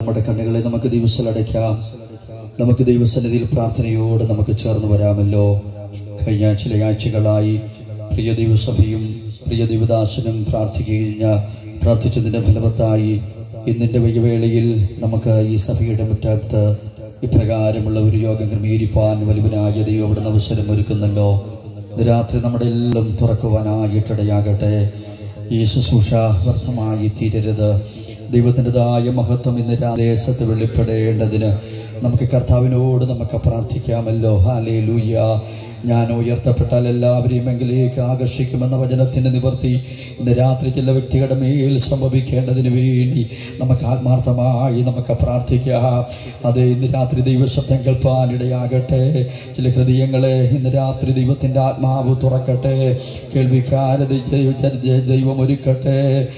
നമ്മുടെ കണ്ണുകളെ നമുക്ക് ദിവസം അടയ്ക്കാം നമുക്ക് ദൈവസന്നിധിയിൽ പ്രാർത്ഥനയോട് നമുക്ക് ചേർന്ന് വരാമല്ലോ കഴിഞ്ഞ ചില ആഴ്ചകളായി പ്രിയ ദൈവസഭയും പ്രിയ ദൈവദാസനും പ്രാർത്ഥിക്കഴിഞ്ഞ പ്രാർത്ഥിച്ചതിന്റെ ഫലവത്തായി ഇന്നിന്റെ വൈകവേളയിൽ നമുക്ക് ഈ സഭയുടെ മുറ്റത്ത് ഇപ്രകാരമുള്ള ഒരു യോഗം ക്രമീകരിപ്പാൻ വലുവനായ ദൈവം അവിടുന്ന് അവസരം ഒരുക്കുന്നല്ലോ ഇന്ന് രാത്രി നമ്മുടെ എല്ലാം തുറക്കുവാനായിട്ടിടയാകട്ടെ ഈ ശുശ്രൂഷ വ്യർത്ഥമായി തീരരുത് ദൈവത്തിൻ്റെതായ മഹത്വം ഇന്ന് രാ- ദേശത്ത് വെളിപ്പെടേണ്ടതിന് നമുക്ക് കർത്താവിനോട് നമുക്ക് പ്രാർത്ഥിക്കാമല്ലോ ഹാലേ ലൂയ്യ ഞാൻ ഉയർത്തപ്പെട്ടാൽ എല്ലാവരെയും എങ്കിലേക്ക് ആകർഷിക്കുമെന്ന വചനത്തിന്റെ നിവർത്തി ഇന്ന് രാത്രി ചില വ്യക്തികളുടെ മേൽ സംഭവിക്കേണ്ടതിന് വേണ്ടി നമുക്ക് ആത്മാർത്ഥമായി നമുക്ക് പ്രാർത്ഥിക്കാം അതെ ഇന്ന് രാത്രി ദൈവശബ്ദം കേൾപ്പാനിടയാകട്ടെ ചില ഹൃദയങ്ങളെ ഇന്ന് രാത്രി ദൈവത്തിന്റെ ആത്മാവ് തുറക്കട്ടെ കേൾവിക്കാരെ ദൈ- ദൈ- ദൈവം ഒരുക്കട്ടെ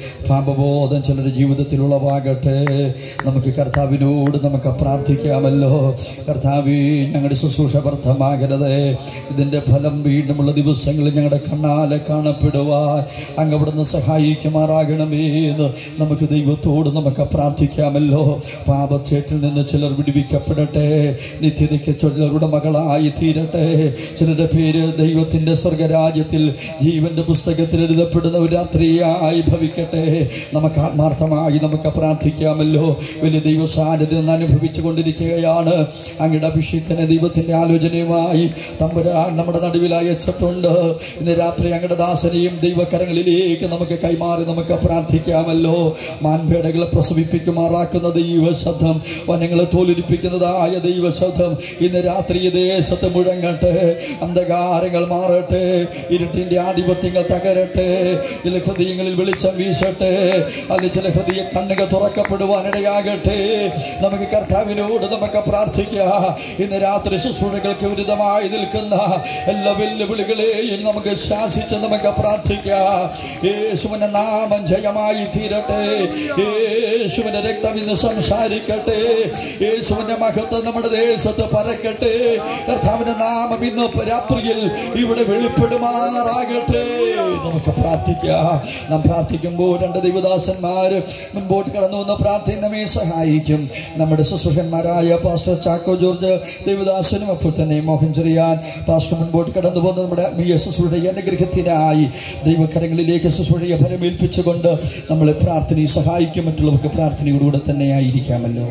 പാപബോധം ചിലരുടെ ജീവിതത്തിൽ ഉളവാകട്ടെ നമുക്ക് കർത്താവിനോട് നമുക്ക് പ്രാർത്ഥിക്കാമല്ലോ കർത്താവി ഞങ്ങളുടെ ശുശ്രൂഷ വ്യർത്ഥമാകരുത് ഇതിന്റെ ഫലം വീണ്ടുമുള്ള ദിവസങ്ങളിൽ ഞങ്ങളുടെ കണ്ണാലെ കാണപ്പെടുവാൻ അങ്ങ് അവിടുന്ന് സഹായിക്കുമാറാകണമേ എന്ന് നമുക്ക് ദൈവത്തോട് നമുക്ക് പ്രാർത്ഥിക്കാമല്ലോ പാപച്ചേറ്റിൽ നിന്ന് ചിലർ വിടുവിക്കപ്പെടട്ടെ നിത്യതയ്ക്ക് ചിലരുടെ മകളായി തീരട്ടെ ചിലരുടെ പേര് ദൈവത്തിന്റെ സ്വർഗരാജ്യത്തിൽ ജീവന്റെ പുസ്തകത്തിൽ എഴുതപ്പെടുന്ന ഒരു രാത്രിയായി ഭവിക്കട്ടെ നമുക്ക് ആത്മാർത്ഥമായി നമുക്ക് പ്രാർത്ഥിക്കാമല്ലോ വലിയ ദൈവ സാന്നിധ്യം അനുഭവിച്ചു കൊണ്ടിരിക്കുകയാണ് അങ്ങയുടെ അഭിഷേകത്തിന് ദൈവത്തിന്റെ ആലോചനയുമായി തമ്പുരാൻ നമ്മുടെ നടുവിൽ അയച്ചിട്ടുണ്ട് ഇന്ന് രാത്രി അങ്ങയുടെ ദാസനെയും ദൈവകരങ്ങളിലേക്ക് നമുക്ക് കൈമാറി നമുക്ക് പ്രാർത്ഥിക്കാമല്ലോ മാൻപേടകളെ പ്രസവിപ്പിക്കുമാറാക്കുന്ന ദൈവശബ്ദം വനങ്ങളെ തോലിരിപ്പിക്കുന്നതായ ദൈവശബ്ദം ഇന്ന് രാത്രി ഈ ദേശത്ത് മുഴങ്ങട്ടെ അന്ധകാരങ്ങൾ മാറട്ടെ ഇരുട്ടിന്റെ ആധിപത്യങ്ങൾ തകരട്ടെ ചില ഹൃദയങ്ങളിൽ വെളിച്ചം വീശട്ടെ അല്ലെ ചില ഹൃദയ കണ്ണുകൾ തുറക്കപ്പെടുവാനിടയാകട്ടെ നമുക്ക് കർത്താവിനോട് നമുക്ക് പ്രാർത്ഥിക്കാം ഇന്ന് രാത്രി ശുശ്രൂഷകൾക്ക് വിരുദ്ധമായി നിൽക്കുന്ന എല്ലാ വെല്ലുവിളികളെയും നമുക്ക് ശാസിച്ച് നമുക്ക് പ്രാർത്ഥിക്കാം യേശുവിന്റെ നാമം ജയമായി തീരട്ടെ യേശുവിന്റെ രക്തം ഇന്ന് സംസാരിക്കട്ടെ യേശുവിന്റെ മഹത്വം നമ്മുടെ ദേശത്ത് പരക്കട്ടെ കർത്താവിന്റെ നാമം ഇന്ന് രാത്രിയിൽ ഇവിടെ വെളിപ്പെടുമാറാകട്ടെ നമുക്ക് പ്രാർത്ഥിക്കാം നാം പ്രാർത്ഥിക്കുമ്പോൾ രണ്ട് ദൈവദാസന്മാര് മുൻപോട്ട് കടന്നു വന്ന പ്രാർത്ഥന നമ്മെ സഹായിക്കും നമ്മുടെ ശുശ്രൂഷന്മാരായ പാസ്റ്റർ ചാക്കോ ജോർജ് ദൈവദാസനും അപ്പോൾ തന്നെ മോഹൻ ചെറിയാൻ പാസ്റ്റർ മുൻപോട്ട് കടന്നു പോകുന്ന നമ്മുടെ ആത്മീയ ശുശ്രൂഷയെ അനുഗ്രഹത്തിനായി ദൈവകരങ്ങളിലേക്ക് ശുശ്രൂഷയെ ഫലമേൽപ്പിച്ചുകൊണ്ട് നമ്മളെ പ്രാർത്ഥനയെ സഹായിക്കും മറ്റുള്ളവർക്ക് പ്രാർത്ഥനയോടുകൂടെ തന്നെ ആയിരിക്കാമല്ലോ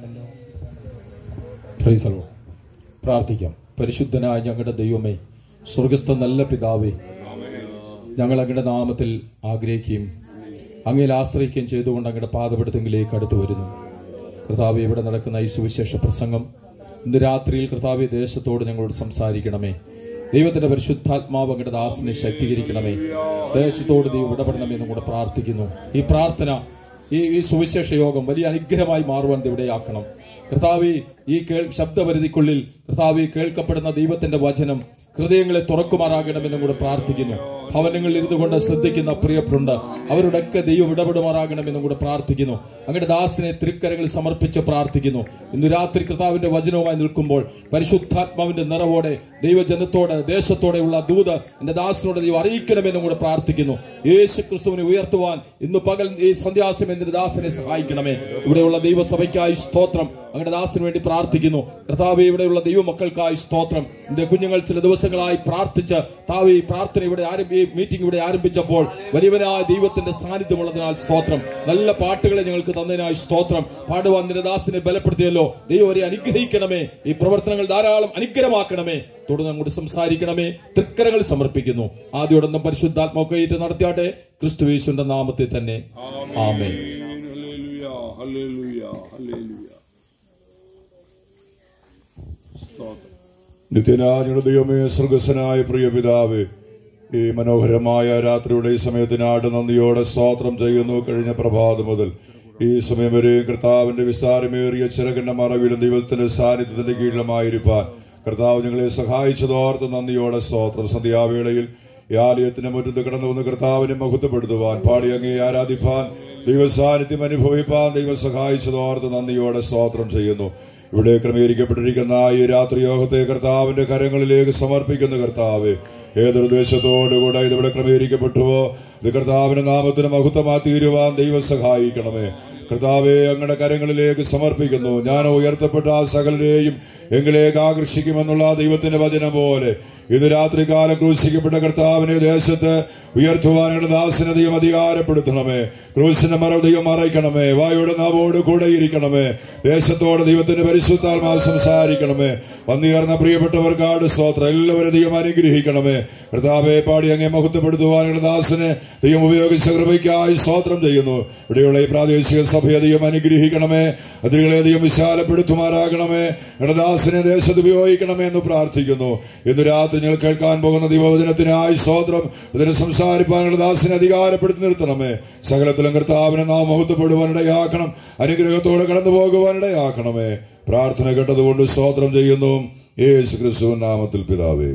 Praise the Lord. പ്രാർത്ഥിക്കാം പരിശുദ്ധനായ ഞങ്ങളുടെ ദൈവമേ സ്വർഗസ്ഥ നല്ല പിതാവേ ഞങ്ങൾ അങ്ങയുടെ നാമത്തിൽ ആഗ്രഹിക്കുകയും അങ്ങയിൽ ആശ്രയിക്കുകയും ചെയ്തുകൊണ്ട് അങ്ങയുടെ പാതപെടുത്തെങ്കിലേക്ക് അടുത്തു വരുന്നു കർത്താവ് ഇവിടെ നടക്കുന്ന ഈ സുവിശേഷ പ്രസംഗം ഇന്ന് രാത്രിയിൽ കർത്താവ് ദേശത്തോട് ഞങ്ങളോട് സംസാരിക്കണമേ ദൈവത്തിന്റെ പരിശുദ്ധാത്മാവ് അങ്ങയുടെ ദാസനെ ശക്തീകരിക്കണമേ ദേശത്തോട് ദൈവം ഇടപെടണമേ എന്നും കൂടെ പ്രാർത്ഥിക്കുന്നു ഈ പ്രാർത്ഥന ഈ ഈ സുവിശേഷ യോഗം വലിയ അനുഗ്രഹമായി മാറുവാൻ ഇത് ഇവിടെയാക്കണം കർത്താവി ഈ കേൾ ശബ്ദപരിധിക്കുള്ളിൽ കർത്താവി കേൾക്കപ്പെടുന്ന ദൈവത്തിന്റെ വചനം ഹൃദയങ്ങളെ തുറക്കുമാറാകണമെന്നും കൂടെ പ്രാർത്ഥിക്കുന്നു ഭവനങ്ങളിൽ ഇരുന്നു കൊണ്ട് ശ്രദ്ധിക്കുന്ന പ്രിയപ്പുണ്ട് അവരുടെയൊക്കെ ദൈവം ഇടപെടുമാറാകണമെന്നും കൂടെ പ്രാർത്ഥിക്കുന്നു അങ്ങയുടെ ദാസിനെ തൃക്കരങ്ങളിൽ സമർപ്പിച്ച് പ്രാർത്ഥിക്കുന്നു ഇന്ന് രാത്രി കർത്താവിന്റെ വചനവുമായി നിൽക്കുമ്പോൾ പരിശുദ്ധാത്മാവിന്റെ നിറവോടെ ദൈവജനത്തോട് ദേശത്തോടെയുള്ള ദൂത് എന്റെ ദാസിനോട് ദൈവം അറിയിക്കണമെന്നും കൂടെ പ്രാർത്ഥിക്കുന്നു യേശു ക്രിസ്തുവിനെ ഉയർത്തുവാൻ ഇന്ന് പകൽ ഈ സന്ധ്യാസം എന്റെ ദാസനെ സഹായിക്കണമേ ഇവിടെയുള്ള ദൈവസഭയ്ക്കായി സ്തോത്രം അങ്ങയുടെ ദാസിന് വേണ്ടി പ്രാർത്ഥിക്കുന്നു കർത്താവ് ഇവിടെയുള്ള ദൈവമക്കൾക്കായി സ്തോത്രം എന്റെ കുഞ്ഞുങ്ങൾ ചില ദിവസങ്ങളായി പ്രാർത്ഥിച്ച് താവ് ഈ പ്രാർത്ഥന ഇവിടെ ആരംഭി ഈ മീറ്റിംഗ് ഇവിടെ ആരംഭിച്ചപ്പോൾ വലിയവനായ ദൈവത്തിന്റെ സാന്നിധ്യമുള്ളതിനാൽ സ്തോത്രം നല്ല പാട്ടുകളെ ഞങ്ങൾക്ക് തന്നതിനായി സ്തോത്രം പാടുവാൻ നിന്റെ ദാസിനെ ബലപ്പെടുത്തിയല്ലോ ദൈവം അവരെ അനുഗ്രഹിക്കണമേ ഈ പ്രവർത്തനങ്ങൾ ധാരാളം അനുഗ്രഹമാക്കണമേ തുടർന്ന് അങ്ങോട്ട് സംസാരിക്കണമേ തൃക്കരങ്ങൾ സമർപ്പിക്കുന്നു ആദ്യോടൊന്നും പരിശുദ്ധാത്മാവ് കയറ്റ് നടത്തിയാട്ടെ ക്രിസ്തുവേശുവിന്റെ നാമത്തിൽ തന്നെ ആമേ Hallelujah, hallelujah, hallelujah. സ്തോത്രം നിത്യനാഥയുടെ ദൈവമേ സ്വർഗസ്വനായ പ്രിയ പിതാവേ ഈ മനോഹരമായ രാത്രിയുടെ ഈ സമയത്തിനാട് നന്ദിയോടെ സ്തോത്രം ചെയ്യുന്നു കഴിഞ്ഞ പ്രഭാതം മുതൽ ഈ സമയം വരെ കർത്താവിന്റെ വിസ്താരമേറിയ ചിറകിന്റെ മറവിലും ദൈവത്തിന്റെ സാന്നിധ്യത്തിന്റെ കീഴിലുമായിരിക്കാൻ കർത്താവ് ഞങ്ങളെ സഹായിച്ചതോർത്ത് നന്ദിയോടെ സ്തോത്രം സന്ധ്യാവേളയിൽ ഈ ആലയത്തിന്റെ മുറ്റത്ത് കടന്നു വന്ന് കർത്താവിനെ മഹത്വപ്പെടുത്തുവാൻ പാടി അങ്ങേ ആരാധിപ്പാൻ ദൈവസാന്നിധ്യം അനുഭവിപ്പാൻ ദൈവം സഹായിച്ചതോർത്ത് നന്ദിയോടെ സ്തോത്രം ചെയ്യുന്നു ഇവിടെ ക്രമീകരിക്കപ്പെട്ടിരിക്കുന്ന ഈ രാത്രി യോഗത്തെ കർത്താവിന്റെ കരങ്ങളിലേക്ക് സമർപ്പിക്കുന്ന കർത്താവ് ഏതൊരു ദേശത്തോടുകൂടെ ഇതിവിടെ ക്രമീകരിക്കപ്പെട്ടുവോ ഇത് കർത്താവിന്റെ നാമത്തിന് മഹത്വമാ തീരുവാൻ ദൈവം സഹായിക്കണമേ കർത്താവെ അങ്ങയുടെ കരങ്ങളിലേക്ക് സമർപ്പിക്കുന്നു ഞാൻ ഉയർത്തപ്പെട്ട ആ സകലരെയും എങ്കിലേക്ക് ആകർഷിക്കുമെന്നുള്ള ദൈവത്തിന്റെ വചനം പോലെ ഇത് രാത്രികാലം ക്രൂശിക്കപ്പെട്ട കർത്താവിനെ ദേശത്ത് ഉയർത്തുവാനുള്ള ദാസനതയും അധികാരപ്പെടുത്തണമേ ക്രൂശിന്റെ മറവ് ദൈവം മറയ്ക്കണമേ വായുടെ നാവോട് കൂടെ ഇരിക്കണമേ ദേശത്തോട് ദൈവത്തിന്റെ പരിശുദ്ധാത്മാവ് സംസാരിക്കണമേ വന്നുയർന്ന പ്രിയപ്പെട്ടവർക്കാട് സ്തോത്രം എല്ലാവരും ദൈവം അനുഗ്രഹിക്കണമേ കർത്താവെ പാടി അങ്ങേ മഹത്വപ്പെടുത്തുവാനുള്ള ദാസനെ ദൈവം ഉപയോഗിച്ച കൃപയ്ക്കായി സ്തോത്രം ചെയ്യുന്നു ഇവിടെയുള്ള ഈ പ്രാദേശിക സഭയെ ദൈവം അനുഗ്രഹിക്കണമേ അതികളെ ദൈവം വിശാലപ്പെടുത്തുമാറാകണമേ ഞങ്ങളുടെ ദാസനെ ദേശത്ത് ഉപയോഗിക്കണമേ എന്ന് പ്രാർത്ഥിക്കുന്നു ഇന്ന് രാത്രി ഞങ്ങൾ കേൾക്കാൻ പോകുന്ന ദൈവവചനത്തിനായി സ്തോത്രം ഇതിനെ സംസാരിപ്പാനുള്ള ദാസനെ അധികാരപ്പെടുത്തി നിർത്തണമേ സകലത്തിലും കർത്താവിനെ നാം മഹത്വപ്പെടുവാനിടയാക്കണം അനുഗ്രഹത്തോടെ കടന്നു പോകുവാനിടയാക്കണമേ പ്രാർത്ഥന കേട്ടതുകൊണ്ട് സ്തോത്രം ചെയ്യുന്നു യേശു ക്രിസ്തു നാമത്തിൽ പിതാവേ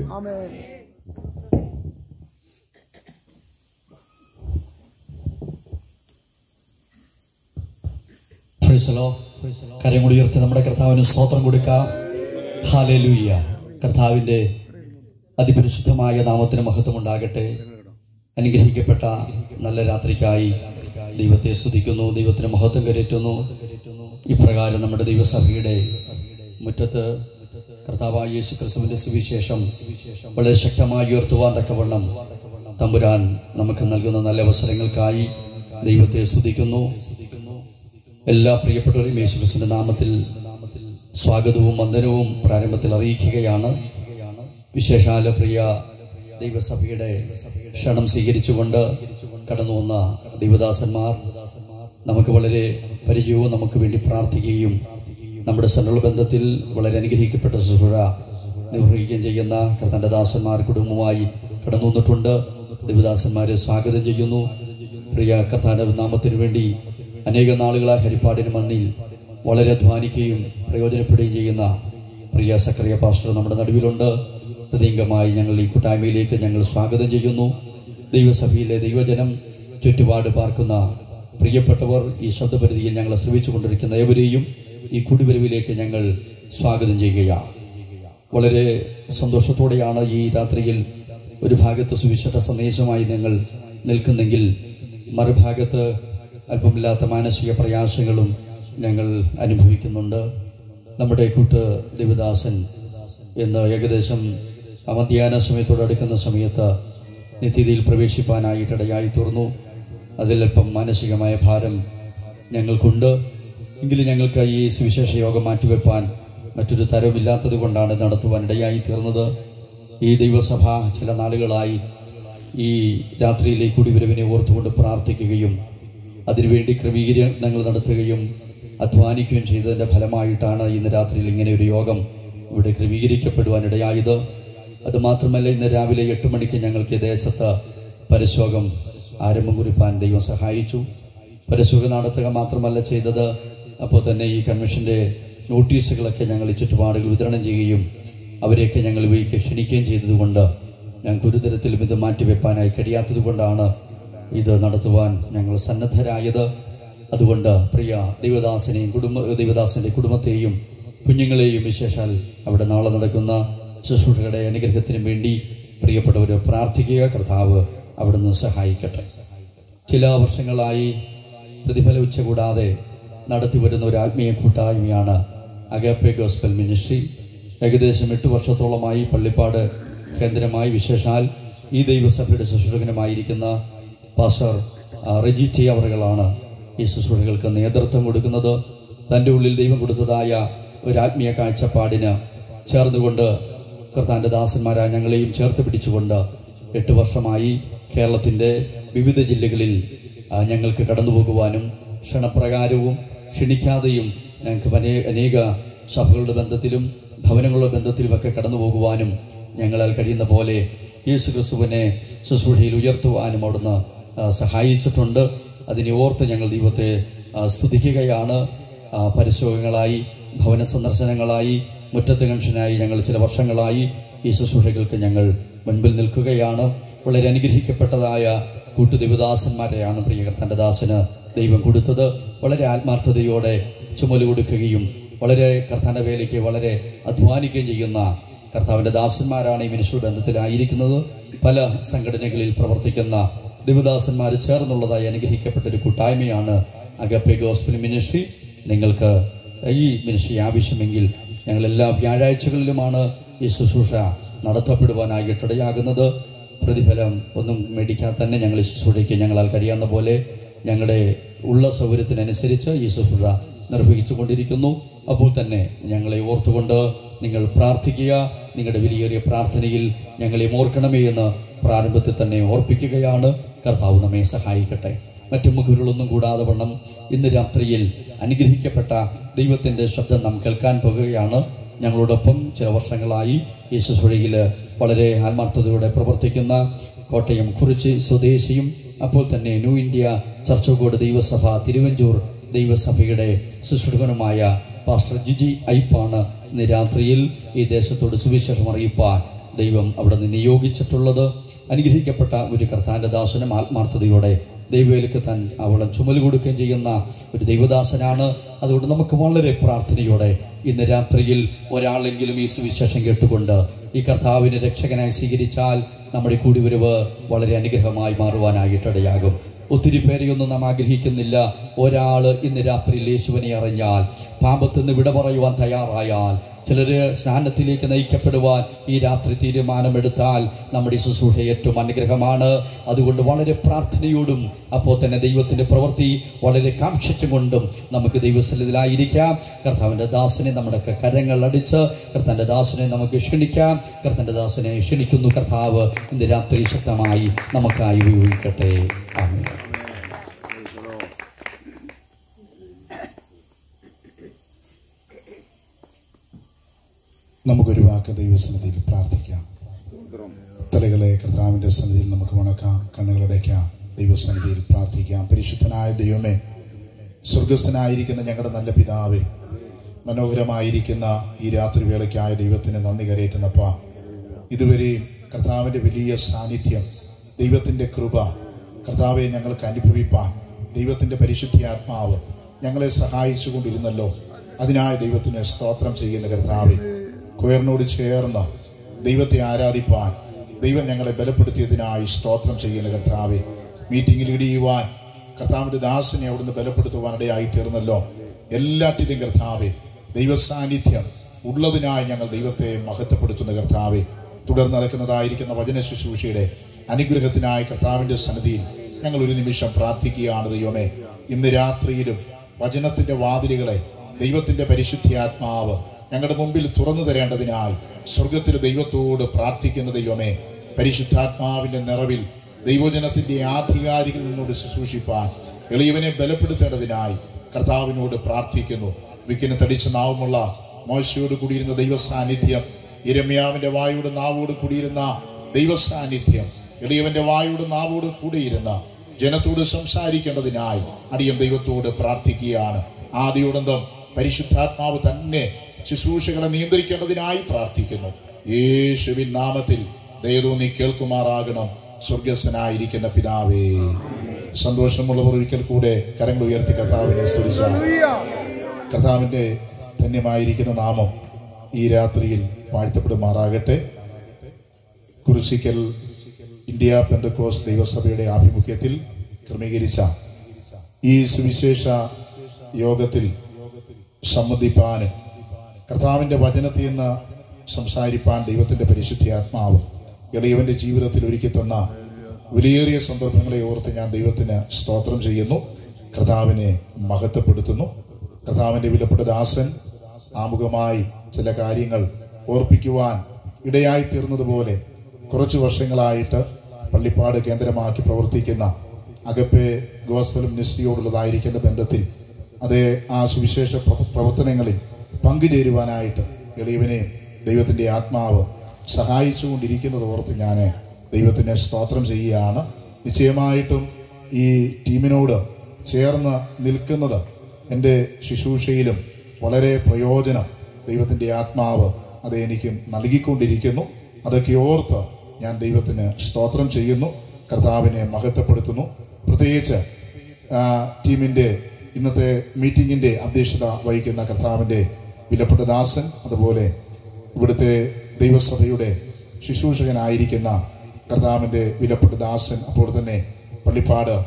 Praise the Lord. കരം കൂടി ഉയർത്തി നമ്മുടെ കർത്താവിന് സ്തോത്രം കൊടുക്കാം ഹാലലൂയ്യ കർത്താവിന്റെ അതിപരിശുദ്ധമായ നാമത്തിന് മഹത്വം ഉണ്ടാകട്ടെ അനുഗ്രഹിക്കപ്പെട്ട നല്ല രാത്രിക്കായി ദൈവത്തെ സ്തുതിക്കുന്നു ദൈവത്തിന് മഹത്വം കരയറ്റുന്നു ഇപ്രകാരം നമ്മുടെ ദൈവസഭയുടെ മുറ്റത്ത് കർത്താവായ യേശു ക്രിസ്തുവിന്റെ സുവിശേഷം വളരെ ശക്തമായി ഉയർത്തുവാൻ തക്കവണ്ണം തമ്പുരാൻ നമുക്ക് നൽകുന്ന നല്ല അവസരങ്ങൾക്കായി ദൈവത്തെ സ്തുതിക്കുന്നു എല്ലാ പ്രിയപ്പെട്ടവരും യേശുക്രിസ്തുവിന്റെ നാമത്തിൽ സ്വാഗതവും വന്ദനവും പ്രാരംഭത്തിൽ അറിയിക്കുകയാണ് വിശേഷാല പ്രിയ ദൈവസഭയുടെ ക്ഷണം സ്വീകരിച്ചുകൊണ്ട് കടന്നു വന്ന ദൈവദാസന്മാർ നമുക്ക് വളരെ പരിചയവും നമുക്ക് വേണ്ടി പ്രാർത്ഥിക്കുകയും നമ്മുടെ സെൻട്രൽ ബന്ധത്തിൽ വളരെ അനുഗ്രഹിക്കപ്പെട്ട ശുശ്രൂഷ നിർവഹിക്കുകയും ചെയ്യുന്ന കർത്തന്റെ ദാസന്മാർ കുടുംബവുമായി കടന്നു വന്നിട്ടുണ്ട് ദൈവദാസന്മാരെ സ്വാഗതം ചെയ്യുന്നു പ്രിയ കർത്താന്റെ നാമത്തിനു വേണ്ടി അനേക നാളുകളായി ഹരിപ്പാടിന് മണ്ണിൽ വളരെ അധ്വാനിക്കുകയും പ്രയോജനപ്പെടുകയും ചെയ്യുന്ന പ്രിയ സക്രിയ പാസ്റ്റർ നമ്മുടെ നടുവിലുണ്ട് പ്രതീകമായി ഞങ്ങൾ ഈ കൂട്ടായ്മയിലേക്ക് ഞങ്ങൾ സ്വാഗതം ചെയ്യുന്നു ദൈവസഭയിലെ ദൈവജനം ചുറ്റുപാട് പാർക്കുന്ന പ്രിയപ്പെട്ടവർ ഈ ശബ്ദപരിധിയിൽ ഞങ്ങൾ ശ്രമിച്ചു കൊണ്ടിരിക്കുന്ന ഏവരെയും ഈ കുടിവരവിലേക്ക് ഞങ്ങൾ സ്വാഗതം ചെയ്യുകയാണ് വളരെ സന്തോഷത്തോടെയാണ് ഈ രാത്രിയിൽ ഒരു ഭാഗത്ത് സുവിശേഷ സന്ദേശമായി ഞങ്ങൾ നിൽക്കുന്നെങ്കിൽ മറുഭാഗത്ത് അല്പമില്ലാത്ത മാനസിക പ്രയാസങ്ങളും ഞങ്ങൾ അനുഭവിക്കുന്നുണ്ട് നമ്മുടെ കൂട്ട് ദേവദാസൻ എന്ന് ഏകദേശം മധ്യാഹ്ന സമയത്തോടടുക്കുന്ന സമയത്ത് നിത്യതയിൽ പ്രവേശിപ്പാനായിട്ടിടയായി തീർന്നു അതിലല്പം മാനസികമായ ഭാരം ഞങ്ങൾക്കുണ്ട് എങ്കിലും ഞങ്ങൾക്ക് ഈ സുവിശേഷ യോഗം മാറ്റിവെപ്പാൻ മറ്റൊരു തരമില്ലാത്തത് കൊണ്ടാണ് നടത്തുവാൻ ഇടയായി തീർന്നത് ഈ ദൈവസഭ ചില നാളുകളായി ഈ രാത്രിയിലെ കൂടിവരവിനെ ഓർത്തുകൊണ്ട് പ്രാർത്ഥിക്കുകയും അതിനുവേണ്ടി ക്രമീകരണങ്ങൾ നടത്തുകയും അധ്വാനിക്കുകയും ചെയ്തതിന്റെ ഫലമായിട്ടാണ് ഇന്ന് രാത്രിയിൽ ഇങ്ങനെ ഒരു യോഗം ഇവിടെ ക്രമീകരിക്കപ്പെടുവാൻ ഇടയായത് അതുമാത്രമല്ല ഇന്ന് രാവിലെ എട്ട് മണിക്ക് ഞങ്ങൾക്ക് ദേശത്ത് പരശോകം ആരംഭം കുറിപ്പാൻ ദൈവം സഹായിച്ചു പരശോകം നടത്തുക മാത്രമല്ല ചെയ്തത് അപ്പോൾ തന്നെ ഈ കൺവെൻഷന്റെ നോട്ടീസുകളൊക്കെ ഞങ്ങൾ ഈ ചുറ്റുപാടുകൾ വിതരണം ചെയ്യുകയും അവരെയൊക്കെ ഞങ്ങൾ ഇവയ്ക്ക് ക്ഷണിക്കുകയും ചെയ്തതുകൊണ്ട് ഞങ്ങൾക്ക് ഒരു തരത്തിലും ഇത് മാറ്റിവെപ്പാനായി കഴിയാത്തത് കൊണ്ടാണ് ഇത് നടത്തുവാൻ ഞങ്ങൾ സന്നദ്ധരായത് അതുകൊണ്ട് പ്രിയ ദൈവദാസനെയും കുടുംബ ദൈവദാസന്റെ കുടുംബത്തെയും കുഞ്ഞുങ്ങളെയും വിശേഷാൽ അവിടെ നാളെ നടക്കുന്ന ശുശ്രൂഷകളുടെ അനുഗ്രഹത്തിനും വേണ്ടി പ്രിയപ്പെട്ടവർ പ്രാർത്ഥിക്കുക കർത്താവ് അവിടുന്ന് സഹായിക്കട്ടെ ചില വർഷങ്ങളായി പ്രതിഫല ഉച്ച കൂടാതെ നടത്തി വരുന്ന ഒരു ആത്മീയ കൂട്ടായ്മയാണ് അഗാപ്പെ ഗോസ്ബൽ മിനിസ്ട്രി ഏകദേശം എട്ട് വർഷത്തോളമായി പള്ളിപ്പാട് കേന്ദ്രമായി വിശേഷാൽ ഈ ദൈവസഭയുടെ ശുശ്രൂഷകനുമായിരിക്കുന്ന പാസ്റ്റർ ആ, റെജി ടി അവറുകളാണ് ഈ ശുശ്രൂഷകൾക്ക് നേതൃത്വം കൊടുക്കുന്നത് തൻ്റെ ഉള്ളിൽ ദൈവം കൊടുത്തതായ ഒരു ആത്മീയ കാഴ്ചപ്പാടിന് ചേർന്നുകൊണ്ട് കർത്താന്റെ ദാസന്മാരായ ഞങ്ങളെയും ചേർത്ത് പിടിച്ചുകൊണ്ട് എട്ട് വർഷമായി കേരളത്തിൻ്റെ വിവിധ ജില്ലകളിൽ ആ, ഞങ്ങൾക്ക് കടന്നു പോകുവാനും ക്ഷണപ്രകാരവും ക്ഷണിക്കാതെയും ഞങ്ങൾക്ക് അനേ- അനേക സഭകളുടെ ബന്ധത്തിലും ഭവനങ്ങളുടെ ബന്ധത്തിലുമൊക്കെ കടന്നു പോകുവാനും ഞങ്ങളാൽ കഴിയുന്ന പോലെ യേശു ക്രിസ്തുവിനെ ശുശ്രൂഷയിൽ ഉയർത്തുവാനും അവിടുന്ന് ആ, സഹായിച്ചിട്ടുണ്ട് അതിനെ ഓർത്ത് ഞങ്ങൾ ദൈവത്തെ ആ, സ്തുതിക്കുകയാണ് ആ, പരിശോധനകളായി ഭവന സന്ദർശനങ്ങളായി മുറ്റത്ത് കൺഷനായി ഞങ്ങൾ ചില വർഷങ്ങളായി ഈ ശുശ്രൂഷകൾക്ക് ഞങ്ങൾ മുൻപിൽ നിൽക്കുകയാണ് വളരെ അനുഗ്രഹിക്കപ്പെട്ടതായ കൂട്ടുദേവദാസന്മാരെയാണ് പ്രിയകർത്തൻ്റെ ദാസന് ദൈവം കൊടുത്തത് വളരെ ആത്മാർത്ഥതയോടെ ചുമല് കൊടുക്കുകയും വളരെ കർത്താന്റെ വേലയ്ക്ക് വളരെ അധ്വാനിക്കുകയും ചെയ്യുന്ന കർത്താവിന്റെ ദാസന്മാരാണ് ഈ മിനിസ്റ്റർ ബന്ധത്തിലായിരിക്കുന്നത് പല സംഘടനകളിൽ പ്രവർത്തിക്കുന്ന ദേവദാസന്മാർ ചേർന്നുള്ളതായി അനുഗ്രഹിക്കപ്പെട്ട ഒരു കൂട്ടായ്മയാണ് അഗപ്പെ ഗോസ്ബൽ മിനിസ്ട്രി നിങ്ങൾക്ക് ഈ മിനിസ്ട്രി ആവശ്യമെങ്കിൽ ഞങ്ങൾ എല്ലാ വ്യാഴാഴ്ചകളിലുമാണ് ഈ ശുശ്രൂഷ നടത്തപ്പെടുവാനായിട്ടിടയാകുന്നത് പ്രതിഫലം ഒന്നും മേടിക്കാതെ തന്നെ ഞങ്ങൾ ഈ ശുശ്രൂഷയ്ക്ക് ഞങ്ങളാൽ കഴിയാവുന്ന പോലെ ഞങ്ങളുടെ ഉള്ള സൗകര്യത്തിനനുസരിച്ച് ഈ ശുശ്രൂഷ നിർവഹിച്ചു കൊണ്ടിരിക്കുന്നു അപ്പോൾ തന്നെ ഞങ്ങളെ ഓർത്തുകൊണ്ട് നിങ്ങൾ പ്രാർത്ഥിക്കുക നിങ്ങളുടെ വിലയേറിയ പ്രാർത്ഥനയിൽ ഞങ്ങളെ ഓർക്കണമേ എന്ന് പ്രാരംഭത്തിൽ തന്നെ ഓർപ്പിക്കുകയാണ് കർത്താവ് നമ്മെ സഹായിക്കട്ടെ മറ്റു മുഖവികളൊന്നും കൂടാതെ വണ്ണം ഇന്ന് രാത്രിയിൽ അനുഗ്രഹിക്കപ്പെട്ട ദൈവത്തിൻ്റെ ശബ്ദം നാം കേൾക്കാൻ പോകുകയാണ് ഞങ്ങളോടൊപ്പം ചില വർഷങ്ങളായി ഈ ശുശ്രൂഷയിൽ വളരെ ആത്മാർത്ഥതയോടെ പ്രവർത്തിക്കുന്ന കോട്ടയം കുറിച്ച് സ്വദേശിയും അപ്പോൾ തന്നെ ന്യൂ ഇന്ത്യ ചർച്ചകോട് ദൈവസഭ തിരുവഞ്ചൂർ ദൈവസഭയുടെ ശുശ്രൂഷകനുമായ പാസ്റ്റർ ജിജി ഐപ്പാണ് ഇന്ന് രാത്രിയിൽ ഈ ദേശത്തോട് സുവിശേഷം അറിയിപ്പാൻ ദൈവം അവിടെ നിന്ന് നിയോഗിച്ചിട്ടുള്ളത് അനുഗ്രഹിക്കപ്പെട്ട ഒരു കർത്താന്റെ ദാസനും ആത്മാർത്ഥതയോടെ ദൈവയിലേക്ക് താൻ അവളെ ചുമൽ കൊടുക്കുകയും ചെയ്യുന്ന ഒരു ദൈവദാസനാണ് അതുകൊണ്ട് നമുക്ക് വളരെ പ്രാർത്ഥനയോടെ ഇന്ന് രാത്രിയിൽ ഒരാളെങ്കിലും ഈ സുവിശേഷം കേട്ടുകൊണ്ട് ഈ കർത്താവിനെ രക്ഷകനായി സ്വീകരിച്ചാൽ നമ്മുടെ കൂടിവരവ് വളരെ അനുഗ്രഹമായി മാറുവാനായിട്ടിടയാകും ഒത്തിരി പേരെയൊന്നും നാം ആഗ്രഹിക്കുന്നില്ല ഒരാള് ഇന്ന് രാത്രിയിൽ യേശുവിനെ അറിഞ്ഞാൽ പാപത്തിൽ നിന്ന് വിട പറയുവാൻ തയ്യാറായാൽ ചിലര് സ്നാനത്തിലേക്ക് നയിക്കപ്പെടുവാൻ ഈ രാത്രി തീരുമാനമെടുത്താൽ നമ്മുടെ ഈ ശുശ്രൂഷ ഏറ്റവും അനുഗ്രഹമാണ് അതുകൊണ്ട് വളരെ പ്രാർത്ഥനയോടും അപ്പോൾ തന്നെ ദൈവത്തിന്റെ പ്രവൃത്തി വളരെ കാക്ഷിച്ചും കൊണ്ടും നമുക്ക് ദൈവസ്ഥലത്തിലായിരിക്കാം കർത്താവിന്റെ ദാസനെ നമ്മുടെ കരങ്ങൾ അടിച്ച് കർത്താവിന്റെ ദാസനെ നമുക്ക് ക്ഷണിക്കാം കർത്താവിന്റെ ദാസനെ ക്ഷണിക്കുന്നു കർത്താവ് ഇന്ന് രാത്രി ശക്തമായി നമുക്കായി ഉപയോഗിക്കട്ടെ ആമേൻ നമുക്കൊരു വാക്ക് ദൈവസന്നിധിയിൽ പ്രാർത്ഥിക്കാം തലകളെ കർത്താവിന്റെ സന്നിധിയിൽ നമുക്ക് വണക്കാം കണ്ണുകളടയ്ക്കാം ദൈവസന്നിധിയിൽ പ്രാർത്ഥിക്കാം പരിശുദ്ധനായ ദൈവമേ സ്വർഗസ്ഥനായിരിക്കുന്ന ഞങ്ങളുടെ നല്ല പിതാവേ മനോഹരമായിരിക്കുന്ന ഈ രാത്രി വേളയ്ക്കായ ദൈവത്തിന് നന്ദി കരയറ്റുന്നപ്പ ഇതുവരെയും കർത്താവിന്റെ വലിയ സാന്നിധ്യം ദൈവത്തിന്റെ കൃപ കർത്താവെ ഞങ്ങൾക്ക് അനുഭവിപ്പാൻ ദൈവത്തിന്റെ പരിശുദ്ധി ആത്മാവ് ഞങ്ങളെ സഹായിച്ചു കൊണ്ടിരുന്നല്ലോ അതിനായി ദൈവത്തിന് സ്തോത്രം ചെയ്യുന്ന കർത്താവെ കുയറിനോട് ചേർന്ന് ദൈവത്തെ ആരാധിപ്പാൻ ദൈവം ഞങ്ങളെ ബലപ്പെടുത്തിയതിനായി സ്തോത്രം ചെയ്യുന്ന കർത്താവെ മീറ്റിംഗിൽ ഇടിയുവാൻ കർത്താവിന്റെ ദാസനെ അവിടുന്ന് ബലപ്പെടുത്തുവാൻ ഇടയായി തീർന്നല്ലോ എല്ലാറ്റിലും കർത്താവെ ദൈവ സാന്നിധ്യം ഉള്ളതിനായി ഞങ്ങൾ ദൈവത്തെ മഹത്വപ്പെടുത്തുന്ന കർത്താവെ തുടർന്ന് നടക്കുന്നതായിരിക്കുന്ന വചന ശുശ്രൂഷയുടെ അനുഗ്രഹത്തിനായി കർത്താവിന്റെ സന്നിധിയിൽ ഞങ്ങൾ ഒരു നിമിഷം പ്രാർത്ഥിക്കുകയാണ് ദൈവമേ ഇന്ന് രാത്രിയിലും വചനത്തിന്റെ വാതിലുകളെ ദൈവത്തിന്റെ പരിശുദ്ധിയാത്മാവ് ഞങ്ങളുടെ മുമ്പിൽ തുറന്നു തരേണ്ടതിനായി സ്വർഗത്തിൽ ദൈവത്തോട് പ്രാർത്ഥിക്കുന്ന ദൈവമേ പരിശുദ്ധാത്മാവിന്റെ നിറവിൽ ദൈവജനത്തിന്റെ ആധികാരികൾ നിന്നോട് ശുശ്രൂഷിപ്പാൻ എളിയവനെ ബലപ്പെടുത്തേണ്ടതിനായി കർത്താവിനോട് പ്രാർത്ഥിക്കുന്നു വിക്കിന് തടിച്ച നാവുമുള്ള മോശയോട് കൂടിയിരുന്ന ദൈവ സാന്നിധ്യം ഇരമ്യാവിന്റെ വായോട് നാവോട് കൂടിയിരുന്ന ദൈവ സാന്നിധ്യം എളിയവന്റെ വായോട് നാവോട് കൂടിയിരുന്ന ജനത്തോട് സംസാരിക്കേണ്ടതിനായി അടിയം ദൈവത്തോട് പ്രാർത്ഥിക്കുകയാണ് ആദ്യോടന്തം പരിശുദ്ധാത്മാവ് തന്നെ ശുശ്രൂഷകളെ നിയന്ത്രിക്കേണ്ടതിനായി പ്രാർത്ഥിക്കുന്നു യേശുവിൻ നാമത്തിൽ ദയതോന്നി കേൾക്കുമാറാകണം സ്വർഗസ്വനായിരിക്കുന്ന പിതാവേ സന്തോഷമുള്ളവർ ഒരിക്കൽ കൂടെ കരങ്ങൾ ഉയർത്തി കർത്താവിനെ സ്തുതിച്ചാൽ കർത്താവിന്റെ ധന്യമായിരിക്കുന്ന നാമം ഈ രാത്രിയിൽ വാഴ്ത്തപ്പെടുമാറാകട്ടെ കുറിച്ചിക്കൽ ഇന്ത്യ പെന്തക്കോസ് ദൈവസഭയുടെ ആഭിമുഖ്യത്തിൽ ക്രമീകരിച്ച ഈ സുവിശേഷ യോഗത്തിൽ സംബന്ധിപ്പാന് കർത്താവിന്റെ വചനത്തിൽ നിന്ന് സംസാരിപ്പാൻ ദൈവത്തിന്റെ പരിശുദ്ധി ആത്മാവ് എളിയവന്റെ ജീവിതത്തിൽ ഒരുക്കി തന്ന വിലയേറിയ സന്ദർഭങ്ങളെ ഓർത്ത് ഞാൻ ദൈവത്തിന് സ്തോത്രം ചെയ്യുന്നു കർത്താവിനെ മഹത്വപ്പെടുത്തുന്നു കർത്താവിന്റെ വിലപ്പെട്ട ദാസൻ ആമുഖമായി ചില കാര്യങ്ങൾ ഓർപ്പിക്കുവാൻ ഇടയായി തീർന്നതുപോലെ കുറച്ചു വർഷങ്ങളായിട്ട് പള്ളിപ്പാട് കേന്ദ്രമാക്കി പ്രവർത്തിക്കുന്ന അകപ്പെ ഗോസ്ബൽ മിനിസ്ട്രിയോടുള്ളതായിരിക്കുന്ന ബന്ധത്തിൽ അതേ ആ സുവിശേഷ പ്ര- പ്രവർത്തനങ്ങളിൽ പങ്കുചേരുവാനായിട്ട് എളിയവനെ ദൈവത്തിന്റെ ആത്മാവ് സഹായിച്ചുകൊണ്ടിരിക്കുന്നത് ഓർത്ത് ഞാൻ ദൈവത്തിന് സ്തോത്രം ചെയ്യുകയാണ് നിശ്ചയമായിട്ടും ഈ ടീമിനോട് ചേർന്ന് നിൽക്കുന്നത് എൻ്റെ ശുശ്രൂഷയിലും വളരെ പ്രയോജനം ദൈവത്തിൻ്റെ ആത്മാവ് അത് എനിക്ക് നൽകിക്കൊണ്ടിരിക്കുന്നു അതൊക്കെ ഓർത്ത് ഞാൻ ദൈവത്തിന് സ്തോത്രം ചെയ്യുന്നു കർത്താവിനെ മഹത്വപ്പെടുത്തുന്നു പ്രത്യേകിച്ച് ആ, ടീമിന്റെ ഇന്നത്തെ മീറ്റിംഗിന്റെ അധ്യക്ഷത വഹിക്കുന്ന കർത്താവിന്റെ വിലപ്പെട്ട ദാസൻ അതുപോലെ ഇവിടുത്തെ ദൈവസഭയുടെ ശുശ്രൂഷകനായിരിക്കുന്ന കർത്താവിന്റെ വിലപ്പെട്ട ദാസൻ അപ്പോൾ തന്നെ പള്ളിപ്പാട്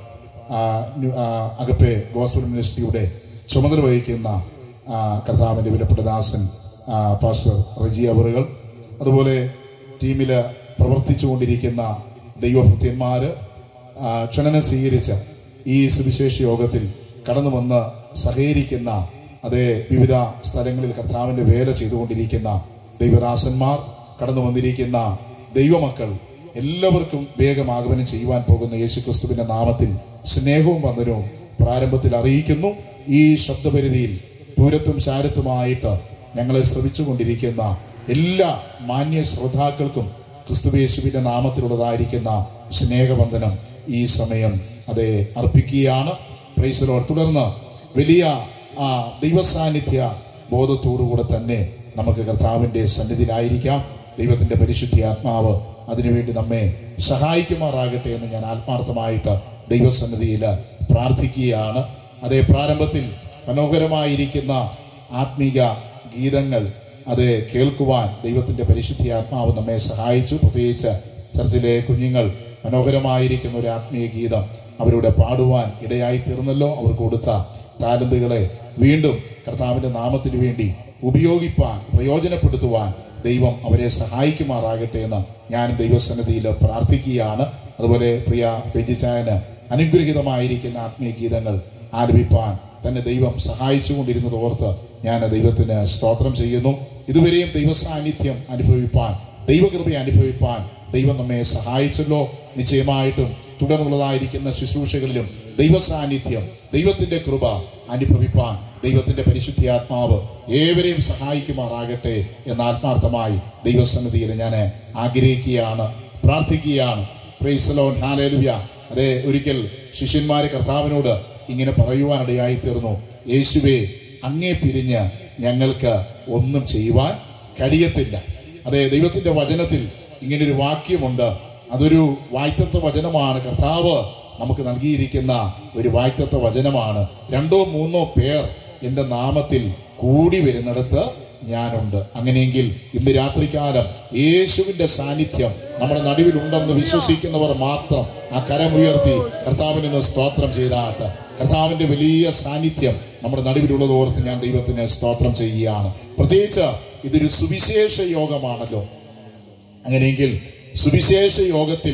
ആ, ന്യൂ- ആ, അകപ്പെ ഗോസ്ബൽ മിനിസ്ട്രിയുടെ ചുമതല വഹിക്കുന്ന ആ, കർത്താവിൻ്റെ വിലപ്പെട്ട ദാസൻ ആ, പാസ്റ്റർ റജി അവറുകൾ അതുപോലെ ടീമിൽ പ്രവർത്തിച്ചുകൊണ്ടിരിക്കുന്ന ദൈവഭൃത്യന്മാര് ആ, ക്ഷണനം സ്വീകരിച്ച ഈ സുവിശേഷ യോഗത്തിൽ കടന്നു വന്ന് സഹകരിക്കുന്ന അതേ വിവിധ സ്ഥലങ്ങളിൽ കർത്താവിന്റെ വേല ചെയ്തുകൊണ്ടിരിക്കുന്ന ദൈവദാസന്മാർ കടന്നു വന്നിരിക്കുന്ന ദൈവമക്കൾ എല്ലാവർക്കും വേഗം ആഗമനം ചെയ്യുവാൻ പോകുന്ന യേശു ക്രിസ്തുവിന്റെ നാമത്തിൽ സ്നേഹവും വന്ദനവും പ്രാരംഭത്തിൽ അറിയിക്കുന്നു ഈ ശബ്ദപരിധിയിൽ ദൂരത്തും ചാരത്തുമായിട്ട് ഞങ്ങളെ ശ്രമിച്ചുകൊണ്ടിരിക്കുന്ന എല്ലാ മാന്യ ശ്രോതാക്കൾക്കും ക്രിസ്തുവേശുവിന്റെ നാമത്തിലുള്ളതായിരിക്കുന്ന സ്നേഹവന്ദനം ഈ സമയം അതെ അർപ്പിക്കുകയാണ് പ്രൈസലോർ തുടർന്ന് വലിയ ആ ദൈവസാന്നിധ്യ ബോധത്തോടുകൂടെ തന്നെ നമുക്ക് കർത്താവിന്റെ സന്നിധിയിലായിരിക്കാം ദൈവത്തിന്റെ പരിശുദ്ധ ആത്മാവ് അതിനുവേണ്ടി നമ്മെ സഹായിക്കുമാറാകട്ടെ എന്ന് ഞാൻ ആത്മാർത്ഥമായിട്ട് ദൈവസന്നിധിയിൽ പ്രാർത്ഥിക്കുകയാണ് അതേ പ്രാരംഭത്തിൽ മനോഹരമായിരിക്കുന്ന ആത്മീക ഗീതങ്ങൾ അത് കേൾക്കുവാൻ ദൈവത്തിന്റെ പരിശുദ്ധ ആത്മാവ് നമ്മെ സഹായിച്ചു പ്രത്യേകിച്ച് ചർച്ചിലെ കുഞ്ഞുങ്ങൾ മനോഹരമായിരിക്കുന്ന ഒരു ആത്മീയ ഗീതം അവരുടെ പാടുവാൻ ഇടയായി തീർന്നല്ലോ അവർ കൊടുത്ത താലന്തുകളെ വീണ്ടും കർത്താവിന്റെ നാമത്തിന് വേണ്ടി ഉപയോഗിപ്പാൻ പ്രയോജനപ്പെടുത്തുവാൻ ദൈവം അവരെ സഹായിക്കുമാറാകട്ടെ എന്ന് ഞാൻ ദൈവസന്നിധിയിൽ പ്രാർത്ഥിക്കുകയാണ് അതുപോലെ പ്രിയ ബെഞ്ചിച്ചായന് അനുഗ്രഹീതമായിരിക്കുന്ന ആത്മീയ ഗീതങ്ങൾ ആലപിപ്പാൻ തന്നെ ദൈവം സഹായിച്ചുകൊണ്ടിരുന്നത് ഓർത്ത് ഞാൻ ദൈവത്തിന് സ്തോത്രം ചെയ്യുന്നു ഇതുവരെയും ദൈവ സാന്നിധ്യം അനുഭവിപ്പാൻ ദൈവകൃപയെ അനുഭവിപ്പാൻ ദൈവം നമ്മെ സഹായിച്ചല്ലോ നിശ്ചയമായിട്ടും തുടർന്നുള്ളതായിരിക്കുന്ന ശുശ്രൂഷകളിലും ദൈവ സാന്നിധ്യം ദൈവത്തിന്റെ കൃപ അനുഭവിപ്പാൻ ദൈവത്തിന്റെ പരിശുദ്ധിയാത്മാവ് ഏവരെയും സഹായിക്കുമാറാകട്ടെ എന്ന് ആത്മാർത്ഥമായി ദൈവസന്നിധിയിൽ ഞാൻ ആഗ്രഹിക്കുകയാണ് പ്രാർത്ഥിക്കുകയാണ് പ്രൈസലോൻ ഹാലേലുയ അതെ ഒരിക്കൽ ശിഷ്യന്മാര് കർത്താവിനോട് ഇങ്ങനെ പറയുവാനിടയായി തീർന്നു യേശുവേ അങ്ങേ പിരിഞ്ഞ് ഞങ്ങൾക്ക് ഒന്നും ചെയ്യുവാൻ കഴിയത്തില്ല അതെ ദൈവത്തിന്റെ വചനത്തിൽ ഇങ്ങനൊരു വാക്യമുണ്ട് അതൊരു വായ്ത്തത്വ വചനമാണ് കർത്താവ് നമുക്ക് നൽകിയിരിക്കുന്ന ഒരു വായ്ത്തത്വ വചനമാണ് രണ്ടോ മൂന്നോ പേർ എന്റെ നാമത്തിൽ കൂടി വരുന്നിടത്ത് ഞാനുണ്ട് അങ്ങനെയെങ്കിൽ ഇന്ന് രാത്രികാലം യേശുവിന്റെ സാന്നിധ്യം നമ്മുടെ നടുവിലുണ്ടെന്ന് വിശ്വസിക്കുന്നവർ മാത്രം ആ കരമുയർത്തി കർത്താവിന് ഇന്ന് സ്തോത്രം ചെയ്താട്ട് കർത്താവിന്റെ വലിയ സാന്നിധ്യം നമ്മുടെ നടുവിലുള്ളത് ഓർത്ത് ഞാൻ ദൈവത്തിന് സ്തോത്രം ചെയ്യുകയാണ് പ്രത്യേകിച്ച് ഇതൊരു സുവിശേഷ യോഗമാണല്ലോ അങ്ങനെയെങ്കിൽ സുവിശേഷ യോഗത്തിൽ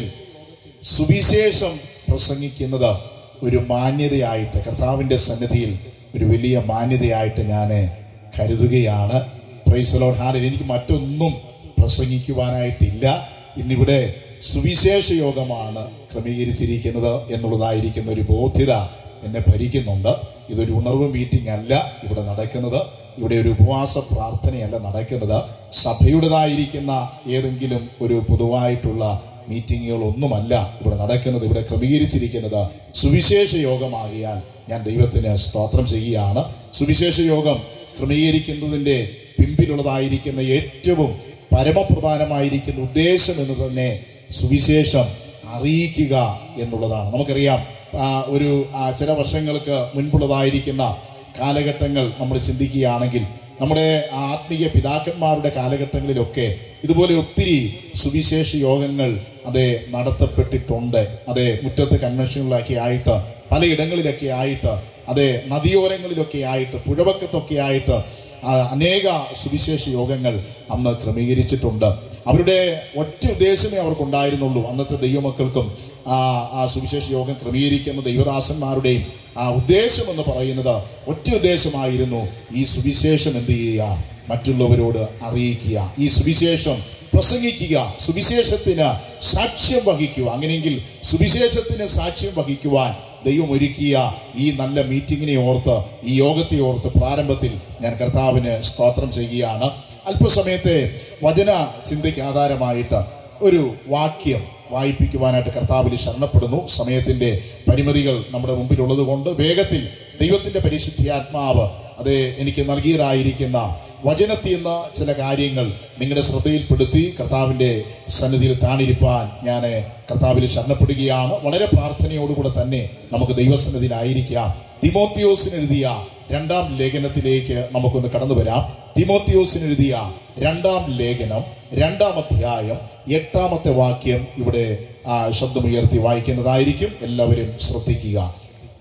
സുവിശേഷം പ്രസംഗിക്കുന്നത് ഒരു മാന്യതയായിട്ട് കർത്താവിന്റെ സന്നിധിയിൽ ഒരു വലിയ മാന്യതയായിട്ട് ഞാൻ കരുതുകയാണ് പ്രൈസലോൺ ഹാലിൽ എനിക്ക് മറ്റൊന്നും പ്രസംഗിക്കുവാനായിട്ടില്ല ഇന്നിവിടെ സുവിശേഷ യോഗമാണ് ക്രമീകരിച്ചിരിക്കുന്നത് എന്നുള്ളതായിരിക്കുന്ന ഒരു ബോധ്യത എന്നെ ഭരിക്കുന്നുണ്ട് ഇതൊരു ഉണർവ് മീറ്റിംഗ് അല്ല ഇവിടെ നടക്കുന്നത് ഇവിടെ ഒരു ഉപവാസ പ്രാർത്ഥനയല്ല നടക്കുന്നത് സഭയുടേതായിരിക്കുന്ന ഏതെങ്കിലും ഒരു പൊതുവായിട്ടുള്ള മീറ്റിങ്ങുകളൊന്നുമല്ല ഇവിടെ നടക്കുന്നത് ഇവിടെ ക്രമീകരിച്ചിരിക്കുന്നത് സുവിശേഷ യോഗമാകിയാൽ ഞാൻ ദൈവത്തിന് സ്തോത്രം ചെയ്യുകയാണ് സുവിശേഷ യോഗം ക്രമീകരിക്കുന്നതിൻ്റെ പിമ്പിലുള്ളതായിരിക്കുന്ന ഏറ്റവും പരമപ്രധാനമായിരിക്കുന്ന ഉദ്ദേശം എന്ന് തന്നെ സുവിശേഷം അറിയിക്കുക എന്നുള്ളതാണ് നമുക്കറിയാം ആ, ഒരു ആ, ചില വർഷങ്ങൾക്ക് മുൻപുള്ളതായിരിക്കുന്ന കാലഘട്ടങ്ങൾ നമ്മൾ ചിന്തിക്കുകയാണെങ്കിൽ നമ്മുടെ ആത്മീയ പിതാക്കന്മാരുടെ കാലഘട്ടങ്ങളിലൊക്കെ ഇതുപോലെ ഒത്തിരി സുവിശേഷ യോഗങ്ങൾ അതെ നടത്തപ്പെട്ടിട്ടുണ്ട് അതെ മുറ്റത്ത് കൺവെൻഷനുകളൊക്കെ ആയിട്ട് പലയിടങ്ങളിലൊക്കെ ആയിട്ട് അതെ നദിയോരങ്ങളിലൊക്കെ ആയിട്ട് പുഴവക്കത്തൊക്കെ ആയിട്ട് ആ, അനേക സുവിശേഷ യോഗങ്ങൾ അന്ന് ക്രമീകരിച്ചിട്ടുണ്ട് അവരുടെ ഒറ്റ ഉദ്ദേശമേ അവർക്കുണ്ടായിരുന്നുള്ളൂ അന്നത്തെ ദൈവമക്കൾക്കും ആ ആ സുവിശേഷ യോഗം ക്രമീകരിക്കുന്ന ദൈവദാസന്മാരുടെയും ആ ഉദ്ദേശം എന്ന് പറയുന്നത് ഒറ്റ ഉദ്ദേശമായിരുന്നു ഈ സുവിശേഷം എന്ത് ചെയ്യുക മറ്റുള്ളവരോട് അറിയിക്കുക ഈ സുവിശേഷം പ്രസംഗിക്കുക സുവിശേഷത്തിന് സാക്ഷ്യം വഹിക്കുക അങ്ങനെയെങ്കിൽ സുവിശേഷത്തിന് സാക്ഷ്യം വഹിക്കുവാൻ ദൈവം ഒരുക്കിയ ഈ നല്ല മീറ്റിങ്ങിനെ ഓർത്ത് ഈ യോഗത്തെ ഓർത്ത് പ്രാരംഭത്തിൽ ഞാൻ കർത്താവിന് സ്തോത്രം ചെയ്യുകയാണ് അല്പസമയത്തെ വചന ചിന്തയ്ക്ക് ആധാരമായിട്ട് ഒരു വാക്യം വായിപ്പിക്കുവാനായിട്ട് കർത്താവിൽ ശരണപ്പെടുന്നു സമയത്തിന്റെ പരിമിതികൾ നമ്മുടെ മുമ്പിലുള്ളത് കൊണ്ട് വേഗത്തിൽ ദൈവത്തിന്റെ പരിശുദ്ധിയാത്മാവ് അത് എനിക്ക് നൽകിയതായിരിക്കുന്ന വചനത്തിൽ നിന്ന് ചില കാര്യങ്ങൾ നിങ്ങളുടെ ശ്രദ്ധയിൽപ്പെടുത്തി കർത്താവിന്റെ സന്നിധിയിൽ താണിരിപ്പാൻ ഞാൻ കർത്താവിൽ ശരണപ്പെടുകയാണ് വളരെ പ്രാർത്ഥനയോടുകൂടെ തന്നെ നമുക്ക് ദൈവസന്നിധിയിലായിരിക്കാം തിമോത്തിയോസിന് എഴുതിയ രണ്ടാം ലേഖനത്തിലേക്ക് നമുക്കൊന്ന് കടന്നു വരാം തിമോത്തിയോസിന് എഴുതിയ രണ്ടാം ലേഖനം രണ്ടാം അധ്യായം എട്ടാമത്തെ വാക്യം ഇവിടെ ആ, ശബ്ദമുയർത്തി വായിക്കുന്നതായിരിക്കും എല്ലാവരും ശ്രദ്ധിക്കുക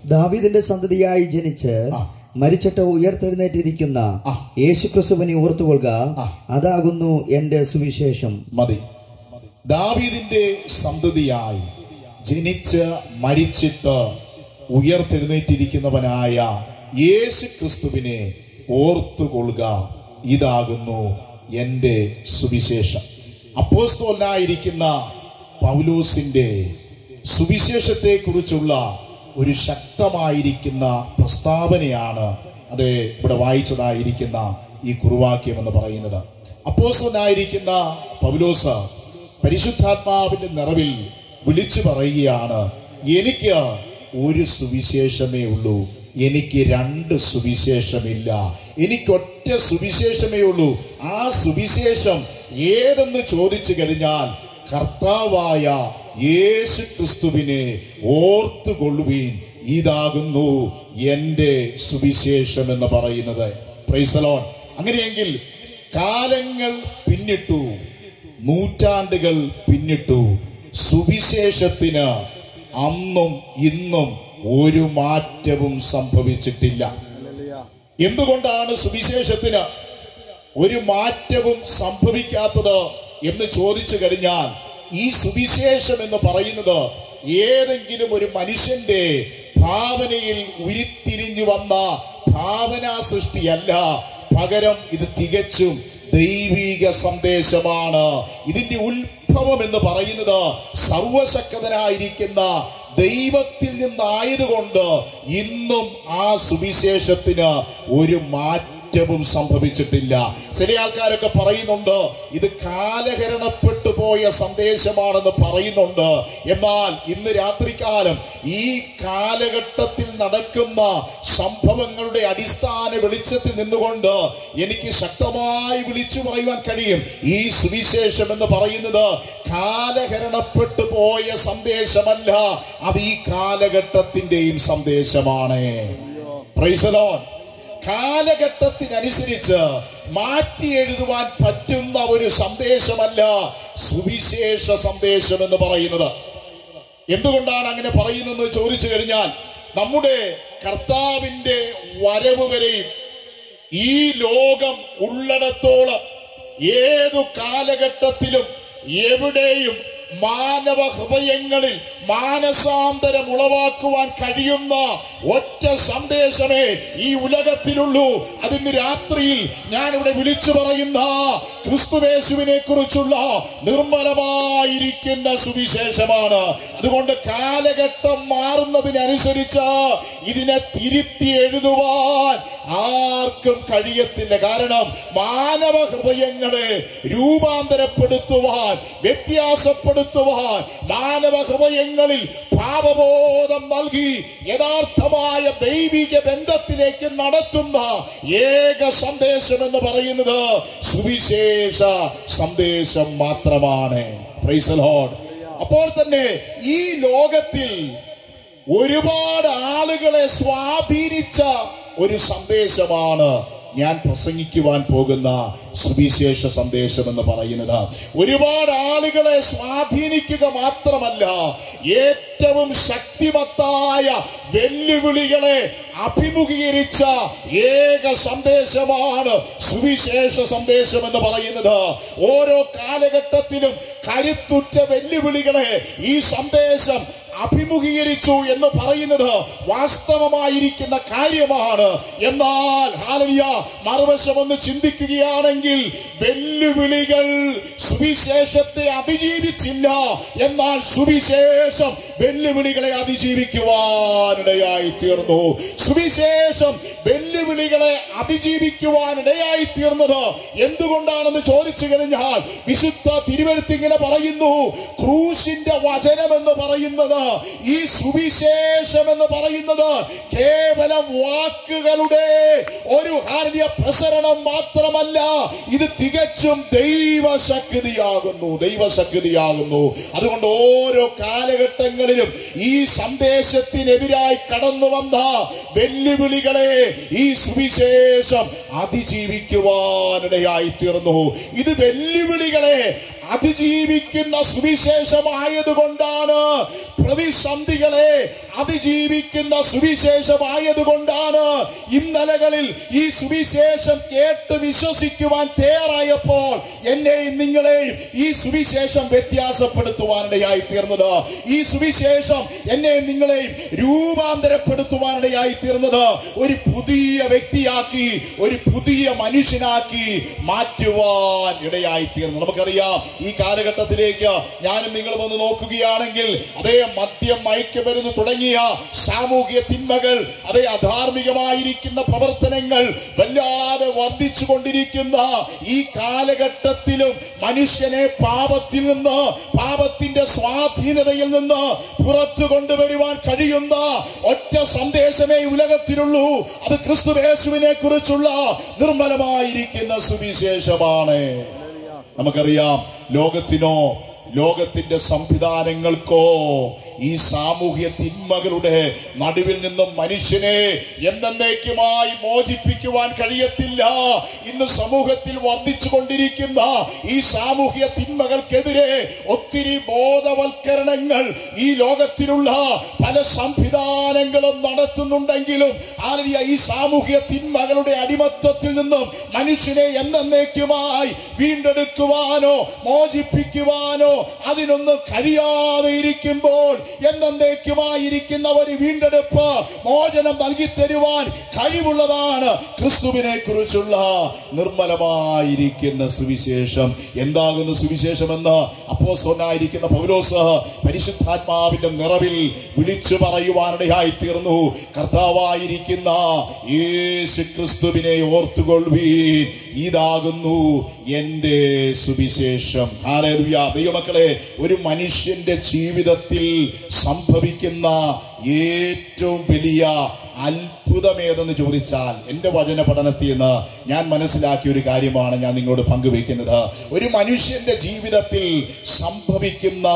ദാവീദിന്റെ സന്തതിയായി ജനിച്ച് ആ. മരിച്ചിട്ട് ഉയർത്തെഴുന്നേറ്റിരിക്കുന്ന ആ. യേശുക്രിസ്തുവിനെ ഓർത്തുകൊള്ളുക ആ. അതാകുന്നു എന്റെ സുവിശേഷം മതി ദാവീദിന്റെ സന്തതിയായി ജനിച്ച് മരിച്ചിട്ട് ഉയർത്തെഴുന്നേറ്റിരിക്കുന്നവനായ യേശു ക്രിസ്തുവിനെ ഓർത്തുകൊള്ളുക ഇതാകുന്നു എൻ്റെ സുവിശേഷം അപ്പോസ്തോലായിരിക്കുന്ന പൗലോസിന്റെ സുവിശേഷത്തെക്കുറിച്ചുള്ള ഒരു ശക്തമായിരിക്കുന്ന പ്രസ്താവനയാണ് അത് ഇവിടെ വായിച്ചതായിരിക്കുന്ന ഈ കുറുവാക്യം എന്ന് പറയുന്നത് അപ്പോസ്തലനായിരിക്കുന്ന പൗലോസ് പരിശുദ്ധാത്മാവിന്റെ നിറവിൽ വിളിച്ചു പറയുകയാണ് എനിക്ക് ഒരു സുവിശേഷമേ ഉള്ളൂ എനിക്ക് രണ്ട് സുവിശേഷമില്ല എനിക്കൊറ്റ സുവിശേഷമേ ഉള്ളൂ ആ സുവിശേഷം ഏതെന്ന് ചോദിച്ചു കഴിഞ്ഞാൽ കർത്താവായ യേശു ക്രിസ്തുവിനെ ഓർത്തുകൊള്ളുവീൻ ഇതാകുന്നു എൻ്റെ സുവിശേഷം എന്ന് പറയുന്നത് പ്രൈസലോൺ അങ്ങനെയെങ്കിൽ കാലങ്ങൾ പിന്നിട്ടു നൂറ്റാണ്ടുകൾ പിന്നിട്ടു സുവിശേഷത്തിന് അന്നും ഇന്നും ഒരു മാറ്റവും സംഭവിച്ചിട്ടില്ല എന്തുകൊണ്ടാണ് സുവിശേഷത്തിന് ഒരു മാറ്റവും സംഭവിക്കാത്തത് എന്ന് ചോദിച്ചു കഴിഞ്ഞാൽ ഈ സുവിശേഷം എന്ന് പറയുന്നത് ഏതെങ്കിലും ഒരു മനുഷ്യന്റെ ഭാവനയിൽ ഉരുത്തിരിഞ്ഞു വന്ന ഭാവനാ സൃഷ്ടിയല്ല പകരം ഇത് തികച്ചും ദൈവിക സന്ദേശമാണ് ഇതിന്റെ ഉത്ഭവം എന്ന് പറയുന്നത് സർവശക്തനായിരിക്കുന്ന ദൈവത്തിൽ നിന്നായതുകൊണ്ട് ഇന്നും ആ സുവിശേഷത്തിന് ഒരു മാറ്റവും സംഭവിച്ചിട്ടില്ല ചില ആൾക്കാരൊക്കെ പറയുന്നുണ്ട് ഇത് കാലഹരണപ്പെട്ടു പോയ സന്ദേശമാണെന്ന് പറയുന്നുണ്ട് എന്നാൽ ഇന്ന് രാത്രികാലം ഈ കാലഘട്ടത്തിൽ നടക്കുന്ന സംഭവങ്ങളുടെ അടിസ്ഥാന വെളിച്ചത്തിൽ നിന്നുകൊണ്ട് എനിക്ക് ശക്തമായി വിളിച്ചു പറയുവാൻ കഴിയും ഈ സുവിശേഷം എന്ന് പറയുന്നത് കാലഹരണപ്പെട്ടു പോയ സന്ദേശമല്ല അത് ഈ കാലഘട്ടത്തിന്റെയും സന്ദേശമാണ് പ്രൈസലോൺ കാലഘട്ടത്തിനനുസരിച്ച് മാറ്റി എഴുതുവാൻ പറ്റുന്ന ഒരു സന്ദേശമല്ല സുവിശേഷ സന്ദേശം എന്ന് പറയുന്നത് എന്തുകൊണ്ടാണ് അങ്ങനെ പറയുന്നതെന്ന് ചോദിച്ചു കഴിഞ്ഞാൽ നമ്മുടെ കർത്താവിന്റെ വരവ് വരെയും ഈ ലോകം ഉള്ളിടത്തോളം ഏതു കാലഘട്ടത്തിലും എവിടെയും മാനവ ഹൃദയങ്ങളിൽ മാനസാന്തരം ഉളവാക്കുവാൻ കഴിയുന്ന ഒറ്റ സന്ദേശമേ ഈ ഉലകത്തിലുള്ളൂ അതിന് രാത്രിയിൽ ഞാൻ ഇവിടെ വിളിച്ചു പറയുന്ന ക്രിസ്തുവേശുവിനെ കുറിച്ചുള്ള നിർമ്മലമായിരിക്കുന്ന സുവിശേഷമാണ് അതുകൊണ്ട് കാലഘട്ടം മാറുന്നതിനനുസരിച്ച് ഇതിനെ തിരുത്തി എഴുതുവാൻ ആർക്കും കഴിയത്തില്ല കാരണം മാനവ ഹൃദയങ്ങളെ രൂപാന്തരപ്പെടുത്തുവാൻ വ്യത്യാസപ്പെടുത്തുവാൻ മാനവ ഹൃദയങ്ങളിൽ പാപബോധം നൽകി യഥാർത്ഥമായ ദൈവിക ബന്ധത്തിലേക്ക് നടത്തുന്ന ഏക സന്ദേശം എന്ന് പറയുന്നത് സുവിശേഷ സന്ദേശം മാത്രമാണ് Praise the Lord. അപ്പോൾ തന്നെ ഈ ലോകത്തിൽ ഒരുപാട് ആളുകളെ സ്വാധീനിച്ച ഒരു സന്ദേശമാണ് ഞാൻ പ്രസംഗിക്കുവാൻ പോകുന്ന സുവിശേഷ സന്ദേശം എന്ന് പറയുന്നത് ഒരുപാട് ആളുകളെ സ്വാധീനിക്കുക മാത്രമല്ല ഏറ്റവും ശക്തിമത്തായ വെല്ലുവിളികളെ അഭിമുഖീകരിച്ച ഏക സന്ദേശമാണ് സുവിശേഷ സന്ദേശം എന്ന് പറയുന്നത് ഓരോ കാലഘട്ടത്തിലും കരുത്തുറ്റ വെല്ലുവിളികളെ ഈ സന്ദേശം അഭിമുഖീകരിച്ചു എന്ന് പറയുന്നത് വാസ്തവമായിരിക്കുന്ന കാര്യമാണ് എന്നാൽ ഹാലലിയ മറുവശം ഒന്ന് ചിന്തിക്കുകയാണെങ്കിൽ വെല്ലുവിളികൾ സുവിശേഷത്തെ അതിജീവിച്ചില്ല എന്നാൽ സുവിശേഷം വെല്ലുവിളികളെ അതിജീവിക്കുവാനിടയായി തീർന്നു സുവിശേഷം വെല്ലുവിളികളെ അതിജീവിക്കുവാനിടയായി തീർന്നത് എന്തുകൊണ്ടാണെന്ന് ചോദിച്ചു കഴിഞ്ഞാൽ വിശുദ്ധ തിരുവഴുത്ത് ഇങ്ങനെ പറയുന്നു ക്രൂശിന്റെ വചനം എന്ന് പറയുന്നത് ഈ സുവിശേഷം എന്ന് പറയുന്നത് കേവലം വാക്കുകളുടെ ഒരു ഹാര്യ പ്രസരണം മാത്രമല്ല ഇത് തികച്ചും ദൈവശക്തിയാകുന്നു ദൈവശക്തിയാകുന്നു അതുകൊണ്ട് ഓരോ കാലഘട്ടങ്ങളിലും ഈ സന്ദേശത്തിനെതിരായി കടന്നു വന്ന വെല്ലുവിളികളെ ഈ സുവിശേഷം അതിജീവിക്കുവാനിടയായി തീർന്നു ഇത് വെല്ലുവിളികളെ അതിജീവിക്കുന്ന സുവിശേഷമായതുകൊണ്ടാണ് പ്രതിസന്ധികളെ അതിജീവിക്കുന്ന സുവിശേഷമായതുകൊണ്ടാണ് ഇന്നലകളിൽ ഈ സുവിശേഷം കേട്ട് വിശ്വസിക്കുവാൻ തയ്യാറായപ്പോൾ എന്നെയും നിങ്ങളെയും ഈ സുവിശേഷം വ്യത്യാസപ്പെടുത്തുവാനിടയായി തീർന്നത് ഈ സുവിശേഷം എന്നെയും നിങ്ങളെയും രൂപാന്തരപ്പെടുത്തുവാനിടയായി തീർന്നത് ഒരു പുതിയ വ്യക്തിയാക്കി ഒരു പുതിയ മനുഷ്യനാക്കി മാറ്റുവാൻ ഇടയായി തീർന്നു നമുക്കറിയാം ഈ കാലഘട്ടത്തിലേക്ക് ഞാനും നിങ്ങളും ഒന്ന് നോക്കുകയാണെങ്കിൽ അതേ മദ്യം മയക്കുമരുന്ന് തുടങ്ങിയ സാമൂഹിക തിന്മകൾ അതേ അധാർമികമായിരിക്കുന്ന പ്രവർത്തനങ്ങൾ വല്ലാതെ വർദ്ധിച്ചു കൊണ്ടിരിക്കുന്ന ഈ കാലഘട്ടത്തിലും മനുഷ്യനെ പാപത്തിൽ നിന്ന് പാപത്തിന്റെ സ്വാധീനതയിൽ നിന്ന് പുറത്തു കൊണ്ടുവരുവാൻ കഴിയുന്ന ഒറ്റ സന്ദേശമേ ഈ ഉലകത്തിലുള്ളൂ അത് ക്രിസ്തുവേശുവിനെ കുറിച്ചുള്ള നിർമ്മലമായിരിക്കുന്ന സുവിശേഷമാണ് നമുക്കറിയാം ലോകത്തിനോ ലോകത്തിന്റെ സംവിധാനങ്ങൾക്കോ ഈ സാമൂഹ്യ തിന്മകളുടെ നടുവിൽ നിന്നും മനുഷ്യനെ എന്നേക്കുമായി മോചിപ്പിക്കുവാൻ കഴിയത്തില്ല ഇന്ന് സമൂഹത്തിൽ വർദ്ധിച്ചു കൊണ്ടിരിക്കുന്ന ഈ സാമൂഹ്യ തിന്മകൾക്കെതിരെ ഒത്തിരി ബോധവൽക്കരണങ്ങൾ ഈ ലോകത്തിലുള്ള പല സംവിധാനങ്ങളും നടത്തുന്നുണ്ടെങ്കിലും ആലിയ ഈ സാമൂഹ്യ തിന്മകളുടെ അടിമത്വത്തിൽ നിന്നും മനുഷ്യനെ എന്നേക്കുമായി വീണ്ടെടുക്കുവാനോ മോചിപ്പിക്കുവാനോ അതിനൊന്നും കഴിയാതെ ഇരിക്കുമ്പോൾ എന്നേക്കുമായിരിക്കുന്ന ഒരു വീണ്ടെടുപ്പ് മോചനം നൽകി തരുവാൻ കഴിവുള്ളതാണ് ക്രിസ്തുവിനെ കുറിച്ചുള്ള നിർമ്മലമായിരിക്കുന്ന സുവിശേഷം എന്താകുന്നു സുവിശേഷമെന്ന് അപ്പോസ്തലനായിരിക്കുന്ന പൗലോസ് പരിശുദ്ധാത്മാവിന്റെ നിറവിൽ വിളിച്ചു പറയുവാനിടയായി തീർന്നു കർത്താവായിരിക്കുന്ന യേശു ക്രിസ്തുവിനെ ഓർത്തുകൊള്ളുവീൻ ഇതാകുന്നു എൻ്റെ സുവിശേഷം ഹാലേലുയ ദൈവമക്കളെ ഒരു മനുഷ്യന്റെ ജീവിതത്തിൽ സംഭവിക്കുന്ന ഏറ്റവും വലിയ അത്ഭുതം ഏതെന്ന് ചോദിച്ചാൽ എൻ്റെ വചന പഠനത്തിൽ നിന്ന് ഞാൻ മനസ്സിലാക്കിയ ഒരു കാര്യമാണ് ഞാൻ നിങ്ങളോട് പങ്കുവയ്ക്കുന്നത് ഒരു മനുഷ്യന്റെ ജീവിതത്തിൽ സംഭവിക്കുന്ന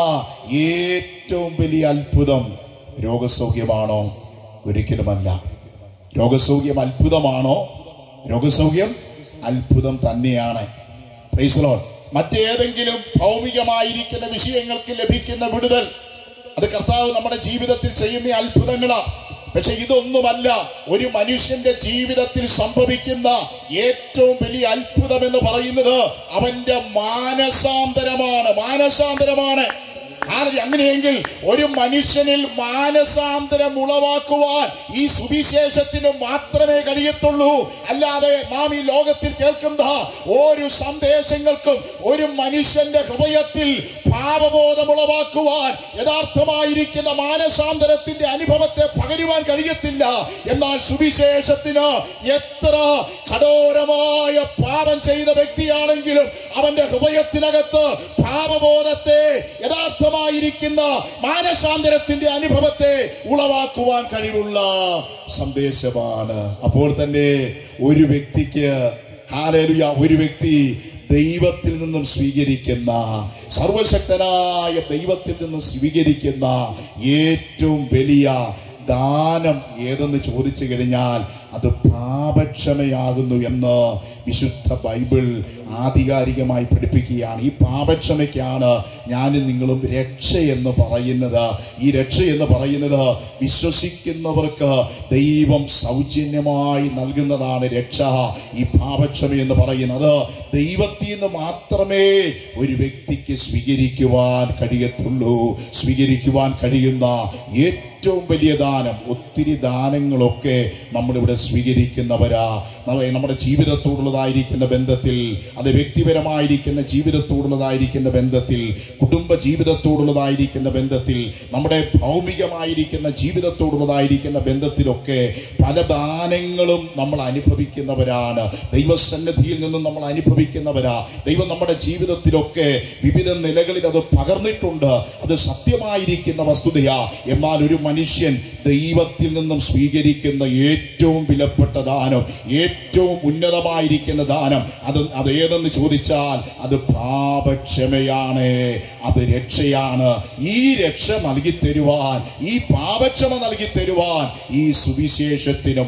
ഏറ്റവും വലിയ അത്ഭുതം രോഗസൗഖ്യമാണോ ഒരിക്കലുമല്ല രോഗസൗഖ്യം അത്ഭുതമാണോ രോഗസൗഖ്യം അത്ഭുതം തന്നെയാണ് Praise the Lord. മറ്റേതെങ്കിലും ഭൗമികമായിരിക്കുന്ന വിഷയങ്ങൾക്ക് ലഭിക്കുന്ന വിടുതൽ അത് കർത്താവ് നമ്മുടെ ജീവിതത്തിൽ ചെയ്യുന്ന അത്ഭുതങ്ങളാ പക്ഷെ ഇതൊന്നുമല്ല ഒരു മനുഷ്യന്റെ ജീവിതത്തിൽ സംഭവിക്കുന്ന ഏറ്റവും വലിയ അത്ഭുതം എന്ന് പറയുന്നത് അവന്റെ മാനസാന്തരമാണ് മാനസാന്തരമാണ് കാരണം അങ്ങനെയെങ്കിൽ ഒരു മനുഷ്യനിൽ മാനസാന്തരം ഉളവാക്കുവാൻ ഈ സുവിശേഷത്തിന് മാത്രമേ കഴിയത്തുള്ളൂ അല്ലാതെ നാം ഈ ലോകത്തിൽ കേൾക്കുന്ന ഒരു സന്ദേശങ്ങൾക്കും ഒരു മനുഷ്യന്റെ ഹൃദയത്തിൽ പാപബോധം ഉളവാക്കുവാൻ യഥാർത്ഥമായിരിക്കുന്ന മാനസാന്തരത്തിന്റെ അനുഭവത്തെ പകരുവാൻ കഴിയത്തില്ല എന്നാൽ സുവിശേഷത്തിന് എത്ര കഠോരമായ പാപം ചെയ്ത വ്യക്തിയാണെങ്കിലും അവന്റെ ഹൃദയത്തിനകത്ത് പാപബോധത്തെ യഥാർത്ഥമായിരിക്കുന്ന മാനസാന്തരത്തിന്റെ അനുഭവത്തെ ഉളവാക്കുവാൻ കഴിവുള്ള സന്ദേശമാണ് അപ്പോൾ തന്നെ ഒരു വ്യക്തിക്ക് ഹാലേലുയ ഒരു വ്യക്തി ദൈവത്തിൽ നിന്നും സ്വീകരിക്കുന്ന സർവശക്തനായ ദൈവത്തിൽ നിന്നും സ്വീകരിക്കുന്ന ഏറ്റവും വലിയ ദാനം ഏതെന്ന് ചോദിച്ചു കഴിഞ്ഞാൽ അത് പാപക്ഷമയാകുന്നു എന്ന് വിശുദ്ധ ബൈബിൾ ആധികാരികമായി പഠിപ്പിക്കുകയാണ് ഈ പാപക്ഷമയ്ക്കാണ് ഞാനും നിങ്ങളും രക്ഷ എന്ന് പറയുന്നത് ഈ രക്ഷ എന്ന് പറയുന്നത് വിശ്വസിക്കുന്നവർക്ക് ദൈവം സൗജന്യമായി നൽകുന്നതാണ് രക്ഷ ഈ പാപക്ഷമ എന്ന് പറയുന്നത് ദൈവത്തിൽ നിന്ന് മാത്രമേ ഒരു വ്യക്തിക്ക് സ്വീകരിക്കുവാൻ കഴിയത്തുള്ളൂ സ്വീകരിക്കുവാൻ കഴിയുന്ന ഏറ്റവും വലിയ ദാനം ഒത്തിരി ദാനങ്ങളൊക്കെ നമ്മളിവിടെ സ്വീകരിക്കുന്നവരാ നമ്മ- നമ്മുടെ ജീവിതത്തോടുള്ളതായിരിക്കുന്ന ബന്ധത്തിൽ അത് വ്യക്തിപരമായിരിക്കുന്ന ജീവിതത്തോടുള്ളതായിരിക്കുന്ന ബന്ധത്തിൽ കുടുംബ ജീവിതത്തോടുള്ളതായിരിക്കുന്ന ബന്ധത്തിൽ നമ്മുടെ ഭൗമികമായിരിക്കുന്ന ജീവിതത്തോടുള്ളതായിരിക്കുന്ന ബന്ധത്തിലൊക്കെ പല ദാനങ്ങളും നമ്മൾ അനുഭവിക്കുന്നവരാണ് ദൈവസന്നിധിയിൽ നിന്നും നമ്മൾ അനുഭവിക്കുന്നവരാ ദൈവം നമ്മുടെ ജീവിതത്തിലൊക്കെ വിവിധ നിലകളിൽ അത് പകർന്നിട്ടുണ്ട് അത് സത്യമായിരിക്കുന്ന വസ്തുതയാ എന്നാൽ ഒരു മനുഷ്യൻ ദൈവത്തിൽ നിന്നും സ്വീകരിക്കുന്ന ഏറ്റവും വിലപ്പെട്ട ദാനം ഏറ്റവും ഉന്നതമായിരിക്കുന്ന ദാനം അത് അത് ഏതെന്ന് ചോദിച്ചാൽ അത് പാപക്ഷമയാണ് അത് രക്ഷയാണ് ഈ രക്ഷ നൽകി തരുവാൻ ഈ പാപക്ഷമ നൽകി തരുവാൻ ഈ സുവിശേഷത്തിന് മാത്രം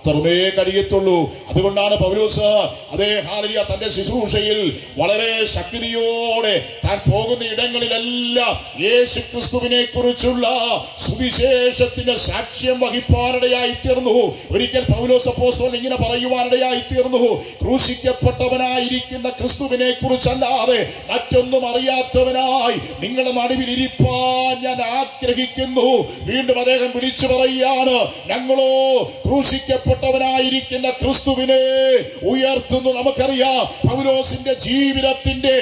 മാത്രമേ കഴിയത്തുള്ളൂ അതുകൊണ്ടാണ് പൗലോസ് അതേ ഹാലലിയ തന്റെ ശുശ്രൂഷയിൽ വളരെ ശക്തിയോടെ താൻ പോകുന്ന ഇടങ്ങളിലെല്ലാം യേശു ക്രിസ്തുവിനെ കുറിച്ചുള്ള സുവിശേഷത്തിന്റെ സാക്ഷ്യം വഹിപ്പാനിടയായി തീർന്നു ഒരിക്കൽ പൗലോസ് അപ്പോസ്തലൻ ഇങ്ങനെ പറയുവാനിടയായി തീർന്നു ക്രൂശിക്കപ്പെട്ടവനായിരിക്കുന്ന ക്രിസ്തുവിനെ കുറിച്ചല്ലാതെ മറ്റൊന്നും അറിയാത്തവനായി നിങ്ങളുടെ നടുവിൽ ഇരിപ്പാൻ ഞാൻ ആഗ്രഹിക്കുന്നു വീണ്ടും അദ്ദേഹം വിളിച്ചു പറയുകയാണ് ഞങ്ങളോ ക്രൂശിക്കപ്പെട്ടവനായിരിക്കുന്ന ക്രിസ്തുവിനെ ഉയർത്തുന്നു നമുക്കറിയാം പൗലോസിന്റെ ജീവിതത്തിന്റെ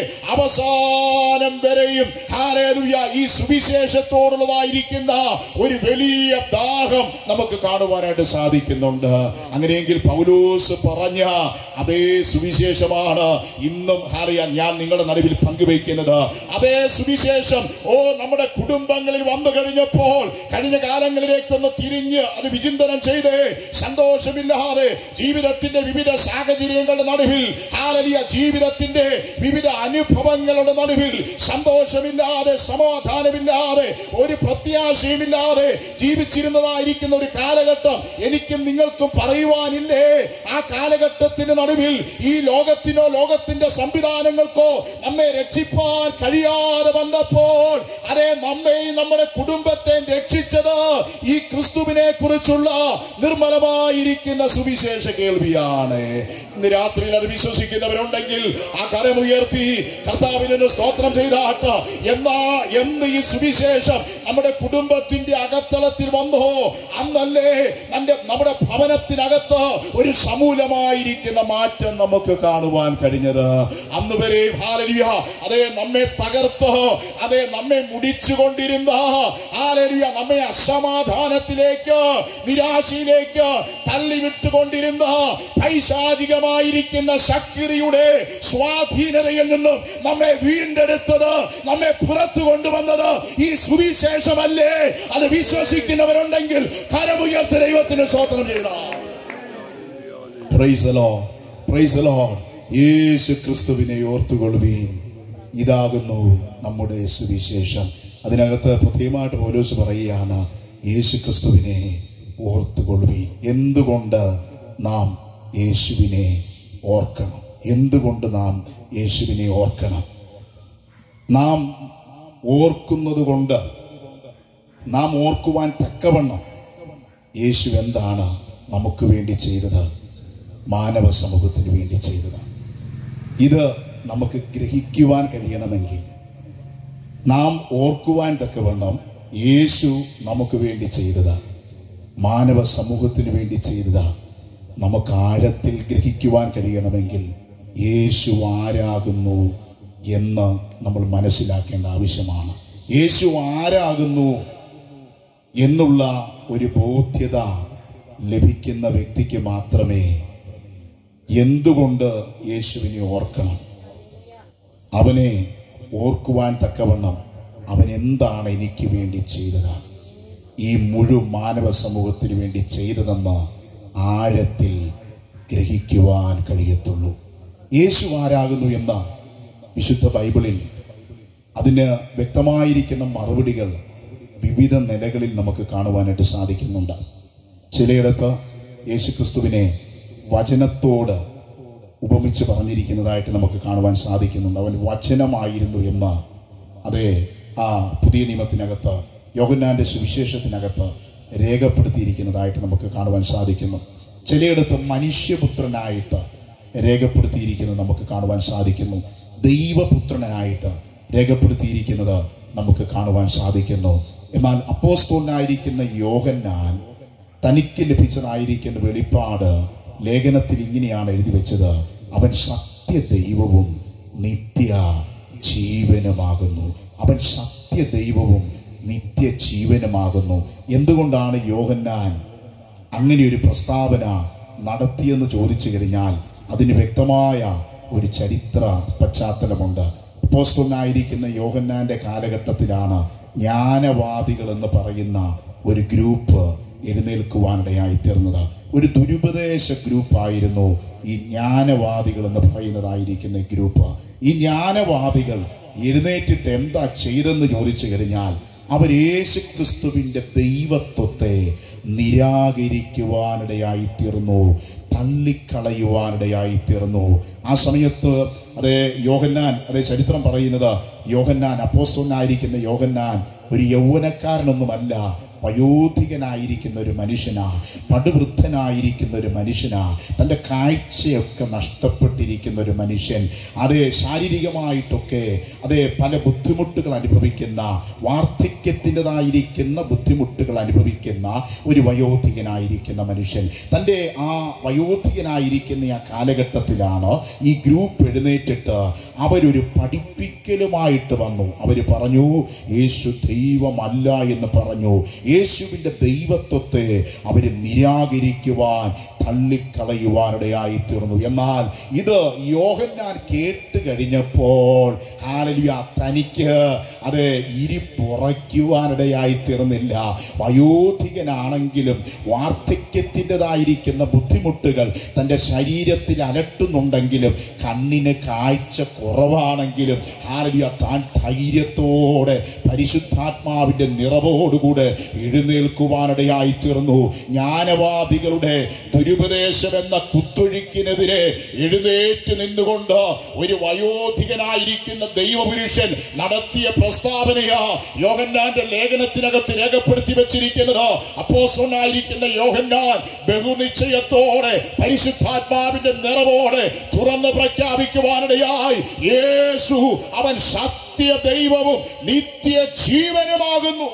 അവസാനം വരെയും ഹാലേലുയ ഈ സുവിശേഷത്തോടുള്ളതായിരിക്കുന്ന ഒരു വലിയ ദാഹം നമുക്ക് കാണുവാനായിട്ട് സാധിക്കുന്നുണ്ട് അങ്ങനെയെങ്കിൽ പൗലോസ് പറഞ്ഞ അതേ സുവിശേഷമാണ് ഇന്നും ഹാറിയ ഞാൻ നിങ്ങളുടെ നടുവിൽ പങ്കുവയ്ക്കുന്നത് അതേ സുവിശേഷം ഓ നമ്മുടെ കുടുംബങ്ങളിൽ വന്നു കഴിഞ്ഞപ്പോൾ കഴിഞ്ഞ കാലങ്ങളിലേക്കൊന്ന് തിരിഞ്ഞ് അത് വിചിന്തനം ചെയ്ത് സന്തോഷമില്ലാതെ ജീവിതത്തിന്റെ വിവിധ സാഹചര്യങ്ങളുടെ നടുവിൽ ഹാലലിയ ജീവിതത്തിന്റെ വിവിധ അനുഭവങ്ങളുടെ നടുവിൽ സന്തോഷമില്ലാതെ സമാധാനമില്ലാതെ ഒരു പ്രത്യാശയുമില്ലാതെ ജീവിച്ചിരുന്നതായിരിക്കുന്ന ഒരു കാലഘട്ടം എനിക്കും നിങ്ങൾക്കും പറയുവാനില്ലേ ആ കാലഘട്ടത്തിന് നടുവിൽ ഈ ലോകത്തിനോ ലോകത്തിന്റെ സംവിധാനങ്ങൾക്കോ നമ്മെ രക്ഷിപ്പാൻ കഴിയാതെ വന്നപ്പോൾ അതേ നമ്മെയും നമ്മുടെ കുടുംബത്തെ രക്ഷിച്ചത് ഈ ക്രിസ്തുവിനെ കുറിച്ചുള്ള നിർമ്മലമായിരിക്കുന്ന സുവിശേഷ കേൾവിയാണ് ഇന്ന് രാത്രിയിൽ അത് വിശ്വസിക്കുന്നവരുണ്ടെങ്കിൽ ആ കരമുയർത്തി കർത്താവിന് സ്തോത്രം ചെയ്താട്ട് എന്നാ എന്ന് ഈ സുവിശേഷം നമ്മുടെ കുടുംബത്തിന്റെ അകത്തളത്തിൽ വന്നോ അന്നല്ലേ നമ്മുടെ നമ്മുടെ ഭവനത്തിനകത്ത് ഒരു സമൂലമായിരിക്കുന്ന മാറ്റം നമുക്ക് കാണുവാൻ കഴിഞ്ഞത് അന്ന് വരെ ഹാലലിയ അതേ നമ്മെ തകർത്ത് അതേ നമ്മെ മുടിച്ചുകൊണ്ടിരുന്ന ഹാലലിയ നമ്മെ അസമാധാനത്തിലേക്ക് നിരാശയിലേക്ക് തള്ളിവിട്ടുകൊണ്ടിരുന്ന പൈശാചികമായിരിക്കുന്ന ശക്തിയുടെ സ്വാധീനതയിൽ നിന്നും നമ്മെ വീണ്ടെടുത്തത് നമ്മെ പുറത്തു കൊണ്ടുവന്നത് ഈ സുവിശേഷമല്ലേ അത് വിശ്വസിക്കുന്നവരുണ്ടെങ്കിൽ കരമുയർത്ത ദൈവത്തിന് സ്വോത്രം ചെയ്യണം Praise the Lord. Praise the Lord. യേശു ക്രിസ്തുവിനെ ഓർത്തുകൊള്ളുവീൻ ഇതാകുന്നു നമ്മുടെ സുവിശേഷം അതിനകത്ത് പ്രത്യേകമായിട്ട് പോലീസ് പറയുകയാണ് യേശു ക്രിസ്തുവിനെ ഓർത്തുകൊള്ളുവീൻ എന്തുകൊണ്ട് നാം യേശുവിനെ ഓർക്കണം എന്തുകൊണ്ട് നാം യേശുവിനെ ഓർക്കണം നാം ഓർക്കുന്നത് കൊണ്ട് നാം ഓർക്കുവാൻ തക്കവണ്ണം യേശു എന്താണ് നമുക്ക് വേണ്ടി ചെയ്തത് മാനവ സമൂഹത്തിന് വേണ്ടി ചെയ്തത് ഇത് നമുക്ക് ഗ്രഹിക്കുവാൻ കഴിയണമെങ്കിൽ നാം ഓർക്കുവാൻ തക്കവണ്ണം യേശു നമുക്ക് വേണ്ടി ചെയ്തത് മാനവ സമൂഹത്തിന് വേണ്ടി ചെയ്തത് നമുക്ക് ആഴത്തിൽ ഗ്രഹിക്കുവാൻ കഴിയണമെങ്കിൽ യേശു ആരാകുന്നു എന്ന് നമ്മൾ മനസ്സിലാക്കേണ്ട ആവശ്യമാണ് യേശു ആരാകുന്നു എന്നുള്ള ഒരു ബോധ്യത ലഭിക്കുന്ന വ്യക്തിക്ക് മാത്രമേ എന്തുകൊണ്ട് യേശുവിനെ ഓർക്കണം അവനെ ഓർക്കുവാൻ തക്കവണ്ണം അവൻ എന്താണ് എനിക്ക് വേണ്ടി ചെയ്തത് ഈ മുഴുവൻ മാനവ സമൂഹത്തിന് വേണ്ടി ചെയ്തതെന്ന് ആഴത്തിൽ ഗ്രഹിക്കുവാൻ കഴിയത്തുള്ളൂ യേശു ആരാകുന്നു എന്ന വിശുദ്ധ ബൈബിളിൽ അതിന് വ്യക്തമായിരിക്കുന്ന മറുപടികൾ വിവിധ നിലകളിൽ നമുക്ക് കാണുവാനായിട്ട് സാധിക്കുന്നുണ്ട് ചിലയിടത്ത് യേശുക്രിസ്തുവിനെ വചനത്തോട് ഉപമിച്ച് പറഞ്ഞിരിക്കുന്നതായിട്ട് നമുക്ക് കാണുവാൻ സാധിക്കുന്നുണ്ട് അവൻ വചനമായിരുന്നു എന്ന് അതെ ആ പുതിയ നിയമത്തിനകത്ത് യോഹന്നാന്റെ സുവിശേഷത്തിനകത്ത് രേഖപ്പെടുത്തിയിരിക്കുന്നതായിട്ട് നമുക്ക് കാണുവാൻ സാധിക്കുന്നു ചിലയിടത്ത് മനുഷ്യപുത്രനായിട്ട് രേഖപ്പെടുത്തിയിരിക്കുന്നത് നമുക്ക് കാണുവാൻ സാധിക്കുന്നു ദൈവപുത്രനായിട്ട് രേഖപ്പെടുത്തിയിരിക്കുന്നത് നമുക്ക് കാണുവാൻ സാധിക്കുന്നു എന്നാൽ അപ്പോസ്തോനായിരിക്കുന്ന യോഹന്നാൻ തനിക്ക് ലഭിച്ചതായിരിക്കുന്ന വെളിപ്പാട് ലേഖനത്തിൽ ഇങ്ങനെയാണ് എഴുതി വെച്ചത് അവൻ സത്യ ദൈവവും നിത്യ ജീവനുമാകുന്നു അവൻ സത്യ ദൈവവും നിത്യ ജീവനുമാകുന്നു എന്തുകൊണ്ടാണ് യോഹന്നാൻ അങ്ങനെ ഒരു പ്രസ്താവന നടത്തിയെന്ന് ചോദിച്ചു കഴിഞ്ഞാൽ അതിന് വ്യക്തമായ ഒരു ചരിത്ര പശ്ചാത്തലമുണ്ട് അപ്പോസ്തലനായിരിക്കുന്ന യോഹന്നാന്റെ കാലഘട്ടത്തിലാണ് ജ്ഞാനവാദികൾ എന്ന് പറയുന്ന ഒരു ഗ്രൂപ്പ് എഴുന്നേൽക്കുവാനിടയായി തീർന്നത് ഒരു ദുരുപദേശ ഗ്രൂപ്പായിരുന്നു ഈ ജ്ഞാനവാദികൾ എന്ന് പറയുന്നതായിരിക്കുന്ന ഈ ഗ്രൂപ്പ് ഈ ജ്ഞാനവാദികൾ എഴുന്നേറ്റിട്ട് എന്താ ചെയ്തെന്ന് ചോദിച്ചു കഴിഞ്ഞാൽ അവർ യേശു ക്രിസ്തുവിൻ്റെ ദൈവത്വത്തെ നിരാകരിക്കുവാനിടയായി തീർന്നു തള്ളിക്കളയുവാനിടയായി തീർന്നു ആ സമയത്ത് അതെ യോഹന്നാൻ അതെ ചരിത്രം പറയുന്നത് യോഹന്നാൻ അപ്പോസ്തലനായിരിക്കുന്ന യോഹന്നാൻ ഒരു യൗവനക്കാരനൊന്നുമല്ല വയോധികനായിരിക്കുന്ന ഒരു മനുഷ്യനാ പടുവൃദ്ധനായിരിക്കുന്ന ഒരു മനുഷ്യനാ തൻ്റെ കാഴ്ചയൊക്കെ നഷ്ടപ്പെട്ടിരിക്കുന്ന ഒരു മനുഷ്യൻ അത് ശാരീരികമായിട്ടൊക്കെ അത് പല ബുദ്ധിമുട്ടുകൾ അനുഭവിക്കുന്ന വാർദ്ധക്യത്തിൻ്റെതായിരിക്കുന്ന ബുദ്ധിമുട്ടുകൾ അനുഭവിക്കുന്ന ഒരു വയോധികനായിരിക്കുന്ന മനുഷ്യൻ തൻ്റെ ആ വയോധികനായിരിക്കുന്ന ആ കാലഘട്ടത്തിലാണ് ഈ ഗ്രൂപ്പ് എഴുന്നേറ്റിട്ട് അവരൊരു പഠിപ്പിക്കലുമായിട്ട് വന്നു അവർ പറഞ്ഞു യേശു ദൈവമല്ല എന്ന് പറഞ്ഞു യേശുവിൻ്റെ ദൈവത്വത്തെ അവർ നിരാകരിക്കുവാൻ തള്ളിക്കളയുവാനിടയായി തീർന്നു എന്നാൽ ഇത് യോഹന്നാൻ കേട്ട് കഴിഞ്ഞപ്പോൾ ഹാലലിയ തനിക്ക് അത് ഇരിപ്പുറയ്ക്കുവാനിടയായി തീർന്നില്ല വയോധികനാണെങ്കിലും വാർദ്ധക്യത്തിൻ്റെതായിരിക്കുന്ന ബുദ്ധിമുട്ടുകൾ തൻ്റെ ശരീരത്തിൽ അലട്ടുന്നുണ്ടെങ്കിലും കണ്ണിന് കാഴ്ച കുറവാണെങ്കിലും ഹാലലിയ താൻ ധൈര്യത്തോടെ പരിശുദ്ധാത്മാവിൻ്റെ നിറവോടുകൂടെ എഴുന്നേൽക്കുവാനിടയായി തീർന്നു ജ്ഞാനവാദികളുടെ ദുരുപദേശം എന്ന കുത്തൊഴുക്കിനെതിരെ എഴുന്നേറ്റ് നിന്നുകൊണ്ട് ഒരു വയോധികനായിരിക്കുന്ന ദൈവപുരുഷൻ നടത്തിയ പ്രസ്താവനയാ യോഹന്നാന്റെ ലേഖനത്തിനകത്ത് രേഖപ്പെടുത്തി വെച്ചിരിക്കുന്നത് അപ്പോസ്തലനായിരിക്കുന്ന യോഹന്നാൻ ബഹുനിശ്ചയത്തോടെ പരിശുദ്ധാത്മാവിന്റെ നിറവോടെ തുറന്ന് പ്രഖ്യാപിക്കുവാനിടയായി യേശു അവൻ സത്യ ദൈവവും നിത്യ ജീവനുമാകുന്നു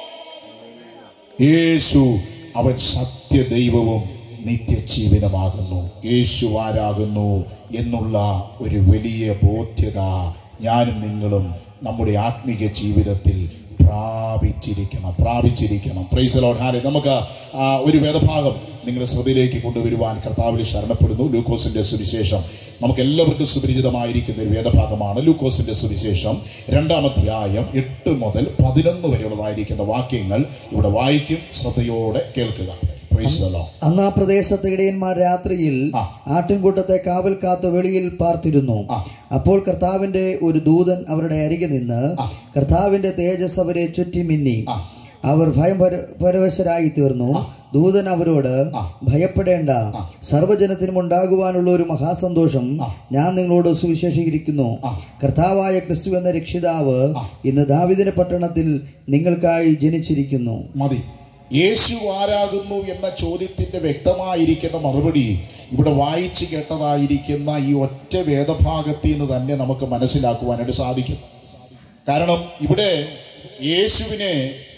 യേശു അവൻ സത്യദൈവവും നിത്യജീവനമാകുന്നു യേശു ആരാകുന്നു എന്നുള്ള ഒരു വലിയ ബോധ്യത ഞാനും നിങ്ങളും നമ്മുടെ ആത്മീക ജീവിതത്തിൽ പ്രാപിച്ചിരിക്കണം പ്രാപിച്ചിരിക്കണം പ്രൈസ് ലോഡ് ഹാലെ നമുക്ക് ആ, ഒരു വേദഭാഗം നിങ്ങളുടെ ശ്രദ്ധയിലേക്ക് കൊണ്ടുവരുവാൻ കർത്താവിൽ ശരണപ്പെടുന്നു ലൂക്കോസിന്റെ സുവിശേഷം നമുക്ക് എല്ലാവർക്കും സുപരിചിതമായിരിക്കുന്ന ഒരു വേദഭാഗമാണ് ലൂക്കോസിന്റെ സുവിശേഷം രണ്ടാം അധ്യായം എട്ട് മുതൽ പതിനൊന്ന് വരെയുള്ളതായിരിക്കുന്ന വാക്യങ്ങൾ ഇവിടെ വായിക്കും ശ്രദ്ധയോടെ കേൾക്കുക പ്രൈസ് ദി ലോർഡ്. അന്ന് ആ പ്രദേശത്തെ ഇടയന്മാർ രാത്രിയിൽ ആ. ആട്ടിൻകൂട്ടത്തെ കാവൽ കാത്ത് വെളിയിൽ പാർത്തിരുന്നു ആ. അപ്പോൾ കർത്താവിന്റെ ഒരു ദൂതൻ അവരുടെ അരികെ നിന്ന് ആ. കർത്താവിന്റെ തേജസ് അവരെ ചുറ്റി മിന്നി ആ. അവർ ഭയം പര- പരവശരായി തീർന്നു ദൂതൻ അവരോട് ആ. ഭയപ്പെടേണ്ട സർവ്വജനത്തിനും ഉണ്ടാകുവാനുള്ള ഒരു മഹാസന്തോഷം ഞാൻ നിങ്ങളോട് സുവിശേഷീകരിക്കുന്നു കർത്താവായ ക്രിസ്തു എന്ന രക്ഷിതാവ് ഇന്ന് ദാവിദിന്റെ പട്ടണത്തിൽ നിങ്ങൾക്കായി ജനിച്ചിരിക്കുന്നു മതി യേശു ആരാകുന്നു എന്ന ചോദ്യത്തിന്റെ വ്യക്തമായിരിക്കുന്ന മറുപടി ഇവിടെ വായിച്ചു കേട്ടതായിരിക്കുന്ന ഈ ഒറ്റ വേദഭാഗത്തിൽ നിന്ന് തന്നെ നമുക്ക് മനസ്സിലാക്കുവാനായിട്ട് സാധിക്കും കാരണം ഇവിടെ യേശുവിനെ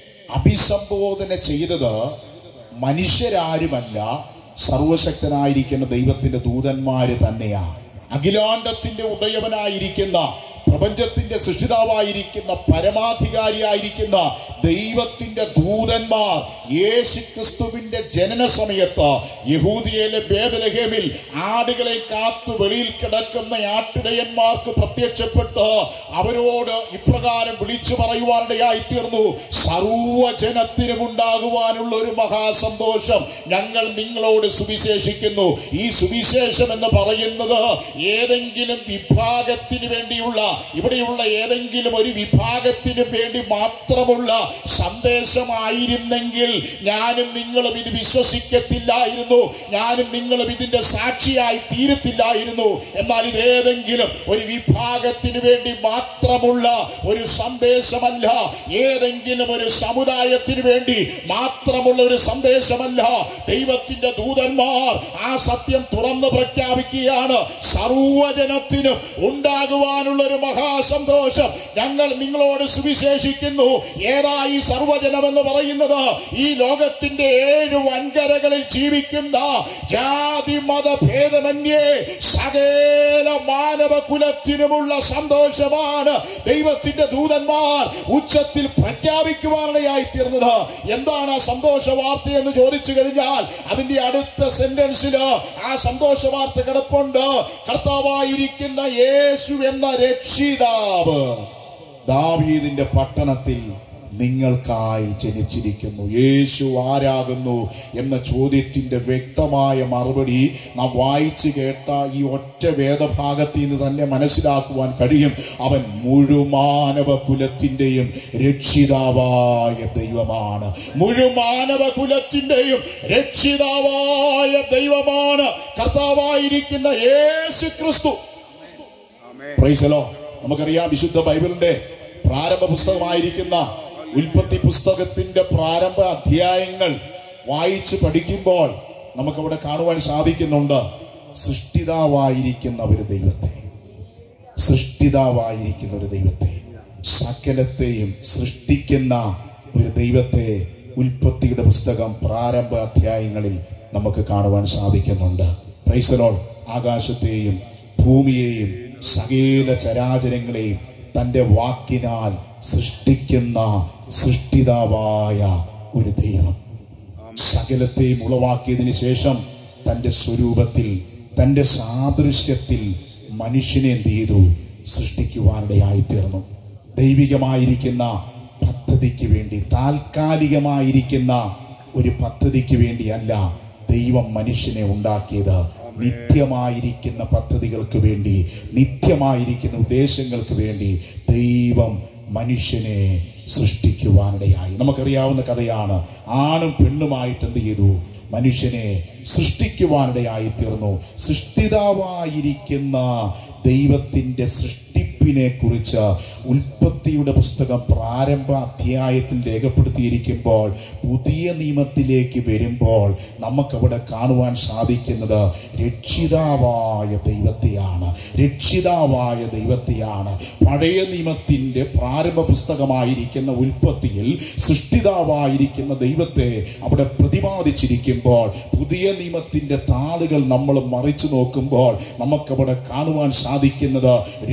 അഭിസംബോധന ചെയ്തത് മനുഷ്യരാരുമല്ല സർവശക്തനായിരിക്കുന്ന ദൈവത്തിന്റെ ദൂതന്മാര് തന്നെയാണ് അഖിലാണ്ടത്തിന്റെ ഉടയവനായിരിക്കുന്ന പ്രപഞ്ചത്തിന്റെ സൃഷ്ടിതാവായിരിക്കുന്ന പരമാധികാരിയായിരിക്കുന്ന ദൈവത്തിന്റെ ദൂതന്മാർ യേശു ക്രിസ്തുവിന്റെ ജനന സമയത്ത് യഹൂദിയയിലെ ബേദലഹേമിൽ ആടുകളെ കാത്തു വെളിയിൽ കിടക്കുന്ന ആട്ടിടയന്മാർക്ക് പ്രത്യക്ഷപ്പെട്ട് അവരോട് ഇപ്രകാരം വിളിച്ചു പറയുവാനിടയായി തീർന്നു സർവജനത്തിനും ഉണ്ടാകുവാനുള്ള ഒരു മഹാസന്തോഷം ഞങ്ങൾ നിങ്ങളോട് സുവിശേഷിക്കുന്നു ഈ സുവിശേഷം എന്ന് പറയുന്നത് ഏതെങ്കിലും വിഭാഗത്തിന് വേണ്ടിയുള്ള ഇവിടെയുള്ള ഏതെങ്കിലും ഒരു വിഭാഗത്തിന് വേണ്ടി മാത്രമുള്ള സന്ദേശമായിരുന്നെങ്കിൽ ഞാനും നിങ്ങളും ഇത് വിശ്വസിക്കത്തില്ലായിരുന്നു ഞാനും നിങ്ങളും ഇതിന്റെ സാക്ഷിയായി തീരത്തില്ലായിരുന്നു എന്നാൽ ഇതേതെങ്കിലും ഒരു വിഭാഗത്തിന് വേണ്ടി മാത്രമുള്ള ഒരു സന്ദേശമല്ല ഏതെങ്കിലും ഒരു സമുദായത്തിന് വേണ്ടി മാത്രമുള്ള ഒരു സന്ദേശമല്ല ദൈവത്തിന്റെ ദൂതന്മാർ ആ സത്യം തുറന്ന് പ്രഖ്യാപിക്കുകയാണ് സർവജനത്തിനും ഉണ്ടാകുവാനുള്ള ഒരു മഹാസന്തോഷം ഞങ്ങൾ നിങ്ങളോട് സുവിശേഷിക്കുന്നു ഏതായി സർവജനം എന്ന് പറയുന്നത് ഈ ലോകത്തിന്റെ ഏഴ് വൻകരകളിൽ ജീവിക്കുന്ന ജാതി മത ഭേദമന്യേ സകല മാനവ കുലത്തിനുമുള്ള സന്തോഷമാണ് ദൈവത്തിന്റെ ദൂതന്മാർ ഉച്ചത്തിൽ പ്രഖ്യാപിക്കുവാനിടയായി തീർന്നത് എന്താണ് ആ സന്തോഷ വാർത്ത എന്ന് ചോദിച്ചു കഴിഞ്ഞാൽ അതിന്റെ അടുത്ത സെന്റൻസില് ആ സന്തോഷ വാർത്ത കിടപ്പുണ്ട് കർത്താവായിരിക്കുന്ന യേശു എന്ന രക്ഷിതാവ് ദാവീദിന്റെ പട്ടണത്തിൽ നിങ്ങൾക്കായി ജനിച്ചിരിക്കുന്നു യേശു ആരാകുന്നു എന്ന ചോദ്യത്തിന്റെ വ്യക്തമായ മറുപടി നാം വായിച്ചു കേട്ട ഈ ഒറ്റ വേദഭാഗത്തിൽ നിന്ന് തന്നെ മനസ്സിലാക്കുവാൻ കഴിയും അവൻ മുഴുമാനവ കുലത്തിന്റെയും രക്ഷിതാവായ ദൈവമാണ് മുഴുമാനവ കുലത്തിന്റെയും രക്ഷിതാവായ ദൈവമാണ് കർത്താവായിരിക്കുന്ന യേശു ക്രിസ്തു പ്രൈസലോ നമുക്കറിയാം വിശുദ്ധ ബൈബിളിന്റെ പ്രാരംഭ പുസ്തകമായിരിക്കുന്ന ഉൽപ്പത്തി പുസ്തകത്തിന്റെ പ്രാരംഭ അധ്യായങ്ങൾ വായിച്ച് പഠിക്കുമ്പോൾ നമുക്കവിടെ കാണുവാൻ സാധിക്കുന്നുണ്ട് സൃഷ്ടിതാവായിരിക്കുന്ന ഒരു ദൈവത്തെ സൃഷ്ടിതാവായിരിക്കുന്ന ഒരു ദൈവത്തെ സകലത്തെയും സൃഷ്ടിക്കുന്ന ഒരു ദൈവത്തെ ഉൽപ്പത്തിയുടെ പുസ്തകം പ്രാരംഭ അധ്യായങ്ങളിൽ നമുക്ക് കാണുവാൻ സാധിക്കുന്നുണ്ട് പ്രൈസലോൾ ആകാശത്തെയും ഭൂമിയെയും സകല ചരാചരങ്ങളെയും തൻ്റെ വാക്കിനാൽ സൃഷ്ടിക്കുന്ന സൃഷ്ടിതാവായ ഒരു ദൈവം സകലത്തെയും ഉളവാക്കിയതിനു ശേഷം തൻ്റെ സ്വരൂപത്തിൽ തൻ്റെ സാദൃശ്യത്തിൽ മനുഷ്യനെ എന്ത് ചെയ്തു സൃഷ്ടിക്കുവാനിടയായി തീർന്നു ദൈവികമായിരിക്കുന്ന പദ്ധതിക്ക് വേണ്ടി താൽക്കാലികമായിരിക്കുന്ന ഒരു പദ്ധതിക്ക് വേണ്ടിയല്ല ദൈവം മനുഷ്യനെ ഉണ്ടാക്കിയത് നിത്യമായിരിക്കുന്ന പദ്ധതികൾക്ക് വേണ്ടി നിത്യമായിരിക്കുന്ന ഉദ്ദേശങ്ങൾക്ക് വേണ്ടി ദൈവം മനുഷ്യനെ സൃഷ്ടിക്കുവാനിടയായി നമുക്കറിയാവുന്ന കഥയാണ് ആണും പെണ്ണുമായിട്ട് എന്ത് ചെയ്തു മനുഷ്യനെ സൃഷ്ടിക്കുവാനിടയായി തീർന്നു സൃഷ്ടിതാവായിരിക്കുന്ന ദൈവത്തിൻ്റെ സൃഷ്ടിപ്പിനെ കുറിച്ച് ഉൽപ്പത്തിയുടെ പുസ്തകം പ്രാരംഭ അധ്യായത്തിൽ രേഖപ്പെടുത്തിയിരിക്കുമ്പോൾ പുതിയ നിയമത്തിലേക്ക് വരുമ്പോൾ നമുക്കവിടെ കാണുവാൻ സാധിക്കുന്നത് രക്ഷിതാവായ ദൈവത്തെയാണ് രക്ഷിതാവായ ദൈവത്തെയാണ് പഴയ നിയമത്തിൻ്റെ പ്രാരംഭ പുസ്തകമായിരിക്കുന്ന ഉൽപ്പത്തിയിൽ സൃഷ്ടിതാവായിരിക്കുന്ന ദൈവത്തെ അവിടെ പ്രതിപാദിച്ചിരിക്കുമ്പോൾ പുതിയ നിയമത്തിൻ്റെ താളുകൾ നമ്മൾ മറിച്ചു നോക്കുമ്പോൾ നമുക്കവിടെ കാണുവാൻ സാധിക്കുന്നത്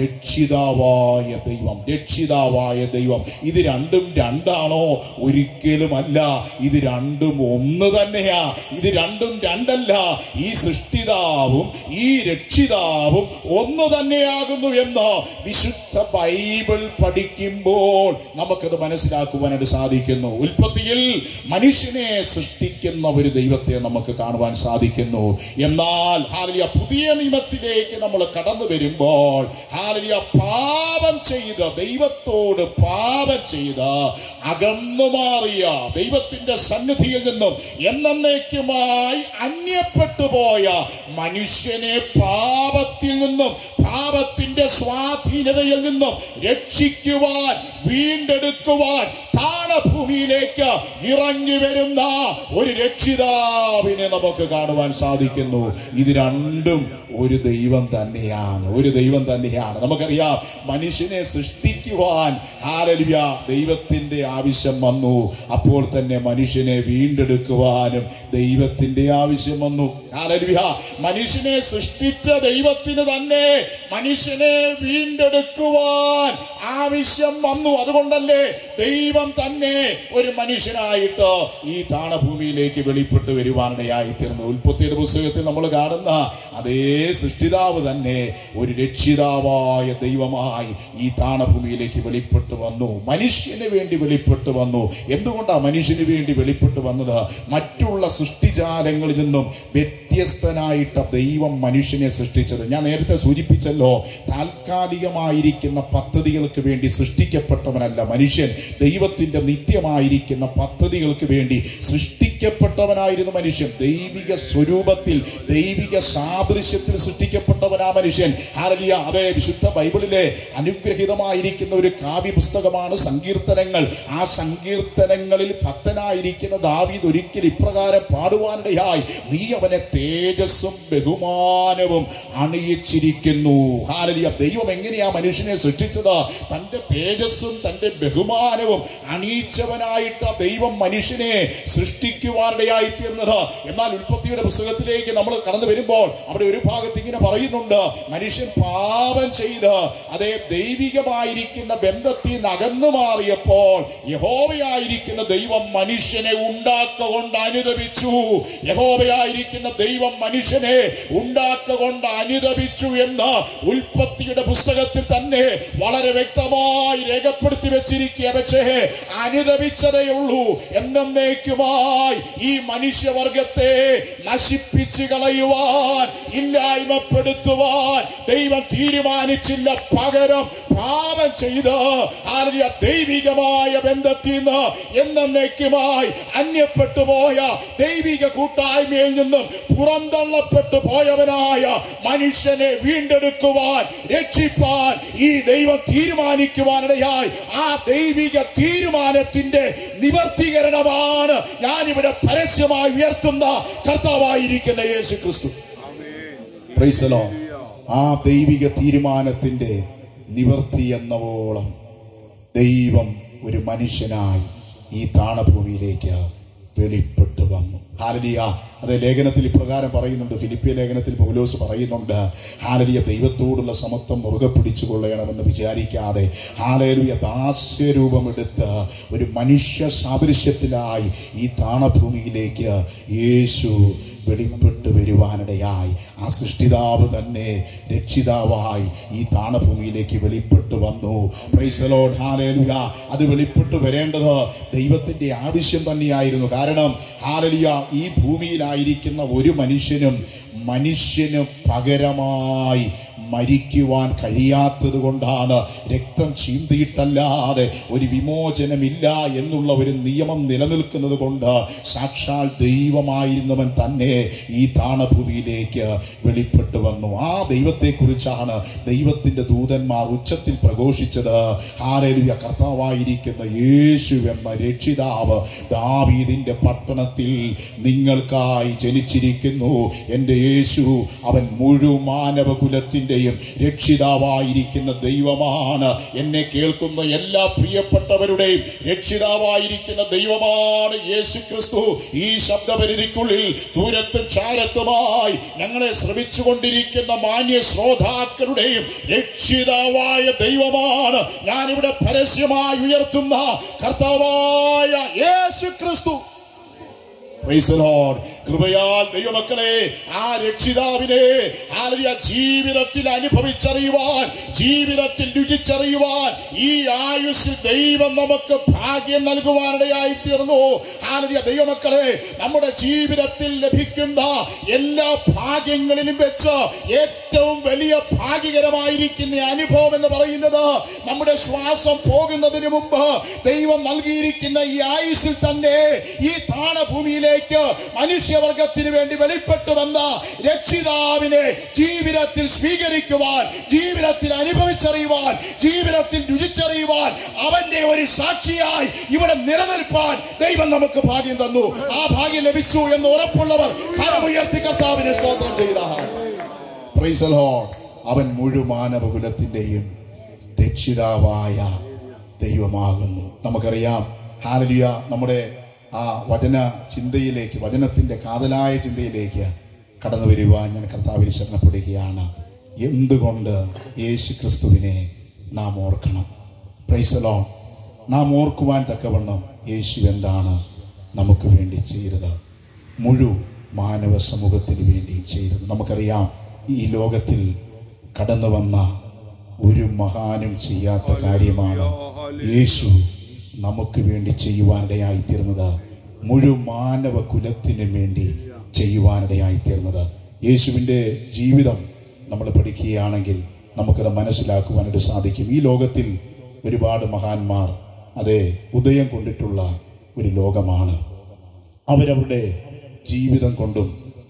രക്ഷിതാവായ ദൈവം രക്ഷിതാവായ ദൈവം ഇത് രണ്ടും രണ്ടാണോ ഒരിക്കലുമല്ല ഇത് രണ്ടും ഒന്ന് തന്നെയാ ഇത് രണ്ടും രണ്ടല്ല ഈ സൃഷ്ടിതാവും ഈ രക്ഷിതാവും ഒന്ന് തന്നെയാകുന്നു എന്ന് വിശുദ്ധ ബൈബിൾ പഠിക്കുമ്പോൾ നമുക്കത് മനസ്സിലാക്കുവാനായിട്ട് സാധിക്കുന്നു ഉൽപ്പത്തിയിൽ മനുഷ്യനെ സൃഷ്ടിക്കുന്ന ഒരു ദൈവത്തെ നമുക്ക് കാണുവാൻ സാധിക്കുന്നു എന്നാൽ ഹാലിയ പുതിയ നിയമത്തിലേക്ക് നമ്മൾ കടന്നു വരുമ്പോൾ ഹാലിയ പാപം ചെയ്ത് ദൈവത്തോട് പാപം ചെയ്ത് അകന്നു മാറിയ ദൈവത്തിന്റെ സന്നിധിയിൽ നിന്നും എന്നേക്കുമായി അന്യപ്പെട്ടു പോയ മനുഷ്യനെ പാപത്തിൽ നിന്നും പാപത്തിന്റെ സ്വാധീനതയിൽ നിന്നും രക്ഷിക്കുവാൻ വീണ്ടെടുക്കുവാൻ താണഭൂമിയിലേക്ക് ഇറങ്ങി വരുന്ന ഒരു രക്ഷിതാവിനെ നമുക്ക് കാണുവാൻ സാധിക്കുന്നു ഇത് രണ്ടും ഒരു ദൈവം തന്നെയാണ് ഒരു ദൈവം തന്നെയാണ് നമുക്കറിയാം മനുഷ്യനെ സൃഷ്ടിക്കുവാൻ ആരലിയ ദൈവത്തിന്റെ ആവശ്യം വന്നു അപ്പോൾ തന്നെ മനുഷ്യനെ വീണ്ടെടുക്കുവാനും ദൈവത്തിന്റെ ആവശ്യം വന്നു ആരലിയ മനുഷ്യനെ സൃഷ്ടിച്ച ദൈവത്തിന് തന്നെ മനുഷ്യനെ വീണ്ടെടുക്കുവാൻ ആവശ്യം വന്നു അതുകൊണ്ടല്ലേ ദൈവം തന്നെ ഒരു മനുഷ്യനായിട്ട് ഈ താണഭൂമിയിലേക്ക് വെളിപ്പെട്ട് വരുവാനിടയായി തീർന്നു ഉൽപ്പത്തിയുടെ പുസ്തകത്തിൽ നമ്മൾ കാണുന്ന അതേ സൃഷ്ടിതാവ് തന്നെ ഒരു രക്ഷിതാവായ ദൈവമായി ഈ താണഭൂമിയിലേക്ക് വെളിപ്പെട്ട് വന്നു മനുഷ്യന് വേണ്ടി വെളിപ്പെട്ട് വന്നു എന്തുകൊണ്ടാണ് മനുഷ്യന് വേണ്ടി വെളിപ്പെട്ട് വന്നത് മറ്റുള്ള സൃഷ്ടിജാലങ്ങളിൽ നിന്നും വ്യത്യസ്തനായിട്ട് ദൈവം മനുഷ്യനെ സൃഷ്ടിച്ചത് ഞാൻ നേരത്തെ സൂചിപ്പിച്ചല്ലോ താൽക്കാലികമായിരിക്കുന്ന പദ്ധതികൾക്ക് വേണ്ടി സൃഷ്ടിക്കപ്പെട്ടവനല്ല മനുഷ്യൻ ദൈവത്തിന്റെ നിത്യമായിരിക്കുന്ന പദ്ധതികൾക്ക് വേണ്ടി സൃഷ്ടിക്കപ്പെട്ടവനായിരുന്നു മനുഷ്യൻ ദൈവിക സ്വരൂപത്തിൽ ദൈവിക സാദൃശ്യത്തിൽ സൃഷ്ടിക്കപ്പെട്ടവനാ മനുഷ്യൻ ആരലിയ അതെ വിശുദ്ധ ബൈബിളിലെ അനുഗ്രഹീതമായിരിക്കുന്ന ഒരു കാവ്യ പുസ്തകമാണ് സങ്കീർത്തനങ്ങൾ ആ സങ്കീർത്തനങ്ങളിൽ ഭക്തനായിരിക്കുന്ന ദാവീദ് ഒരിക്കൽ ഇപ്രകാരം പാടുവാനിടയായി നീ അവനെ തേജസ്സും ബഹുമാനവും അണിയിച്ചിരിക്കുന്നു ഹാലലിയ ദൈവം എങ്ങനെയാ മനുഷ്യനെ സൃഷ്ടിച്ചത് തന്റെ തേജസ്സും തന്റെ ബഹുമാനവും അണിയിച്ചവനായിട്ട് ദൈവം മനുഷ്യനെ സൃഷ്ടിക്കുവാനിടയായി തീർന്നത് എന്നാൽ ഉൽപ്പത്തിയുടെ പുസ്തകത്തിലേക്ക് നമ്മൾ കടന്നു വരുമ്പോൾ അവിടെ ഒരു ഭാഗത്ത് ഇങ്ങനെ പറയുന്നുണ്ട് മനുഷ്യൻ പാപം ചെയ്ത് അതേ ദൈവികമായിരിക്കുന്ന ദൈവവുമായിരിക്കുന്ന ബന്ധത്തിൽ നിന്ന് അകന്നു മാറിയപ്പോൾ യഹോവയായിരിക്കുന്ന ദൈവം മനുഷ്യനെ ഉണ്ടാക്കൊണ്ട് അനുദപിച്ചു യഹോവയായിരിക്കുന്ന ദൈവം മനുഷ്യനെ ഉണ്ടാക്കൊണ്ട് അനുദപിച്ചു എന്ന് ഉൽപ്പത്തിയുടെ പുസ്തകത്തിൽ തന്നെ വളരെ വ്യക്തമായി രേഖപ്പെടുത്തി വെച്ചിരിക്കുക പക്ഷേ അനുദപിച്ചതേ ഉള്ളൂ എന്നേക്കുമായി ഈ മനുഷ്യവർഗത്തെ നശിപ്പിച്ചു കളയുവാൻ ഇല്ലായ്മപ്പെടുത്തുവാൻ ദൈവം തീരുമാനിച്ചില്ല പകരം പാപം ചെയ്ത് ആലിയ ദൈവികമായ ബന്ധത്തിൽ നിന്ന് എന്നേക്കുമായി അന്യപ്പെട്ടു പോയ ദൈവിക കൂട്ടായ്മയിൽ നിന്നും പുറന്തള്ളപ്പെട്ടു പോയവനായ മനുഷ്യനെ വീണ്ടെടുക്കുവാൻ രക്ഷിപ്പാൻ ഈ ദൈവം തീരുമാനിക്കുവാനിടയായി ആ ദൈവിക തീരുമാനത്തിന്റെ നിവർത്തീകരണമാണ് ഞാനിവിടെ പരസ്യമായി ഉയർത്തുന്ന കർത്താവായിരിക്കുന്ന യേശു ക്രിസ്തു Praise the Lord. ആ ദൈവിക തീരുമാനത്തിന്റെ നിവർത്തി എന്നവോളം ദൈവം ഒരു മനുഷ്യനായി ഈ താണഭൂമിയിലേക്ക് വെളിപ്പെട്ടു വന്നു ഹാലലിയ അത് ലേഖനത്തിൽ ഇപ്രകാരം പറയുന്നുണ്ട് ഫിലിപ്പിയ ലേഖനത്തിൽ പൗലോസ് പറയുന്നുണ്ട് ഹാലലിയ ദൈവത്തോടുള്ള സമത്വം മുറുകെ പിടിച്ചു കൊള്ളണമെന്ന് വിചാരിക്കാതെ ഹാലലിയ ദാസ്യരൂപമെടുത്ത് ഒരു മനുഷ്യ സാദൃശ്യത്തിലായി ഈ താണഭൂമിയിലേക്ക് യേശു വെളിപ്പെട്ടു വരുവാനിടയായി ആ സൃഷ്ടിതാവ് തന്നെ രക്ഷിതാവായി ഈ താണഭൂമിയിലേക്ക് വെളിപ്പെട്ടു വന്നു Praise the Lord. Hallelujah. അത് വെളിപ്പെട്ടു വരേണ്ടത് ദൈവത്തിന്റെ ആവശ്യം തന്നെയായിരുന്നു കാരണം ഹാലലിയ ഈ ഭൂമിയിലായിരിക്കുന്ന ഒരു മനുഷ്യനും മനുഷ്യന് പകരമായി മരിക്കുവാൻ കഴിയാത്തത് കൊണ്ടാണ് രക്തം ചീന്തിയിട്ടല്ലാതെ ഒരു വിമോചനമില്ല എന്നുള്ള ഒരു നിയമം നിലനിൽക്കുന്നത് കൊണ്ട് സാക്ഷാൽ ദൈവമായിരുന്നവൻ തന്നെ ഈ താണഭൂമിയിലേക്ക് വെളിപ്പെട്ടു വന്നു ആ ദൈവത്തെക്കുറിച്ചാണ് ദൈവത്തിന്റെ ദൂതന്മാർ ഉച്ചത്തിൽ പ്രഘോഷിച്ചത് ഹാരലുയ കർത്താവായിരിക്കുന്ന യേശു എന്ന രക്ഷിതാവ് ദാവീദിന്റെ പട്ടണത്തിൽ നിങ്ങൾക്കായി ജനിച്ചിരിക്കുന്നു എൻ്റെ യേശു അവൻ മുഴുമാനവ കുലത്തിൻ്റെയും രക്ഷിതാവായിരിക്കുന്ന ദൈവമാണ് എന്നെ കേൾക്കുന്ന എല്ലാ പ്രിയപ്പെട്ടവരുടെയും രക്ഷിതാവായിരിക്കുന്ന ദൈവമാണ് യേശു ക്രിസ്തു ഈ ശബ്ദപരിധിക്കുള്ളിൽ ദൂരത്തും ചാരത്തുമായി ഞങ്ങളെ ശ്രമിച്ചുകൊണ്ടിരിക്കുന്ന മാന്യ ശ്രോതാക്കളുടെയും രക്ഷിതാവായ ദൈവമാണ് ഞാനിവിടെ പരസ്യമായി ഉയർത്തുന്ന കർത്താവായ യേശു ക്രിസ്തു Praise the Lord. കൃപയാൽ ദൈവമക്കളെ ആ രക്ഷിതാവിനെ ആലയ ജീവിതത്തിൽ അനുഭവിച്ചറിയുവാൻ ജീവിതത്തിൽ രുചിച്ചറിയുവാൻ ഈ ആയുസ്സിൽ ദൈവം നമുക്ക് ഭാഗ്യം നൽകുവാനിടയായി തീർന്നു ആലയ ദൈവമക്കളെ നമ്മുടെ ജീവിതത്തിൽ ലഭിക്കുന്ന എല്ലാ ഭാഗ്യങ്ങളിലും വെച്ച് ഏറ്റവും വലിയ ഭാഗ്യകരമായിരിക്കുന്ന അനുഭവം എന്ന് പറയുന്നത് നമ്മുടെ ശ്വാസം പോകുന്നതിന് മുമ്പ് ദൈവം നൽകിയിരിക്കുന്ന ഈ ആയുസ്സിൽ തന്നെ ഈ താണഭൂമിയിലേക്ക് മനുഷ്യവർഗത്തിന് വേണ്ടി വെളിപ്പെട്ടു വന്ന രക്ഷിതാവിനെ ജീവിതത്തിൽ സ്വീകരിക്കുവാൻ ജീവിതത്തിൽ അനുഭവിച്ചറിയുവാൻ ജീവിതത്തിൽ രുചിച്ചറിയുവാൻ അവന്റെ ഒരു സാക്ഷിയായി ഇവിടെ നിലനിൽപ്പാൻ ദൈവം നമുക്ക് ഭാഗ്യം തന്നു ആ ഭാഗ്യം ലഭിച്ചു എന്ന് ഉറപ്പുള്ളവർ കരമുയർത്തി കർത്താവിനെ സ്തോത്രം ചെയ്താൽ Praise the Lord. അവൻ മുഴുമാനവകുലത്തിന്റെയും രക്ഷിതാവായ ദൈവമാകുന്നു നമുക്കറിയാം ഹാലലിയ നമ്മുടെ ആ വചന ചിന്തയിലേക്ക് വചനത്തിന്റെ കാതലായ ചിന്തയിലേക്ക് കടന്നു വരുവാൻ ഞാൻ കർത്താവിൽ ശരണപ്പെടുകയാണ് എന്തുകൊണ്ട് യേശു ക്രിസ്തുവിനെ നാം ഓർക്കണം പ്രൈസലോ നാം ഓർക്കുവാൻ തക്കവണ്ണം യേശു എന്താണ് നമുക്ക് വേണ്ടി ചെയ്തത് മുഴു മാനവ സമൂഹത്തിന് വേണ്ടിയും ചെയ്തത് നമുക്കറിയാം ഈ ലോകത്തിൽ കടന്നു വന്ന ഒരു മഹാനും ചെയ്യാത്ത കാര്യമാണ് യേശു നമുക്ക് വേണ്ടി ചെയ്യുവാനിടയായി തീർന്നത് മുഴു മാനവ കുലത്തിനും വേണ്ടി ചെയ്യുവാനിടയായി തീർന്നത് യേശുവിൻ്റെ ജീവിതം നമ്മൾ പഠിക്കുകയാണെങ്കിൽ നമുക്കത് മനസ്സിലാക്കുവാനായിട്ട് സാധിക്കും ഈ ലോകത്തിൽ ഒരുപാട് മഹാന്മാർ അതെ ഉദയം കൊണ്ടിട്ടുള്ള ഒരു ലോകമാണ് അവരവരുടെ ജീവിതം കൊണ്ടും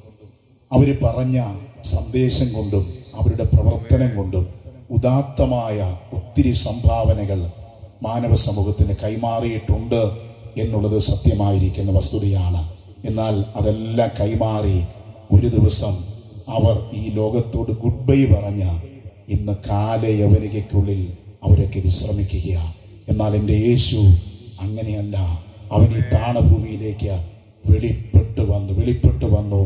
അവർ പറഞ്ഞ സന്ദേശം കൊണ്ടും അവരുടെ പ്രവർത്തനം കൊണ്ടും ഉദാത്തമായ ഒത്തിരി സംഭാവനകൾ മാനവ സമൂഹത്തിന് കൈമാറിയിട്ടുണ്ട് എന്നുള്ളത് സത്യമായിരിക്കുന്ന വസ്തുതയാണ് എന്നാൽ അതെല്ലാം കൈമാറി ഒരു ദിവസം അവർ ഈ ലോകത്തോട് ഗുഡ് ബൈ പറഞ്ഞ ഇന്ന് കാലയവനികയ്ക്കുള്ളിൽ അവരൊക്കെ വിശ്രമിക്കുകയാണ് എന്നാൽ എൻ്റെ യേശു അങ്ങനെയല്ല അവൻ ഈ താണഭൂമിയിലേക്ക് വെളിപ്പെട്ടു വന്നു വെളിപ്പെട്ടു വന്നു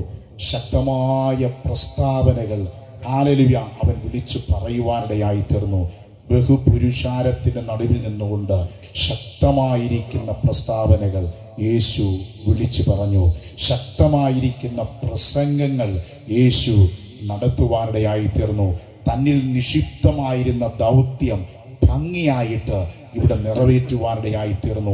ശക്തമായ പ്രസ്താവനകൾ ഹാലലുവ അവൻ വിളിച്ചു പറയുവാനിടയായി തീർന്നു ബഹുപുരുഷാരത്തിന്റെ നടുവിൽ നിന്നുകൊണ്ട് ശക്തമായിരിക്കുന്ന പ്രസ്താവനകൾ യേശു വിളിച്ചു പറഞ്ഞു ശക്തമായിരിക്കുന്ന പ്രസംഗങ്ങൾ യേശു നടത്തുവാനിടയായി തീർന്നു തന്നിൽ നിക്ഷിപ്തമായിരുന്ന ദൗത്യം ഭംഗിയായിട്ട് ഇവിടെ നിറവേറ്റുവാനിടയായി തീർന്നു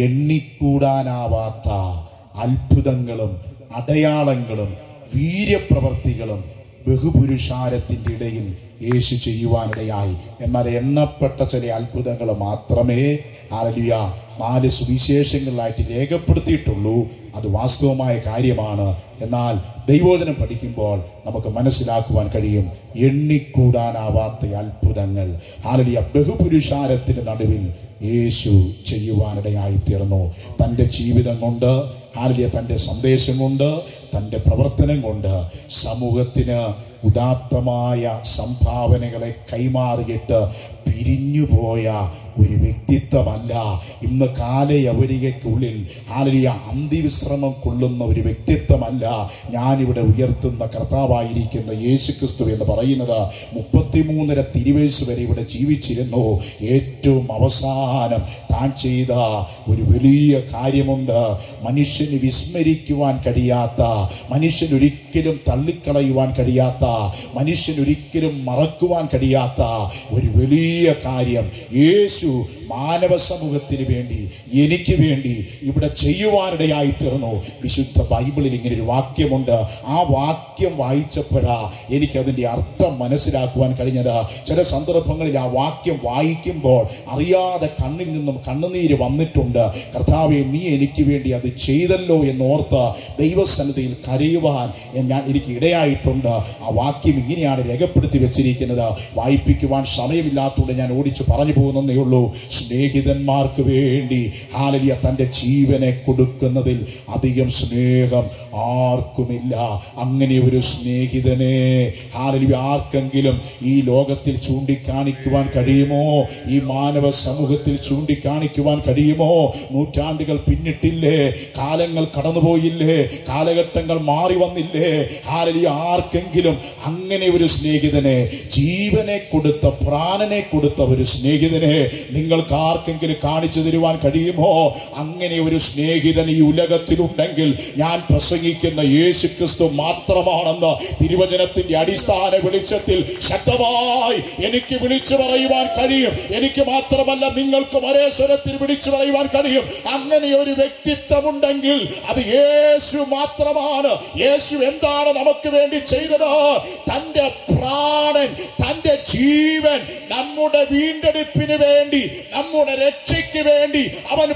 എണ്ണിക്കൂടാനാവാത്ത അത്ഭുതങ്ങളും അടയാളങ്ങളും വീര്യപ്രവർത്തികളും ബഹുപുരുഷാരത്തിൻ്റെ ഇടയിൽ യേശു ചെയ്യുവാനിടയായി എന്നാൽ എണ്ണപ്പെട്ട ചില അത്ഭുതങ്ങൾ മാത്രമേ ആരലിയ നാല് സുവിശേഷങ്ങളിലായിട്ട് രേഖപ്പെടുത്തിയിട്ടുള്ളൂ അത് വാസ്തവമായ കാര്യമാണ് എന്നാൽ ദൈവോധനം പഠിക്കുമ്പോൾ നമുക്ക് മനസ്സിലാക്കുവാൻ കഴിയും എണ്ണിക്കൂടാനാവാത്ത അത്ഭുതങ്ങൾ ആരലിയ ബഹുപുരുഷാരത്തിന്റെ നടുവിൽ യേശു ചെയ്യുവാനിടയായി തീർന്നു തൻ്റെ ജീവിതം കൊണ്ട് ആരലിയ തൻ്റെ സന്ദേശം കൊണ്ട് തൻ്റെ പ്രവർത്തനം കൊണ്ട് സമൂഹത്തിന് ഉദാത്തമായ സംഭാവനകളെ കൈമാറിയിട്ട് പിരിഞ്ഞുപോയ ഒരു വ്യക്തിത്വമല്ല ഇന്ന് കാലയവരികയ്ക്കുള്ളിൽ ആലരിയ അന്തിവിശ്രമം കൊള്ളുന്ന ഒരു വ്യക്തിത്വമല്ല ഞാനിവിടെ ഉയർത്തുന്ന കർത്താവായിരിക്കുന്ന യേശു ക്രിസ്തു എന്ന് പറയുന്നത് മുപ്പത്തിമൂന്നര തിരുവയസ് വരെ ഇവിടെ ജീവിച്ചിരുന്നു ഏറ്റവും അവസാനം താൻ ചെയ്ത ഒരു വലിയ കാര്യമുണ്ട് മനുഷ്യന് വിസ്മരിക്കുവാൻ കഴിയാത്ത മനുഷ്യൻ ഒരിക്കലും തള്ളിക്കളയുവാൻ കഴിയാത്ത മനുഷ്യൻ ഒരിക്കലും മറക്കുവാൻ കഴിയാത്ത ഒരു വലിയ കാര്യം യേശു മാനവ സമൂഹത്തിന് വേണ്ടി എനിക്ക് വേണ്ടി ഇവിടെ ചെയ്യുവാനിടയായി തീർന്നു വിശുദ്ധ ബൈബിളിൽ ഇങ്ങനെ ഒരു വാക്യമുണ്ട് ആ വാക്യം വായിച്ചപ്പോഴാ എനിക്കതിൻ്റെ അർത്ഥം മനസ്സിലാക്കുവാൻ കഴിഞ്ഞത് ചില സന്ദർഭങ്ങളിൽ ആ വാക്യം വായിക്കുമ്പോൾ അറിയാതെ കണ്ണിൽ നിന്നും കണ്ണുനീര് വന്നിട്ടുണ്ട് കർത്താവെ നീ എനിക്ക് വേണ്ടി അത് ചെയ്തല്ലോ എന്നോർത്ത് ദൈവസന്നിധിയിൽ കരയുവാൻ ഞാൻ എനിക്ക് ഇടയായിട്ടുണ്ട് ആ വാക്യം ഇങ്ങനെയാണ് രേഖപ്പെടുത്തി വെച്ചിരിക്കുന്നത് വായിപ്പിക്കുവാൻ സമയമില്ലാത്തതുകൊണ്ട് ഞാൻ ഓടിച്ച് പറഞ്ഞു പോകുന്നതേ ഉള്ളൂ സ്നേഹിതന്മാർക്ക് വേണ്ടി ഹാലലിയ തൻ്റെ ജീവനെ കൊടുക്കുന്നതിൽ അധികം സ്നേഹം ആർക്കുമില്ല അങ്ങനെ ഒരു സ്നേഹിതനെ ഹാലലിയ ആർക്കെങ്കിലും ഈ ലോകത്തിൽ ചൂണ്ടിക്കാണിക്കുവാൻ കഴിയുമോ ഈ മാനവ സമൂഹത്തിൽ ചൂണ്ടിക്കാണിക്കുവാൻ കഴിയുമോ നൂറ്റാണ്ടുകൾ പിന്നിട്ടില്ലേ കാലങ്ങൾ കടന്നുപോയില്ലേ കാലഘട്ടങ്ങൾ മാറി വന്നില്ലേ ഹാലലിയ ആർക്കെങ്കിലും അങ്ങനെ ഒരു സ്നേഹിതനെ ജീവനെ കൊടുത്ത പ്രാണനെ കൊടുത്ത ഒരു സ്നേഹിതനെ നിങ്ങൾക്ക് ആർക്കെങ്കിലും കാണിച്ചു തരുവാൻ കഴിയുമോ അങ്ങനെ ഒരു സ്നേഹിതൻ ഈ ഉലകത്തിലുണ്ടെങ്കിൽ ഞാൻ പ്രസംഗിക്കുന്ന യേശു ക്രിസ്തു മാത്രമാണെന്ന് തിരുവചനത്തിന്റെ അടിസ്ഥാന വെളിച്ചത്തിൽ ശക്തമായി എനിക്ക് വിളിച്ചു പറയുവാൻ കഴിയും എനിക്ക് മാത്രമല്ല നിങ്ങൾക്കും ഒരേ സ്വരത്തിൽ വിളിച്ചു പറയുവാൻ കഴിയും അങ്ങനെ ഒരു വ്യക്തിത്വമുണ്ടെങ്കിൽ അത് യേശു മാത്രമാണ് യേശു എന്താണ് നമുക്ക് വേണ്ടി ചെയ്തത് തന്റെ പ്രാണൻ തന്റെ ജീവൻ നമ്മുടെ വീണ്ടെടുപ്പിന് വേണ്ടി നമ്മുടെ രക്ഷയ്ക്ക് വേണ്ടി അവൻ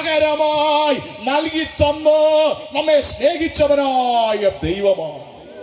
പകരമായി നൽകി തന്ന് നമ്മെ സ്നേഹിച്ചവനായ ദൈവമാണ്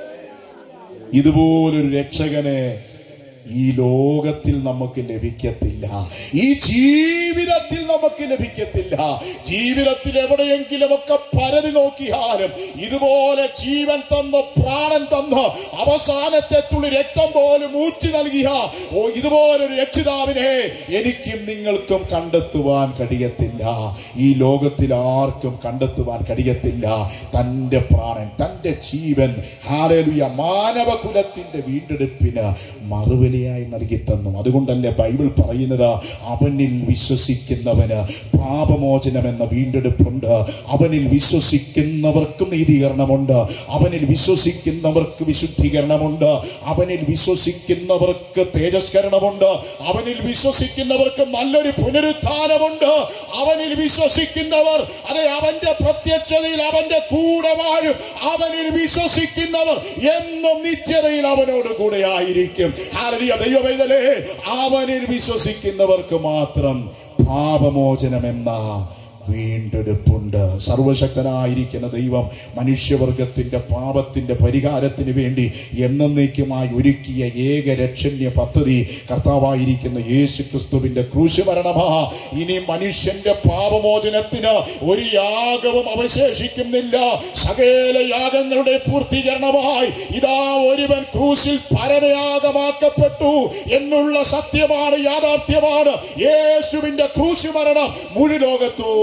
ഇതുപോലൊരു രക്ഷകനെ ഈ ലോകത്തിൽ നമുക്ക് ലഭിക്കത്തില്ല ഈ ജീവിതത്തിൽ നമുക്ക് ലഭിക്കത്തില്ല ജീവിതത്തിൽ എവിടെയെങ്കിലുമൊക്കെ പരതി നോക്കിയാലും ഇതുപോലെ ജീവൻ തന്ന് പ്രാണൻ തന്ന് അവസാനത്തെ തുള്ളി രക്തം പോലും ഊറ്റി നൽകിയ ഓ ഇതുപോലൊരു രക്ഷിതാവിനെ എനിക്കും നിങ്ങൾക്കും കണ്ടെത്തുവാൻ കഴിയത്തില്ല ഈ ലോകത്തിൽ ആർക്കും കണ്ടെത്തുവാൻ കഴിയത്തില്ല തൻ്റെ പ്രാണൻ തൻ്റെ ജീവൻ ഹാരലുയ മാനവകുലത്തിന്റെ വീണ്ടെടുപ്പിന് മറുവിലയായി നൽകി തന്നു അതുകൊണ്ടല്ലേ ബൈബിൾ പറയുന്നത് അവനിൽ വിശ്വസിക്കുന്നവന് പാപമോചനം എന്ന വീണ്ടെടുപ്പുണ്ട് അവനിൽ വിശ്വസിക്കുന്നവർക്കും നീതീകരണമുണ്ട് അവനിൽ വിശ്വസിക്കുന്നവർക്ക് വിശുദ്ധീകരണമുണ്ട് അവനിൽ വിശ്വസിക്കുന്നവർക്ക് തേജസ്കരണമുണ്ട് അവനിൽ വിശ്വസിക്കുന്നവർക്ക് നല്ലൊരു പുനരുത്ഥാനമുണ്ട് അവനിൽ വിശ്വസിക്കുന്നവർ അതെ അവന്റെ പ്രത്യക്ഷതയിൽ അവന്റെ കൂടെ വാഴും അവനിൽ വിശ്വസിക്കുന്നവർ എന്നും നിത്യതയിൽ അവനോട് കൂടെ ആയിരിക്കും ഹാലലിയ ദൈവവേദലേ അവനിൽ വിശ്വസിക്കുന്നവർക്ക് മാത്രം പാപമോചനമെന്ന വീണ്ടെടുപ്പുണ്ട് സർവശക്തനായിരിക്കുന്ന ദൈവം മനുഷ്യവർഗത്തിന്റെ പാപത്തിന്റെ പരിഹാരത്തിന് വേണ്ടി എന്നേക്കുമായി ഒരുക്കിയ ഏക രക്ഷണ്യ പദ്ധതി കർത്താവായിരിക്കുന്ന യേശു ക്രിസ്തുവിന്റെ ക്രൂശ് മരണമാ ഇനി മനുഷ്യന്റെ പാപമോചനത്തിന് ഒരു യാഗവും അവശേഷിക്കുന്നില്ല സകല യാഗങ്ങളുടെ പൂർത്തീകരണമായി ഇതാ ഒരുവൻ ക്രൂശിൽ പരമയാഗമാക്കപ്പെട്ടു എന്നുള്ള സത്യമാണ് യാഥാർത്ഥ്യമാണ് യേശുവിന്റെ ക്രൂശ് മരണം മുഴു ലോകത്തോട്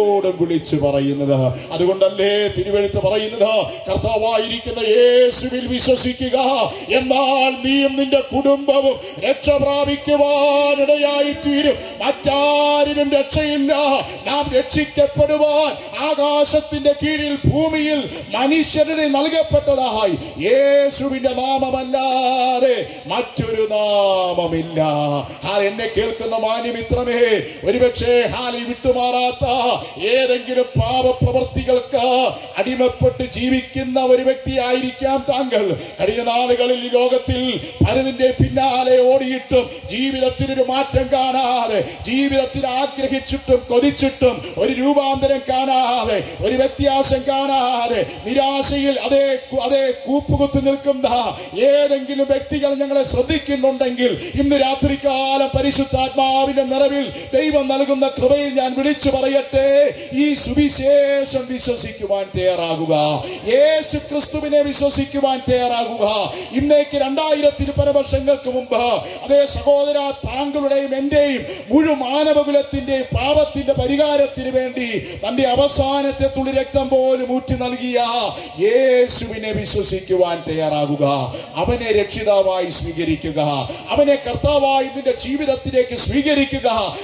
സൗഖ്യത്തോടും വിളിച്ചു പറയുന്നത് അതുകൊണ്ടല്ലേ തിരുവെഴുത്ത് പറയുന്നത് കർത്താവായിരിക്കുന്ന യേശുവിൽ വിശ്വസിക്കുക എന്നാൽ നീയും നിന്റെ കുടുംബവും രക്ഷ പ്രാപിക്കുവാനിടയായി തീരും മറ്റാരിനും രക്ഷയില്ല നാം രക്ഷിക്കപ്പെടുവാൻ ആകാശത്തിന്റെ കീഴിൽ ഭൂമിയിൽ മനുഷ്യരുടെ നൽകപ്പെട്ടതായി യേശുവിന്റെ നാമമല്ലാതെ മറ്റൊരു നാമമില്ല ആ എന്നെ കേൾക്കുന്ന മാന്യമിത്രമേ ഒരുപക്ഷെ ഹാലി വിട്ടുമാറാത്ത ഏതെങ്കിലും പാപപ്രവർത്തികൾക്ക് അടിമപ്പെട്ട് ജീവിക്കുന്ന ഒരു വ്യക്തിയായിരിക്കാം താങ്കൾ കഴിഞ്ഞ നാളുകളിൽ ഈ ലോകത്തിൽ പലതിന്റെ പിന്നാലെ ഓടിയിട്ടും ജീവിതത്തിനൊരു മാറ്റം കാണാതെ ജീവിതത്തിൽ ആഗ്രഹിച്ചിട്ടും കൊതിച്ചിട്ടും ഒരു രൂപാന്തരം കാണാതെ ഒരു വ്യത്യാസം കാണാതെ നിരാശയിൽ അതേ അതേ കൂപ്പുകുത്തി നിൽക്കുന്ന ഏതെങ്കിലും വ്യക്തികൾ ഞങ്ങളെ ശ്രദ്ധിക്കുന്നുണ്ടെങ്കിൽ ഇന്ന് രാത്രികാലം പരിശുദ്ധാത്മാവിന്റെ നിറവിൽ ദൈവം നൽകുന്ന കൃപയിൽ ഞാൻ വിളിച്ചു പറയട്ടെ ഈ സുവിശേഷം വിശ്വസിക്കുവാൻ തയ്യാറാകുക യേശു ക്രിസ്തുവിനെ വിശ്വസിക്കുവാൻ തയ്യാറാകുക ഇന്നേക്ക് രണ്ടായിരത്തി പല വർഷങ്ങൾക്ക് മുമ്പ് അതേ സഹോദര താങ്കളുടെയും എന്റെയും മുഴു മാനവകുലത്തിന്റെയും പാപത്തിന്റെ പരിഹാരത്തിന് വേണ്ടി തന്റെ അവസാനത്തെ തുള്ളി രക്തം പോലും ഊറ്റി നൽകിയ യേശുവിനെ വിശ്വസിക്കുവാൻ തയ്യാറാകുക അവനെ രക്ഷിതാവായി സ്വീകരിക്കുക അവനെ കർത്താവായി നിന്റെ ജീവിതത്തിലേക്ക് സ്വീകരിക്കുക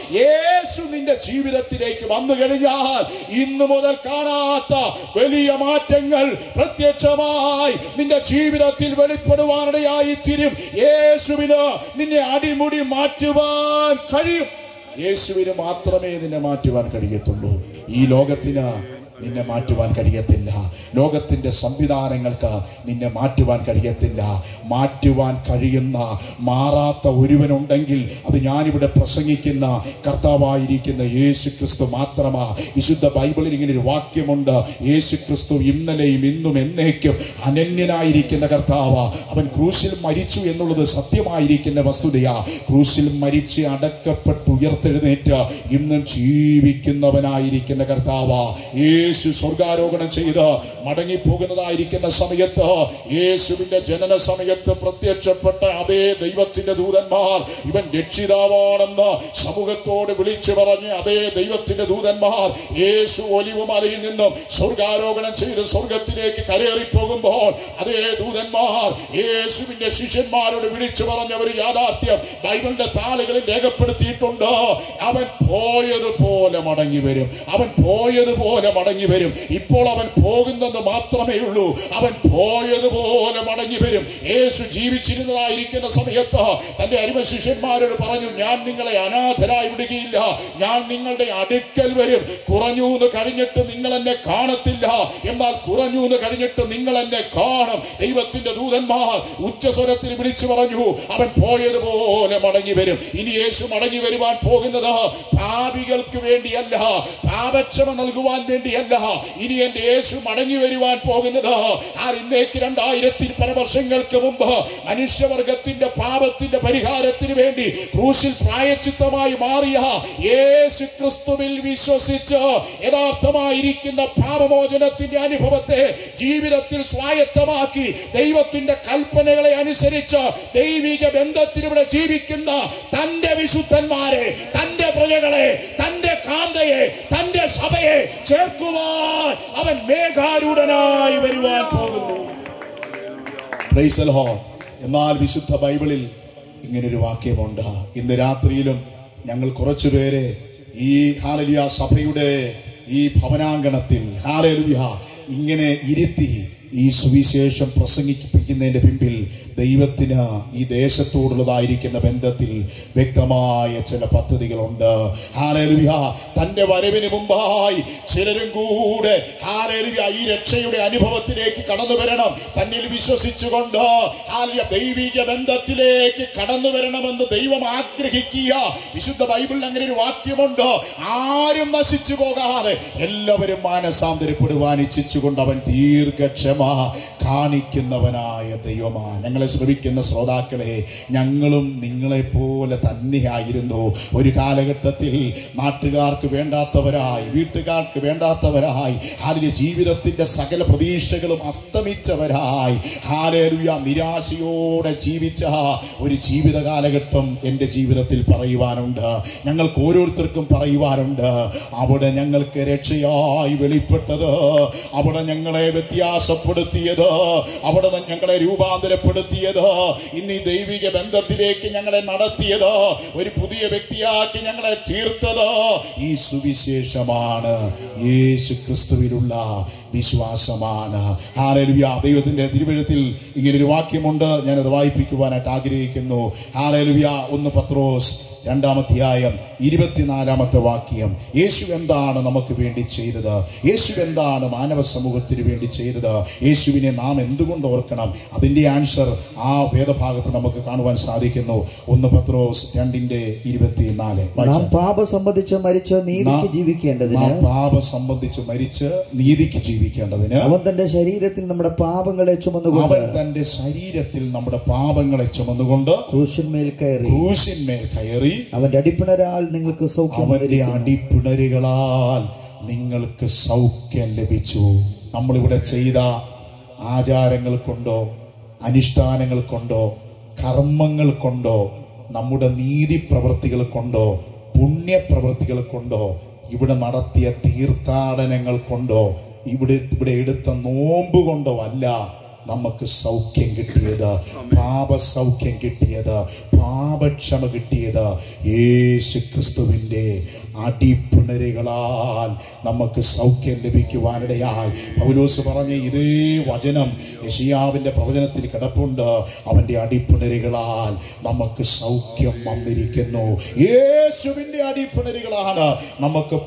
യേശു നിന്റെ ജീവിതത്തിലേക്ക് വന്നു കഴിഞ്ഞാൽ ഇന്നു മുതൽ കാണാത്ത വലിയ മാറ്റങ്ങൾ പ്രത്യക്ഷമായി നിന്റെ ജീവിതത്തിൽ വെളിപ്പെടുവാനിടയായി തീരും യേശുവിന് നിന്നെ അടിമുടി മാറ്റുവാൻ കഴിയും യേശുവിന് മാത്രമേ നിന്നെ മാറ്റുവാൻ കഴിയത്തുള്ളൂ ഈ ലോകത്തിന് നിന്നെ മാറ്റുവാൻ കഴിയത്തില്ല ലോകത്തിന്റെ സംവിധാനങ്ങൾക്ക് നിന്നെ മാറ്റുവാൻ കഴിയത്തില്ല മാറ്റുവാൻ കഴിയുന്ന മാറാത്ത ഒരുവനുണ്ടെങ്കിൽ അത് ഞാനിവിടെ പ്രസംഗിക്കുന്ന കർത്താവായിരിക്കുന്ന യേശു ക്രിസ്തു മാത്രമാ വിശുദ്ധ ബൈബിളിൽ ഇങ്ങനെ ഒരു വാക്യമുണ്ട് യേശു ക്രിസ്തു ഇന്നലെയും ഇന്നും എന്നേക്കും അനന്യനായിരിക്കുന്ന കർത്താവ് അവൻ ക്രൂശിൽ മരിച്ചു എന്നുള്ളത് സത്യമായിരിക്കുന്ന വസ്തുതയാ ക്രൂശിൽ മരിച്ച് അടക്കപ്പെട്ട് ഉയർത്തെഴുന്നേറ്റ് ഇന്നും ജീവിക്കുന്നവനായിരിക്കുന്ന കർത്താവ് യേശു സ്വർഗാരോഹണം ചെയ്ത് മടങ്ങിപ്പോകുന്നതായിരിക്കുന്ന സമയത്ത് യേശുവിന്റെ ജനന സമയത്ത് പ്രത്യക്ഷപ്പെട്ട അതേ ദൈവത്തിന്റെ ദൂതന്മാർ ഇവൻ രക്ഷിതാവാണെന്ന് സമൂഹത്തോട് വിളിച്ചു പറഞ്ഞ് അതേ ദൈവത്തിന്റെ ദൂതന്മാർ യേശു ഒലിവ് മലയിൽ നിന്നും സ്വർഗാരോഹണം ചെയ്ത് സ്വർഗത്തിലേക്ക് കരേറി പോകുമ്പോൾ അതേ ദൂതന്മാർ യേശുവിന്റെ ശിഷ്യന്മാരോട് വിളിച്ചു പറഞ്ഞ ഒരു യാഥാർത്ഥ്യം ബൈബിളിന്റെ താളുകളിൽ രേഖപ്പെടുത്തിയിട്ടുണ്ട് അവൻ പോയതുപോലെ മടങ്ങി വരും അവൻ പോയതുപോലെ മടങ്ങി വരും ഇപ്പോൾ അവൻ പോകുന്നെന്ന് മാത്രമേ ഉള്ളൂ അവൻ പോയതുപോലെ മടങ്ങി വരും യേശു ജീവിച്ചിരുന്നതായിരിക്കുന്ന സമയത്ത് തന്റെ അരിമ ശിഷ്യന്മാരോട് പറഞ്ഞു ഞാൻ നിങ്ങളെ അനാഥരായി വിടുകയില്ല ഞാൻ നിങ്ങളുടെ അടുക്കൽ വരും കുറഞ്ഞു എന്ന് കഴിഞ്ഞിട്ട് നിങ്ങൾ എന്നെ കാണത്തില്ല എന്നാൽ കുറഞ്ഞു എന്ന് കഴിഞ്ഞിട്ട് നിങ്ങൾ എന്നെ കാണും ദൈവത്തിന്റെ ദൂതന്മാർ ഉച്ചസ്വരത്തിൽ വിളിച്ചു പറഞ്ഞു അവൻ പോയതുപോലെ മടങ്ങി വരും ഇനി യേശു മടങ്ങി വരുവാൻ പോകുന്നത് പാപികൾക്ക് വേണ്ടിയല്ല പാപക്ഷമ നൽകുവാൻ വേണ്ടിയല്ല ഇനി എന്റെ യേശു മടങ്ങി വരുവാൻ പോകുന്നത് ആ ഇന്നേക്ക് രണ്ടായിരത്തി പല വർഷങ്ങൾക്ക് മുമ്പ് മനുഷ്യവർഗത്തിന്റെ പാപത്തിന്റെ പരിഹാരത്തിന് വേണ്ടി ക്രൂശിൽ പ്രായച്ചിത്തമായി മാറിയ യേശു ക്രിസ്തുവിൽ വിശ്വസിച്ച് യഥാർത്ഥമായിരിക്കുന്ന പാപമോചനത്തിന്റെ അനുഭവത്തെ ജീവിതത്തിൽ സ്വായത്തമാക്കി ദൈവത്തിന്റെ കൽപ്പനകളെ അനുസരിച്ച് ദൈവിക ബന്ധത്തിൽ ഇവിടെ ജീവിക്കുന്ന തന്റെ വിശുദ്ധന്മാരെ തന്റെ പ്രജകളെ തന്റെ കാന്തയെ തന്റെ സഭയെ ചേർക്കുവാൻ അവൻ മേഘാരൂഢനായി വരുവാൻ പോകുന്നു Praise the Lord. എന്നാൽ വിശുദ്ധ ബൈബിളിൽ ഇങ്ങനൊരു വാക്യമുണ്ട് ഇന്ന് രാത്രിയിലും ഞങ്ങൾ കുറച്ചുപേരെ ഈ ഹാലലിയ സഭയുടെ ഈ ഭവനാങ്കണത്തിൽ ഹാലലുയ ഇങ്ങനെ ഇരുത്തി ഈ സുവിശേഷം പ്രസംഗിപ്പിക്കുന്നതിന്റെ പിമ്പിൽ ദൈവത്തിന് ഈ ദേശത്തോടുള്ളതായിരിക്കുന്ന ബന്ധത്തിൽ വ്യക്തമായ ചില പദ്ധതികളുണ്ട് ഹാലലുയ തന്റെ വരവിന് മുമ്പായി ചിലരും കൂടെ ഹാലലുയ ഈ രക്ഷയുടെ അനുഭവത്തിലേക്ക് കടന്നു വരണം തന്നിൽ വിശ്വസിച്ചുകൊണ്ട് ഹാലിയ ദൈവിക ബന്ധത്തിലേക്ക് കടന്നു വരണമെന്ന് ദൈവം ആഗ്രഹിക്കുക വിശുദ്ധ ബൈബിളിൽ അങ്ങനെ ഒരു വാക്യമുണ്ട് ആരും നശിച്ചു പോകാതെ എല്ലാവരും മാനസാന്തരപ്പെടുവാൻ ഇച്ഛിച്ചുകൊണ്ട് അവൻ ദീർഘക്ഷമ ദൈവമാ കാണിക്കുന്നവനായ ദൈവമാ ഞങ്ങളെ ശ്രമിക്കുന്ന ശ്രോതാക്കളെ ഞങ്ങളും നിങ്ങളെപ്പോലെ തന്നെയായിരുന്നു ഒരു കാലഘട്ടത്തിൽ നാട്ടുകാർക്ക് വേണ്ടാത്തവരായി വീട്ടുകാർക്ക് വേണ്ടാത്തവരായി ഹാലിയ ജീവിതത്തിന്റെ സകല പ്രതീക്ഷകളും അസ്തമിച്ചവരായി ഹാലേലുയ നിരാശയോടെ ജീവിച്ച ഒരു ജീവിത കാലഘട്ടം എൻ്റെ ജീവിതത്തിൽ പറയുവാനുണ്ട് ഞങ്ങൾക്ക് ഓരോരുത്തർക്കും പറയുവാനുണ്ട് അവിടെ ഞങ്ങൾക്ക് രക്ഷയായി വെളിപ്പെട്ടത് അവിടെ ഞങ്ങളെ വ്യത്യാസപ്പെടുത്തിയത് അവിടെ ഞങ്ങളെ രൂപാന്തരപ്പെടുത്തിയത് ഇന്ന് ഈ ദൈവിക ബന്ധത്തിലേക്ക് ഞങ്ങളെ നടത്തിയത് ഒരു പുതിയ വ്യക്തിയാക്കി ഞങ്ങളെ തീർത്തത് ഈ സുവിശേഷമാണ് യേശു ക്രിസ്തുവിലുള്ള വിശ്വാസമാണ് ഹാലലുയ ദൈവത്തിന്റെ തിരുവഴുത്തിൽ ഇങ്ങനൊരു വാക്യമുണ്ട് ഞാനത് വായിപ്പിക്കുവാനായിട്ട് ആഗ്രഹിക്കുന്നു ഹാലലുയ ഒന്ന് പത്രോസ് രണ്ടാമധ്യായം ഇരുപത്തിനാലാമത്തെ വാക്യം യേശു എന്താണ് നമുക്ക് വേണ്ടി ചെയ്തത് യേശു എന്താണ് മാനവ സമൂഹത്തിന് വേണ്ടി ചെയ്തത് യേശുവിനെ നാം എന്തുകൊണ്ട് ഓർക്കണം അതിന്റെ ആൻസർ ആ വേദഭാഗത്ത് നമുക്ക് കാണുവാൻ സാധിക്കുന്നു ഒന്ന് പത്രോസ് രണ്ടിന്റെ ഇരുപത്തിനാല് നാം പാപം സംബന്ധിച്ച് മരിച്ച് നീതിക്ക് നാം- ജീവിക്കേണ്ടതിന് നാം പാപം സംബന്ധിച്ച് മരിച്ച് നീതിക്ക് ജീവിക്കേണ്ടതിന് അവൻ തന്റെ ശരീരത്തിൽ നമ്മുടെ പാപങ്ങളെ ചുമന്നുകൊണ്ട് അവൻ തന്റെ ശരീരത്തിൽ നമ്മുടെ പാപങ്ങളെ ചുമന്നുകൊണ്ട് ക്രൂശന്മേൽ കയറി ക്രൂശിന്മേൽ കയറി അവന്റെ അടിപ്പിണരാൽ നിങ്ങൾക്ക് സൗഖ്യം അവന്റെ വന്നിരിക്കുന്നു. അടിപ്പിണരുകളാൽ നിങ്ങൾക്ക് സൗഖ്യം ലഭിച്ചു നമ്മളിവിടെ ചെയ്ത ആചാരങ്ങൾ കൊണ്ടോ അനുഷ്ഠാനങ്ങൾ കൊണ്ടോ കർമ്മങ്ങൾ കൊണ്ടോ നമ്മുടെ നീതി പ്രവൃത്തികൾ കൊണ്ടോ പുണ്യപ്രവൃത്തികൾ കൊണ്ടോ ഇവിടെ നടത്തിയ തീർത്ഥാടനങ്ങൾ കൊണ്ടോ ഇവിടെ ഇവിടെ എടുത്ത നോമ്പ് കൊണ്ടോ അല്ല നമുക്ക് സൗഖ്യം കിട്ടിയത് പാപസൗഖ്യം കിട്ടിയത് പാപക്ഷമ കിട്ടിയത് യേശു ക്രിസ്തുവിൻ്റെ അടിപ്പിണരുകളാൽ നമുക്ക് സൗഖ്യം ലഭിക്കുവാനിടയായി പൗലോസ് പറഞ്ഞ ഇതേ വചനം യഷിയാവിൻ്റെ പ്രവചനത്തിൽ കിടപ്പുണ്ട് അവൻ്റെ അടിപ്പിണരുകളാൽ നമുക്ക് സൗഖ്യം വന്നിരിക്കുന്നു യേശുവിൻ്റെ അടിപ്പിണരുകളാണ് നമുക്ക്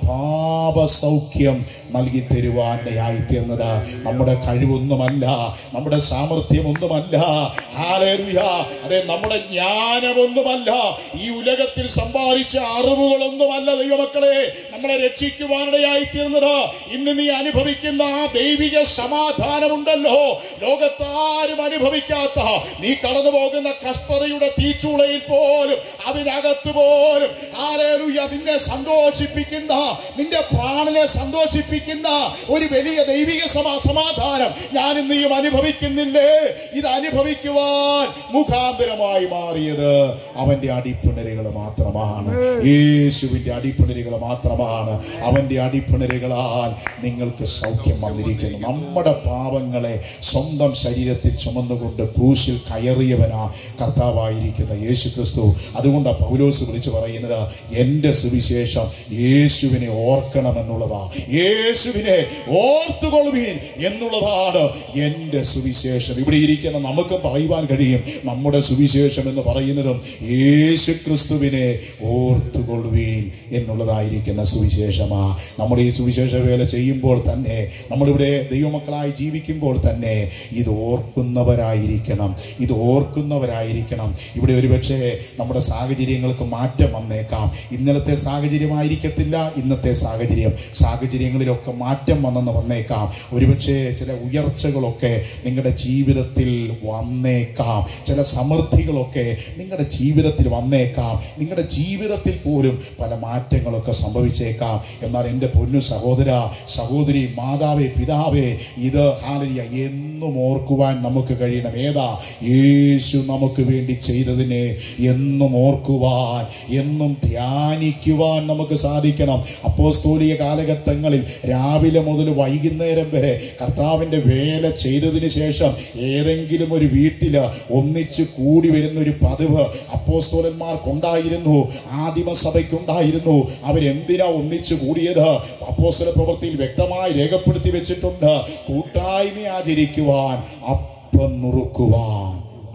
പാപസൗഖ്യം നൽകി തരുവാനിടയായി തീർന്നത് നമ്മുടെ കഴിവൊന്നുമല്ല നമ്മുടെ സാമർഥ്യമൊന്നുമല്ല ഹാലേലുയ അതെ നമ്മുടെ ജ്ഞാനമൊന്നുമല്ല ഈ ഉലകത്തിൽ സമ്പാദിച്ച അറിവുകളൊന്നുമല്ല ദൈവമക്കളെ നമ്മളെ രക്ഷിക്കുവാനിടയായി തീർന്നത് ഇന്ന് നീ അനുഭവിക്കുന്ന ആ ദൈവിക സമാധാനമുണ്ടല്ലോ ലോകത്താരും അനുഭവിക്കാത്ത നീ കടന്നു പോകുന്ന കഷ്ടതയുടെ തീച്ചൂളയിൽ പോലും അതിനകത്ത് പോലും ഹാലേലുയ നിന്നെ സന്തോഷിപ്പിക്കുന്ന നിന്റെ പ്രാണനെ സന്തോഷിപ്പിക്കുന്ന ഒരു വലിയ ദൈവിക സമാ സമാധാനം ഞാൻ നീയും അനുഭവിക്കുന്നില്ലേ ഇത് അനുഭവിക്കുവാൻ മുഖാന്തരമായി മാറിയത് അവന്റെ അടിപ്പിണരുകൾ മാത്രമാണ് യേശുവിന്റെ അടിപ്പിണരുകൾ മാത്രമാണ് അവന്റെ അടിപ്പിണരുകളാൽ നിങ്ങൾക്ക് സൗഖ്യം വന്നിരിക്കുന്നു നമ്മുടെ പാപങ്ങളെ സ്വന്തം ശരീരത്തിൽ ചുമന്നുകൊണ്ട് ക്രൂശിൽ കയറിയവനാ കർത്താവായിരിക്കുന്ന യേശു ക്രിസ്തു അതുകൊണ്ട് പൗലോസ് വിളിച്ചു പറയുന്നത് എൻ്റെ സുവിശേഷം യേശുവിനെ ഓർക്കണമെന്നുള്ളതാ യേശുവിനെ ഓർത്തുകൊള്ളുവീൻ എന്നുള്ളതാണ് എൻ്റെ സുവിശേഷം ഇവിടെ ഇരിക്കുന്ന നമുക്കും പറയുവാൻ കഴിയും നമ്മുടെ സുവിശേഷം എന്ന് പറയുന്നതും യേശു ക്രിസ്തുവിനെ ഓർത്തുകൊള്ളുവീൻ എന്നുള്ളതായിരിക്കുന്ന സുവിശേഷമാ നമ്മൾ ഈ സുവിശേഷ വേല ചെയ്യുമ്പോൾ തന്നെ നമ്മളിവിടെ ദൈവമക്കളായി ജീവിക്കുമ്പോൾ തന്നെ ഇത് ഓർക്കുന്നവരായിരിക്കണം ഇത് ഓർക്കുന്നവരായിരിക്കണം ഇവിടെ ഒരുപക്ഷെ നമ്മുടെ സാഹചര്യങ്ങൾക്ക് മാറ്റം വന്നേക്കാം ഇന്നലത്തെ സാഹചര്യമായിരിക്കത്തില്ല ഇന്നത്തെ സാഹചര്യം സാഹചര്യങ്ങളിലൊക്കെ മാറ്റം വന്നെന്ന് വന്നേക്കാം ഒരുപക്ഷെ ചില ഉയർച്ചകളൊക്കെ നിങ്ങളുടെ ജീവിതത്തിൽ വന്നേക്കാം ചില സമൃദ്ധികളൊക്കെ നിങ്ങളുടെ ജീവിതത്തിൽ വന്നേക്കാം നിങ്ങളുടെ ജീവിതത്തിൽ പോലും പല മാറ്റങ്ങളൊക്കെ സംഭവിച്ചേക്കാം എന്നാൽ എൻ്റെ പൊന്നു സഹോദര സഹോദരി മാതാവേ പിതാവേ ഇത് ഹാലരിയ എന്നും ഓർക്കുവാൻ നമുക്ക് കഴിയണം ഏതാ യേശു നമുക്ക് വേണ്ടി ചെയ്തതിനെ എന്നും ഓർക്കുവാൻ എന്നും ധ്യാനിക്കുവാൻ നമുക്ക് സാധിക്കണം അപ്പോസ്തോലിക കാലഘട്ടങ്ങളിൽ രാവിലെ മുതൽ വൈകുന്നേരം വരെ കർത്താവിൻ്റെ വേല ചെയ്തതിന് ശേഷം ഏതെങ്കിലും ഒരു വീട്ടില് ഒന്നിച്ച് കൂടി വരുന്ന ഒരു പതിവ് അപ്പോസ്തോലന്മാർക്കുണ്ടായിരുന്നു ആദിമസഭയ്ക്കുണ്ടായിരുന്നു അവരെന്തിനാ ഒന്നിച്ചു കൂടിയത് അപ്പോസ്തല പ്രവൃത്തിയിൽ വ്യക്തമായി രേഖപ്പെടുത്തി വെച്ചിട്ടുണ്ട് കൂട്ടായ്മ ആചരിക്കുവാൻ അപ്പം നുറുക്കുവാൻ അവരൊന്നിച്ചു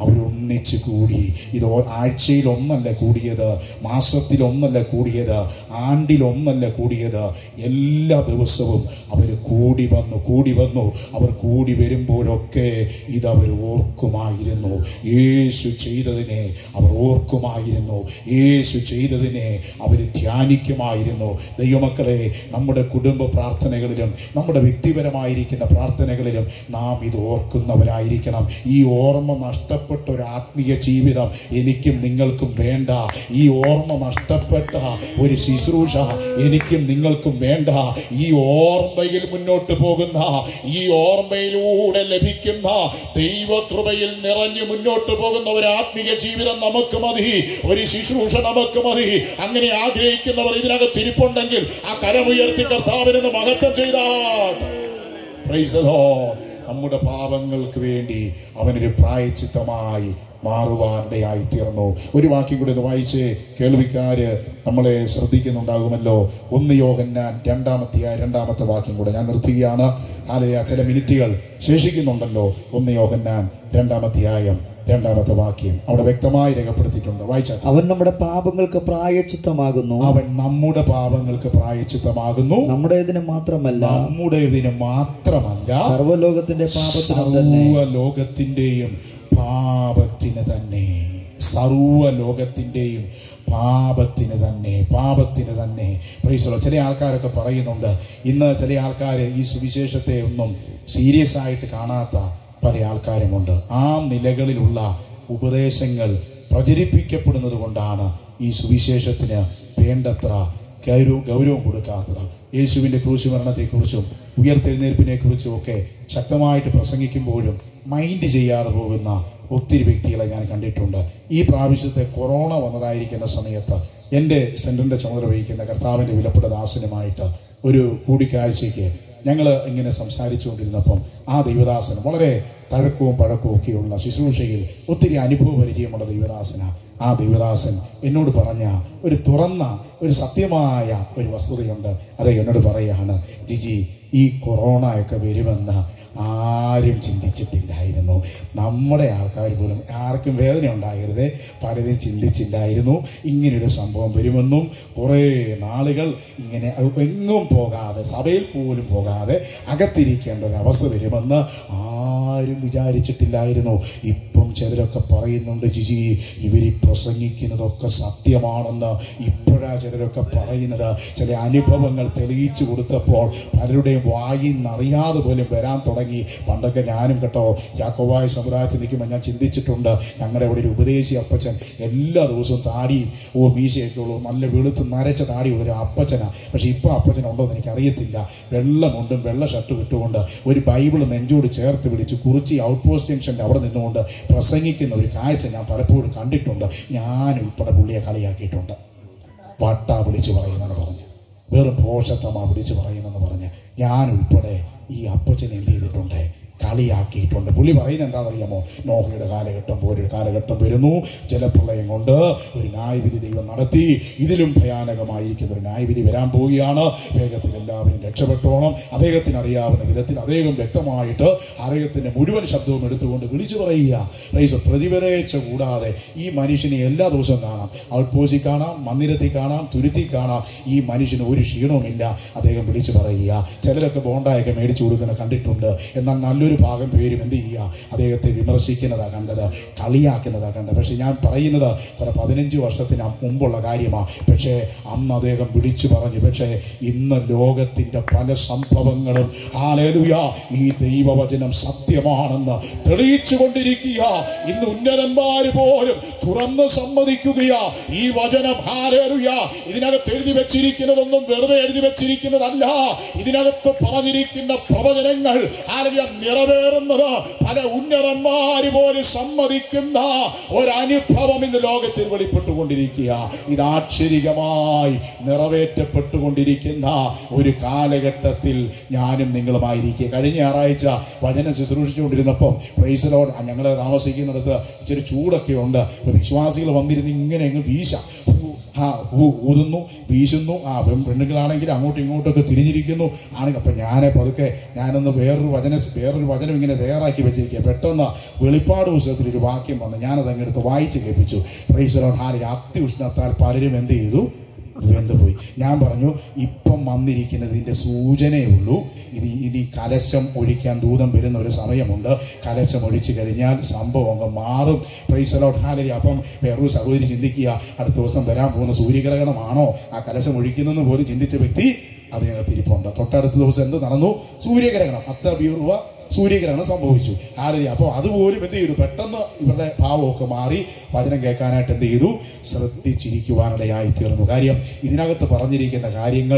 ഒന്നിച്ച് കൂടി ഇത് ഓ- ആഴ്ചയിൽ ഒന്നല്ല കൂടിയത് മാസത്തിൽ ഒന്നല്ല കൂടിയത് ആണ്ടിൽ ഒന്നല്ല കൂടിയത് എല്ലാ ദിവസവും അവർ കൂടി വന്നു കൂടി വന്നു അവർ കൂടി വരുമ്പോഴൊക്കെ ഇത് അവർ ഓർക്കുമായിരുന്നു യേശു ചെയ്തതിനെ അവർ ഓർക്കുമായിരുന്നു യേശു ചെയ്തതിനെ അവർ ധ്യാനിക്കുമായിരുന്നു ദൈവമക്കളെ നമ്മുടെ കുടുംബ പ്രാർത്ഥനകളിലും നമ്മുടെ വ്യക്തിപരമായിരിക്കുന്ന പ്രാർത്ഥനകളിലും നാം ഇത് ഓർക്കുന്നവരായിരിക്കണം ഈ ഓർമ്മ നഷ്ടപ്പെട്ട ഒരു ആത്മീയ ജീവിതം എനിക്കും നിങ്ങൾക്കും വേണ്ട ഈ ഓർമ്മ നഷ്ടപ്പെട്ട ഒരു ശുശ്രൂഷ എനിക്കും നിങ്ങൾക്കും വേണ്ട ഈ ഓർമ്മയിൽ മുന്നോട്ട് പോകുന്ന ഈ ഓർമ്മയിലൂടെ ലഭിക്കുന്ന ദൈവകൃപയിൽ നിറഞ്ഞു മുന്നോട്ട് പോകുന്ന ഒരു ആത്മീയ ജീവിതം നമുക്ക് മതി ഒരു ശുശ്രൂഷ നമുക്ക് മതി അങ്ങനെ ആഗ്രഹിക്കുന്നവർ ഇതിനകത്ത് ഇരിപ്പുണ്ടെങ്കിൽ ആ കരമുയർത്തി കർത്താവിനെന്ന് മഹത്വം ചെയ്താൽ Praise the Lord. നമ്മുടെ പാപങ്ങൾക്ക് വേണ്ടി അവനൊരു പ്രായച്ചിത്തമായി മാറുവാനിടയായി തീർന്നു ഒരു വാക്യം കൂടി ഒന്ന് വായിച്ച് കേൾവിക്കാര് നമ്മളെ ശ്രദ്ധിക്കുന്നുണ്ടാകുമല്ലോ ഒന്ന് യോഹന്നാൻ രണ്ടാമത്തെ രണ്ടാമത്തെ വാക്യം കൂടെ ഞാൻ നിർത്തുകയാണ് ആലയ ചില മിനിറ്റുകൾ ശേഷിക്കുന്നുണ്ടല്ലോ ഒന്ന് യോഹന്നാൻ രണ്ടാമധ്യായം രണ്ടാമത്തെ വാക്യം അവിടെ വ്യക്തമായി രേഖപ്പെടുത്തിയിട്ടുണ്ട് വായിച്ചാൽ അവൻ നമ്മുടെ പാപങ്ങൾക്ക് പ്രായച്ചിത്തമാകുന്നു അവൻ നമ്മുടെ പാപങ്ങൾക്ക് പ്രായച്ചിത്തമാകുന്നു നമ്മുടെ ഇതിന് മാത്രമല്ല നമ്മുടെ ഇതിന് മാത്രമല്ല സർവ്വലോകത്തിന്റെ പാപത്തിനും തന്നെ സർവ ലോകത്തിന്റെയും പാപത്തിന് തന്നെ സർവ ലോകത്തിന്റെയും പാപത്തിന് തന്നെ പാപത്തിന് തന്നെ പ്രൈസലോ ചില ആൾക്കാരൊക്കെ പറയുന്നുണ്ട് ഇന്ന് ചില ആൾക്കാർ ഈ സുവിശേഷത്തെ ഒന്നും സീരിയസ് ആയിട്ട് കാണാത്ത പല ആൾക്കാരുമുണ്ട് ആ നിലകളിലുള്ള ഉപദേശങ്ങൾ പ്രചരിപ്പിക്കപ്പെടുന്നത് കൊണ്ടാണ് ഈ സുവിശേഷത്തിന് വേണ്ടത്ര ഗൗരവ ഗൗരവം കൊടുക്കാത്തത് യേശുവിൻ്റെ ക്രൂശ് മരണത്തെക്കുറിച്ചും ഉയർത്തെഴുന്നേൽപ്പിനെ കുറിച്ചും ഒക്കെ ശക്തമായിട്ട് പ്രസംഗിക്കുമ്പോഴും മൈൻഡ് ചെയ്യാതെ പോകുന്ന ഒത്തിരി വ്യക്തികളെ ഞാൻ കണ്ടിട്ടുണ്ട് ഈ പ്രാവശ്യത്തെ കൊറോണ വന്നതായിരിക്കുന്ന സമയത്ത് എൻ്റെ സെൻറ്ററിൻ്റെ ചുമതല വഹിക്കുന്ന കർത്താവിൻ്റെ വിലപ്പെട്ട ദാസനുമായിട്ട് ഒരു കൂടിക്കാഴ്ചയ്ക്ക് ഞങ്ങൾ ഇങ്ങനെ സംസാരിച്ചുകൊണ്ടിരുന്നപ്പം ആ ദൈവദാസൻ വളരെ തഴക്കവും പഴക്കവും ഒക്കെയുള്ള ശുശ്രൂഷയിൽ ഒത്തിരി അനുഭവ പരിചയമുള്ള ദൈവദാസന ആ ദൈവദാസൻ എന്നോട് പറഞ്ഞ ഒരു തുറന്ന ഒരു സത്യമായ ഒരു വസ്തുതയുണ്ട് അത് എന്നോട് പറയാണ് ജിജി ഈ കൊറോണ ഒക്കെ വരുമെന്ന് ആരും ചിന്തിച്ചിട്ടില്ലായിരുന്നു നമ്മുടെ ആൾക്കാർ പോലും ആർക്കും വേദന ഉണ്ടാകരുത് പലരും ചിന്തിച്ചില്ലായിരുന്നു ഇങ്ങനൊരു സംഭവം വരുമെന്നും കുറേ നാളുകൾ ഇങ്ങനെ എങ്ങും പോകാതെ സഭയിൽ പോലും പോകാതെ അകത്തിരിക്കേണ്ട ഒരു അവസ്ഥ വരുമെന്ന് ആരും വിചാരിച്ചിട്ടില്ലായിരുന്നു ഇപ്പം ചിലരൊക്കെ പറയുന്നുണ്ട് ജിജി ഇവർ പ്രസംഗിക്കുന്നതൊക്കെ സത്യമാണെന്ന് ഇപ്പോഴാ ചിലരൊക്കെ പറയുന്നത് ചില അനുഭവങ്ങൾ തെളിയിച്ചു കൊടുത്തപ്പോൾ പലരുടെയും വായിൽ നിന്നറിയാതെ പോലും വരാൻ തുടങ്ങി പണ്ടൊക്കെ ഞാനും കേട്ടോ യാക്കോവായ സമുദായത്തിൽ നിൽക്കുമ്പോൾ ഞാൻ ചിന്തിച്ചിട്ടുണ്ട് ഞങ്ങളുടെ ഇവിടെ ഒരു ഉപദേശി അപ്പച്ചൻ എല്ലാ ദിവസവും താടിയും ഓ മീശയൊക്കെ ഉള്ളൂ നല്ല വെളുത്ത് നരച്ച താടിയുള്ള ഒരു അപ്പച്ചനാണ് പക്ഷെ ഇപ്പോൾ അപ്പച്ചൻ ഉണ്ടോ എന്ന് എനിക്കറിയത്തില്ല വെള്ളമുണ്ടും വെള്ള ഷർട്ട് ഇട്ടുകൊണ്ട് ഒരു ബൈബിൾ നെഞ്ചോട് ചേർത്ത് പിടിച്ച് കുറിച്ച് ഔട്ട് പോസ്റ്റ് ജംഗ്ഷൻ്റെ അവിടെ നിന്നുകൊണ്ട് പ്രസംഗിക്കുന്ന ഒരു കാഴ്ച ഞാൻ പലപ്പോഴും കണ്ടിട്ടുണ്ട് ഞാൻ ഉൾപ്പെടെ പുള്ളിയെ കളിയാക്കിയിട്ടുണ്ട് വട്ട വിളിച്ച് പറയുന്നെന്ന് പറഞ്ഞ് വെറും പോഷത്തമ്മ വിളിച്ച് പറയുന്നെന്ന് പറഞ്ഞ് ഞാൻ ഉൾപ്പെടെ ഈ അപ്പച്ചൻ എന്ത് ചെയ്തിട്ടുണ്ട് കളിയാക്കിയിട്ടുണ്ട് പുള്ളി പറയുന്നത് എന്താണെന്നറിയാമോ നോഹയുടെ കാലഘട്ടം പോലൊരു കാലഘട്ടം വരുന്നു ജലപ്രളയം കൊണ്ട് ഒരു ന്യായവിധി ദൈവം നടത്തി ഇതിലും ഭയാനകമായിരിക്കുന്ന ഒരു ന്യായവിധി വരാൻ പോവുകയാണ് വേഗത്തിൽ എല്ലാവരും രക്ഷപ്പെട്ടോണം അദ്ദേഹത്തിന് അറിയാവുന്ന വിധത്തിൽ അദ്ദേഹം വ്യക്തമായിട്ട് അദ്ദേഹത്തിന്റെ മുഴുവൻ ശബ്ദവും എടുത്തുകൊണ്ട് വിളിച്ചു പറയുക റൈസ് പ്രതിഫലേച്ഛ കൂടാതെ ഈ മനുഷ്യനെ എല്ലാ ദിവസവും കാണാം ഔട്ട് പോസ്റ്റിൽ കാണാം മന്ദിരത്തിൽ കാണാം തുരുത്തി കാണാം ഈ മനുഷ്യന് ഒരു ക്ഷീണവുമില്ല അദ്ദേഹം വിളിച്ചു പറയുക ചിലരൊക്കെ ബോണ്ടായൊക്കെ മേടിച്ചു കൊടുക്കുന്ന കണ്ടിട്ടുണ്ട് എന്നാൽ നല്ലൊരു ഭാഗം പേരും എന്ത് ചെയ്യുക അദ്ദേഹത്തെ വിമർശിക്കുന്നതാ കണ്ടത് കളിയാക്കുന്നതാ കണ്ടത് പക്ഷെ ഞാൻ പറയുന്നത് കുറെ പതിനഞ്ച് വർഷത്തിന് മുമ്പുള്ള കാര്യമാണ് പക്ഷേ അന്ന് അദ്ദേഹം വിളിച്ചു പറഞ്ഞു പക്ഷേ ഇന്ന് ലോകത്തിന്റെ പല സംഭവങ്ങളും ഹാലേലുയ ഈ ദൈവവചനം സത്യമാണെന്ന് തെളിയിച്ചു കൊണ്ടിരിക്കുക ഇന്ന് ഉന്നതന്മാര് പോലും തുറന്ന് സമ്മതിക്കുകയാ ഈ വചനം ഹാലേലുയ ഇതിനകത്ത് എഴുതി വെച്ചിരിക്കുന്നതൊന്നും വെറുതെ എഴുതി വെച്ചിരിക്കുന്നതല്ല ഇതിനകത്ത് പറഞ്ഞിരിക്കുന്ന പ്രവചനങ്ങൾ ഹാലലുയ നിറവേറുന്നത് പല ഉന്നതന്മാര് പോലും സമ്മതിക്കുന്ന ഒരനുഭവം ഇന്ന് ലോകത്തിൽ വെളിപ്പെട്ടുകൊണ്ടിരിക്കുക ഇത് ആശ്ചര്യമായി നിറവേറ്റപ്പെട്ടുകൊണ്ടിരിക്കുന്ന ഒരു കാലഘട്ടത്തിൽ ഞാനും നിങ്ങളുമായിരിക്കുക കഴിഞ്ഞ ഞായറാഴ്ച വചനം ശുശ്രൂഷിച്ചുകൊണ്ടിരുന്നപ്പോൾ പ്രൈസലോ ഞങ്ങൾ താമസിക്കുന്നിടത്ത് ഇച്ചിരി ചൂടൊക്കെ ഉണ്ട് അപ്പോൾ വിശ്വാസികൾ വന്നിരുന്ന് ഇങ്ങനെ അങ്ങ് വീശ ആ ഊ- ഊതുന്നു വീശുന്നു ആ പെൺ- പെണ്ണുങ്ങളാണെങ്കിൽ അങ്ങോട്ടും ഇങ്ങോട്ടൊക്കെ തിരിഞ്ഞിരിക്കുന്നു ആണെങ്കിൽ അപ്പം ഞാൻ പതുക്കെ ഞാനൊന്ന് വേറൊരു വചന വേറൊരു വചനം ഇങ്ങനെ തയ്യാറാക്കി വെച്ചിരിക്കുക പെട്ടെന്ന് വെളിപ്പാട് പുസ്തകത്തിൽ ഒരു വാക്യം വന്നു ഞാനത് അങ്ങെടുത്ത് വായിച്ച് കേൾപ്പിച്ചു പ്രൈസലോൺ ഹാലിൽ അത്യുഷ്ണത്താൽ പലരും എന്ത് ചെയ്തു വെന്തുപോയി ഞാൻ പറഞ്ഞു ഇപ്പം വന്നിരിക്കുന്നതിൻ്റെ സൂചനയേ ഉള്ളൂ ഇനി ഇനി കലശം ഒഴിക്കാൻ ദൂതം വരുന്ന ഒരു സമയമുണ്ട് കലശം ഒഴിച്ചു കഴിഞ്ഞാൽ സംഭവം അങ്ങ് മാറും പ്രൈസലോട്ട് ഹാലരി അപ്പം വേറൊരു സഹോദരി ചിന്തിക്കുക അടുത്ത ദിവസം വരാൻ പോകുന്ന സൂര്യഗ്രഹണമാണോ ആ കലശം ഒഴിക്കുന്നതെന്ന് പോലും ചിന്തിച്ച വ്യക്തി അതിനകത്ത് ഇരിപ്പുണ്ട് തൊട്ടടുത്ത ദിവസം എന്ത് നടന്നു സൂര്യഗ്രഹണം അത്തപൂർവ സൂര്യഗ്രഹണം സംഭവിച്ചു ഹാലരി അപ്പോൾ അതുപോലും എന്ത് ചെയ്തു പെട്ടെന്ന് ഇവരുടെ ഭാവമൊക്കെ മാറി വചനം കേൾക്കാനായിട്ട് എന്ത് ചെയ്തു ശ്രദ്ധിച്ചിരിക്കുവാനിടയായി തീർന്നു കാര്യം ഇതിനകത്ത് പറഞ്ഞിരിക്കുന്ന കാര്യങ്ങൾ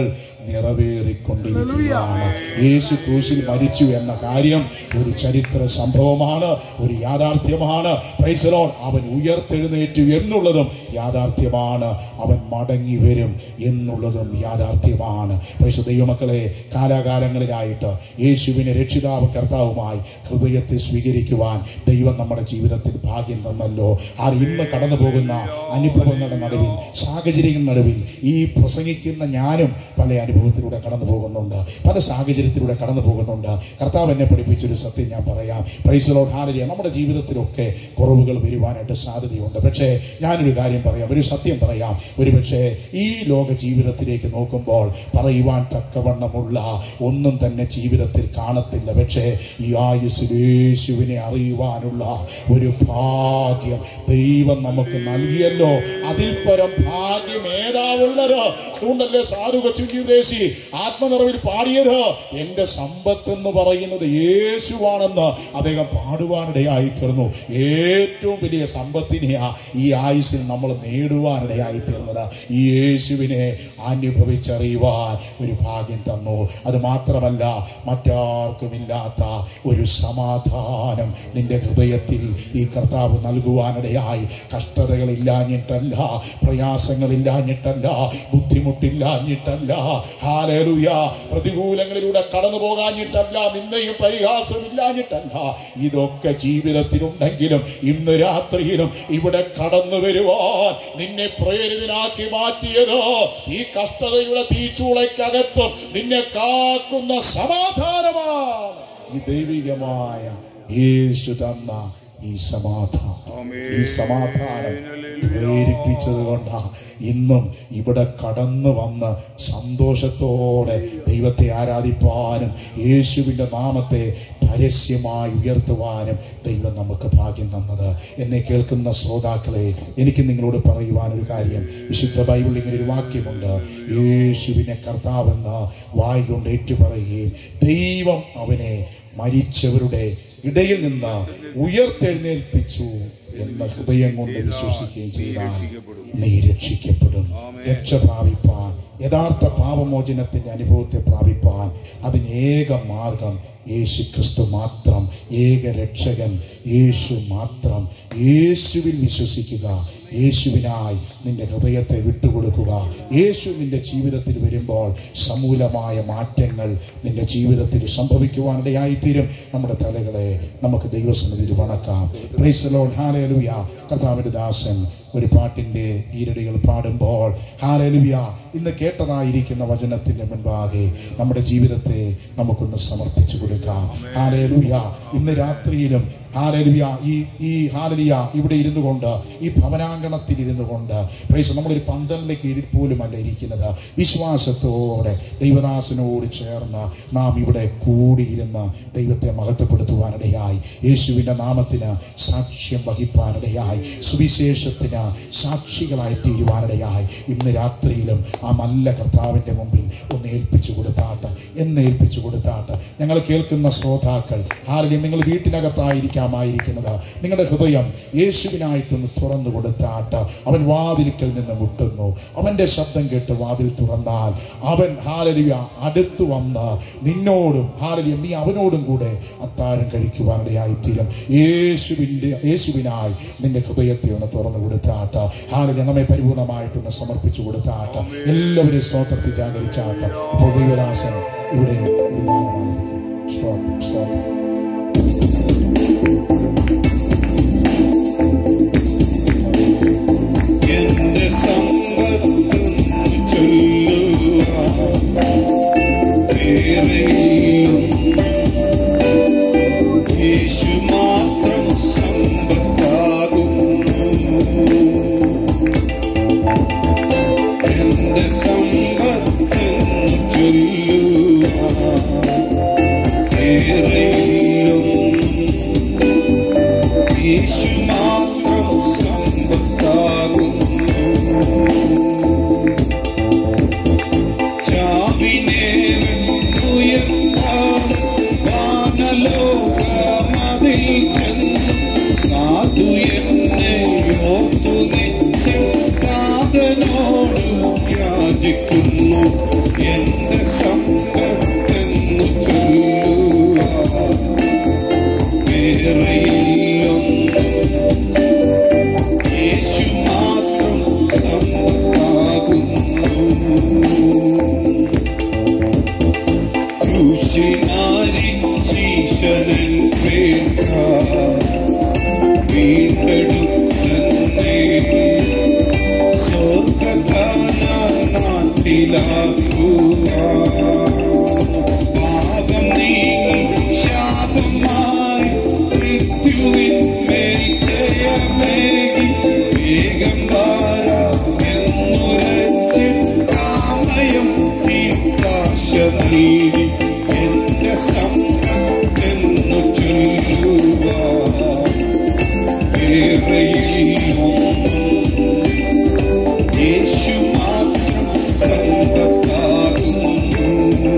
നിറവേറിക്കൊണ്ടിരിക്കുകയാണ് യേശു ക്രൂശിൽ മരിച്ചു എന്ന കാര്യം ഒരു ചരിത്ര സംഭവമാണ് ഒരു യാഥാർത്ഥ്യമാണ് പ്രൈസലോൺ അവൻ ഉയർത്തെഴുന്നേറ്റു എന്നുള്ളതും യാഥാർത്ഥ്യമാണ് അവൻ മടങ്ങി വരും എന്നുള്ളതും യാഥാർത്ഥ്യമാണ് പ്രൈസ ദൈവമക്കളെ കാലാകാലങ്ങളിലായിട്ട് യേശുവിനെ രക്ഷിതാവും കർത്താവുമായി ഹൃദയത്തിൽ സ്വീകരിക്കുവാൻ ദൈവം നമ്മുടെ ജീവിതത്തിൽ ഭാഗ്യം തന്നല്ലോ ആ ഇന്ന് കടന്നു പോകുന്ന അനുഭവങ്ങളുടെ നടുവിൽ സാഹചര്യങ്ങളുടെ നടുവിൽ ഈ പ്രസംഗിക്കുന്ന ഞാനും പല അനുഭവത്തിലൂടെ കടന്നു പോകുന്നുണ്ട് പല സാഹചര്യത്തിലൂടെ കടന്നു പോകുന്നുണ്ട് കർത്താവ് എന്നെ പഠിപ്പിച്ചൊരു സത്യം ഞാൻ പറയാം പ്രൈസലോ ഹാലരിയ നമ്മുടെ ജീവിതത്തിലൊക്കെ കുറവുകൾ വരുവാനായിട്ട് സാധ്യതയുണ്ട് പക്ഷേ ഞാനൊരു കാര്യം പറയാം ഒരു സത്യം പറയാം ഒരു പക്ഷേ ഈ ലോക ജീവിതത്തിലേക്ക് നോക്കുമ്പോൾ പറയുവാൻ തക്കവണ്ണമുള്ള ഒന്നും തന്നെ ജീവിതത്തിൽ കാണത്തില്ല പക്ഷേ ഈ ആയുസ്സിൽ യേശുവിനെ അറിയുവാനുള്ള ഒരു ഭാഗ്യം ദൈവം നമുക്ക് നൽകിയല്ലോ അതിൽ പരം ഭാഗ്യം ഏതാവുള്ളത് അതുകൊണ്ടല്ലേ സാധു കൊച്ചുദേശി ആത്മനിറവിൽ പാടിയത് എൻ്റെ സമ്പത്ത് എന്ന് പറയുന്നത് യേശുവാണെന്ന് അദ്ദേഹം പാടുവാനിടയായി തീർന്നു ഏറ്റവും വലിയ സമ്പത്തിനെയാ ഈ ആയുസ്സിൽ നമ്മൾ നേടുവാനിടയായി തീർന്നത് ഈ യേശുവിനെ അനുഭവിച്ചറിയുവാൻ ഒരു ഭാഗ്യം തന്നു അത് മാത്രമല്ല മറ്റാർക്കുമില്ലാത്ത ഒരു സമാധാനം നിന്റെ ഹൃദയത്തിൽ ഈ കർത്താവ് നൽകുവാനിടയായി കഷ്ടതകളില്ലാഞ്ഞിട്ടല്ല പ്രയാസങ്ങളില്ലാഞ്ഞിട്ടല്ല ബുദ്ധിമുട്ടില്ലാഞ്ഞിട്ടല്ല ഹാലേലുയ പ്രതികൂലങ്ങളിലൂടെ കടന്നു പോകാഞ്ഞിട്ടല്ല നിന്നയും പരിഹാസവും ഇല്ലാഞ്ഞിട്ടല്ല ഇതൊക്കെ ജീവിതത്തിലുണ്ടെങ്കിലും ഇന്ന് രാത്രിയിലും ഇവിടെ കടന്നു വരുവാൻ നിന്നെ പ്രേരിതനാക്കി മാറ്റിയത് ഈ കഷ്ടതയുടെ തീച്ചൂളയ്ക്കകത്ത് നിന്നെ കാക്കുന്ന സമാധാനമാണ് ഈ ദൈവികമായ യേശു തന്ന ഈ സമാധാനം ഈ സമാധാനം പ്രേരിപ്പിച്ചത് കൊണ്ടാ ഇന്നും ഇവിടെ കടന്നു വന്ന് സന്തോഷത്തോടെ ദൈവത്തെ ആരാധിപ്പാനും യേശുവിൻ്റെ നാമത്തെ പരസ്യമായി ഉയർത്തുവാനും ദൈവം നമുക്ക് ഭാഗ്യം തന്നത് എന്നെ കേൾക്കുന്ന ശ്രോതാക്കളെ എനിക്ക് നിങ്ങളോട് പറയുവാൻ ഒരു കാര്യം വിശുദ്ധ ബൈബിളിൽ ഇങ്ങനെ ഒരു വാക്യമുണ്ട് യേശുവിനെ കർത്താവെന്ന് വായി കൊണ്ട് ഏറ്റുപറയുകയും ദൈവം അവനെ മരിച്ചവരുടെ ഇടയിൽ നിന്ന് ഉയർത്തെഴുന്നേൽപ്പിച്ചു എന്ന ഹൃദയം കൊണ്ട് വിശ്വസിക്കുകയും ചെയ്താൽ നീ രക്ഷിക്കപ്പെടും രക്ഷ പ്രാപിപ്പാൻ യഥാർത്ഥ പാപമോചനത്തിന്റെ അനുഭവത്തെ പ്രാപിപ്പാൻ അതിന് ഏക മാർഗം യേശു ക്രിസ്തു മാത്രം ഏക രക്ഷകൻ യേശു മാത്രം യേശുവിൽ വിശ്വസിക്കുക യേശുവിനായി നിന്റെ ഹൃദയത്തെ വിട്ടുകൊടുക്കുക യേശു നിന്റെ ജീവിതത്തിൽ വരുമ്പോൾ സമൂലമായ മാറ്റങ്ങൾ നിന്റെ ജീവിതത്തിൽ സംഭവിക്കുവാനിടയായിത്തീരും നമ്മുടെ തലകളെ നമുക്ക് ദൈവസന്നിധിയിൽ വണക്കാം പ്രൈസലോൺ ഹാലേലുയ കർത്താവിൻ്റെ ദാസൻ ഒരു പാട്ടിൻ്റെ ഈരടികൾ പാടുമ്പോൾ ഹാലേലുയ ഇന്ന് കേട്ടതായിരിക്കുന്ന വചനത്തിൻ്റെ മുൻപാകെ നമ്മുടെ ജീവിതത്തെ നമുക്കൊന്ന് സമർപ്പിച്ചു കൊടുക്കാം ഹാലേലുയ ഇന്ന് രാത്രിയിലും ഹാലലിയ ഈ ഈ ഹാലലിയ ഇവിടെ ഇരുന്നു കൊണ്ട് ഈ ഭവനാങ്കണത്തിൽ ഇരുന്നു കൊണ്ട് പ്രൈസ് നമ്മളൊരു പന്തലിന്റെ കീഴിൽ പോലുമല്ല ഇരിക്കുന്നത് വിശ്വാസത്തോടെ ദൈവദാസനോട് ചേർന്ന് നാം ഇവിടെ കൂടിയിരുന്ന് ദൈവത്തെ മഹത്വപ്പെടുത്തുവാനിടയായി യേശുവിൻ്റെ നാമത്തിന് സാക്ഷ്യം വഹിപ്പാനിടയായി സുവിശേഷത്തിന് സാക്ഷികളായി തീരുവാനിടയായി ഇന്ന് രാത്രിയിലും ആ നല്ല കർത്താവിൻ്റെ മുമ്പിൽ ഒന്ന് ഏൽപ്പിച്ചു കൊടുത്താട്ട് എന്ന് ഏൽപ്പിച്ചു കൊടുത്താട്ട് ഞങ്ങൾ കേൾക്കുന്ന ശ്രോതാക്കൾ ആരെങ്കിലും നിങ്ങൾ വീട്ടിനകത്തായിരിക്കാമായിരിക്കുന്നത് നിങ്ങളുടെ ഹൃദയം യേശുവിനായിട്ടൊന്ന് തുറന്നു കൊടുത്താട്ട് അവൻ വാതിൽക്കൽ നിന്ന് മുട്ടുന്നു അവൻ്റെ ശബ്ദം കേട്ട് വാതിൽ തുറന്നാൽ അവൻ ഹാലലിയ അടുത്തു വന്ന് നിന്നോടും ഹാലലിയ നീ അവനോടും കൂടെ അത്താഴം കഴിക്കുവാനിടയായിത്തീരും യേശുവിൻ്റെ യേശുവിനായി നിന്റെ ഹൃദയത്തെ ഒന്ന് തുറന്നു കൊടുത്താട്ട് ഹാലലിയ നമ്മെ പരിപൂർണമായിട്ടൊന്ന് സമർപ്പിച്ചു കൊടുത്താട്ട് എല്ലാവരും സ്തോത്രത്തിൽ ജാഗരിച്ചാട്ട് ഇപ്പോൾ ദൈവദാസൻ ഇവിടെ ഒരു ഗാനമായിരിക്കും സ്തോത്രം സ്തോത്രം എന്റെ സമ്പത്ത് എന്റെ സമ്പത്തെന്നു ചൊല്ലുവാൻ ഏറെയില്ലൊന്നും യേശു മാത്രം സമ്പത്താകുന്നു ചാവിനെ ഉയർത്താൻ വാനലോകമതിൽ ചെന്ന് സാധു എന്നെ ഓർത്തു നിത്യം നാഥനോട് യാചിക്കുന്നു എന്റെ സമ്പത്തെന്നു ചൊല്ലുവാൻ വേറെയില്ലൊന്നും യേശു മാത്രം സമ്പത്താകുന്നു ക്രൂശിനാരി ശീശനൻ പേർക്ക വീണ്ടെടുത്തന്നെ സ്വർഗനാട്ടിലാക്കുക പാപം നീങ്ങി ശാപം മാറി മൃത്യുവിൻ മേൽ ജയമേകി വേഗം വാരാമെന്നുരച്ച് കാമയം തീർത്താശ നൽകി എന്റെ സമ്പത്തെന്നു ചൊല്ലുവാൻ വേറെയില്ലൊന്നും യേശു മാത്രം സമ്പത്താകുന്നു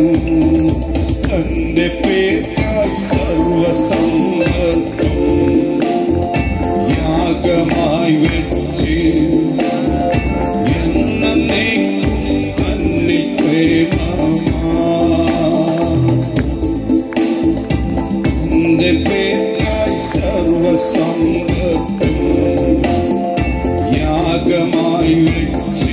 തന്റെ പേർക്കായി സർവസമ്പത്തും യാഗമായി വെച്ച് എന്നേക്കും തന്നിൽ പ്രേമമാ തന്റെ പേർക്കായി സർവസമ്പത്തും യാഗമായി വെച്ച്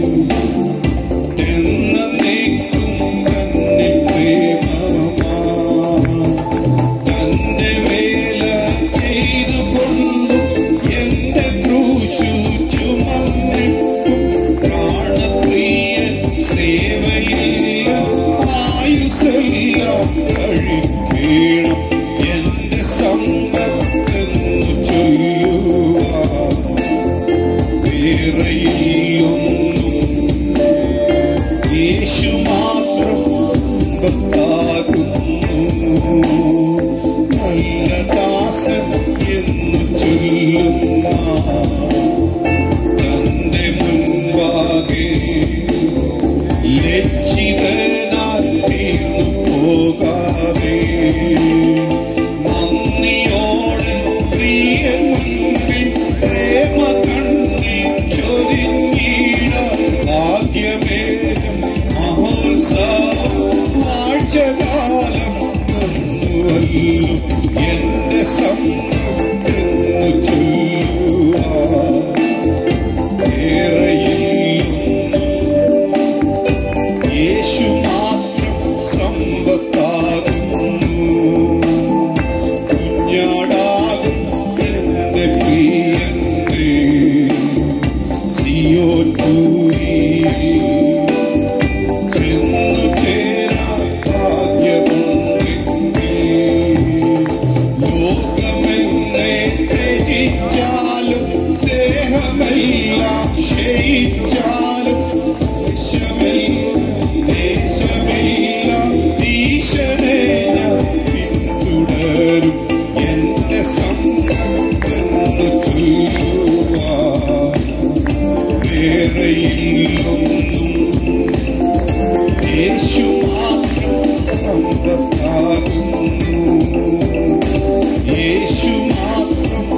എന്നേക്കും തന്നിൽ പ്രേമമാ തന്റെ വേല ചെയ്തുകൊണ്ടും എന്റെ ക്രൂശു ചുമന്നിട്ടും പ്രാണപ്രിയൻ സേവയിൽ ആയുസെല്ലാം കഴിക്കണം എന്റെ സമ്പത്തെന്നു ചൊല്ലുവാൻ വേറെയൊന്നും യേശു മാത്രം സമ്പത്താകുന്നു നല്ല ദാസൻ എന്ന് ചൊല്ലുന്ന തന്റെ മുൻപാകെ ലജ്ജിതനായി തീർന്നു പോകാതെ നന്ദിയോടെ പ്രിയൻ മുൻപിൽ പ്രേമ കണ്ണീർ ചൊരിഞ്ഞീട ഭാഗ്യമേറും മഹോത്സവം വാഴ്ചകാലം വന്നുവല്ലോ എന്റെ സമ്പത്തെന്നു ചൊല്ലുവാൻ വേറെയില്ലൊന്നും യേശു മാത്രം സമ്പത്താകുന്നു കുഞ്ഞാടാകും എന്റെ പ്രിയന്റെ സിയോൻ പൂരിയിൽ ചെന്നു ചേരാൻ ഭാഗ്യമുണ്ടെങ്കിൽ ലോകമെന്നെ ത്യജിച്ചാലും ദേഹമെല്ലാം ക്ഷയിച്ചാലും ദേശമെല്ലാം ദേശമെല്ലാം ഈശനെ ഞാൻ പിന്തുടരും എന്റെ സമ്പത്തെന്നു ചൊല്ലുവാൻ വേറെയില്ലൊന്നും യേശു മാത്രം സമ്പത്താകുന്നു യേശു മാത്രം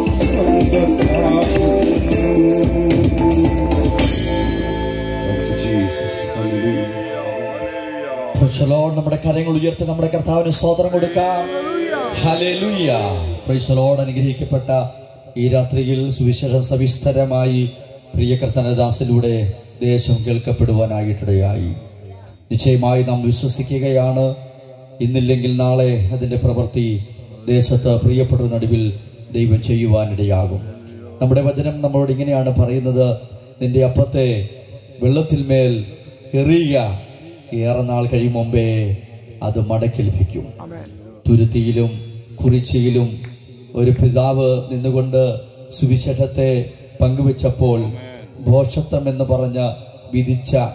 സമ്പത്താകുന്നു ജീസസ് Praise the Lord. നമ്മുടെ കരങ്ങൾ ഉയർത്തി നമ്മുടെ കർത്താവിന് സ്തോത്രം കൊടുക്കാം ഹല്ലേലൂയ Praise the Lord. അനുഗ്രഹിക്കപ്പെട്ട ഈ രാത്രിയിൽ സുവിശേഷ സവിസ്തരമായി പ്രിയ കർത്തനദാസിലൂടെ ദേശം കേൾക്കപ്പെടുവാനായിട്ടിടയായി നിശ്ചയമായി നാം വിശ്വസിക്കുകയാണ് ഇന്നില്ലെങ്കിൽ നാളെ അതിൻ്റെ പ്രവൃത്തി ദേശത്ത് പ്രിയപ്പെട്ട നടുവിൽ ദൈവം ചെയ്യുവാനിടയാകും നമ്മുടെ വചനം നമ്മളോട് ഇങ്ങനെയാണ് പറയുന്നത് നിന്റെ അപ്പത്തെ വെള്ളത്തിൽ മേൽ എറിയുക ഏറെ നാൾ കഴിയും മുമ്പേ അത് മടക്കി ലഭിക്കും തുരുത്തിയിലും കുറിച്ചിയിലും ഒരു പിതാവ് നിന്നുകൊണ്ട് സുവിശേഷത്തെ പങ്കുവെച്ചപ്പോൾ ഭോഷത്വം എന്ന് പറഞ്ഞ് വിധിച്ച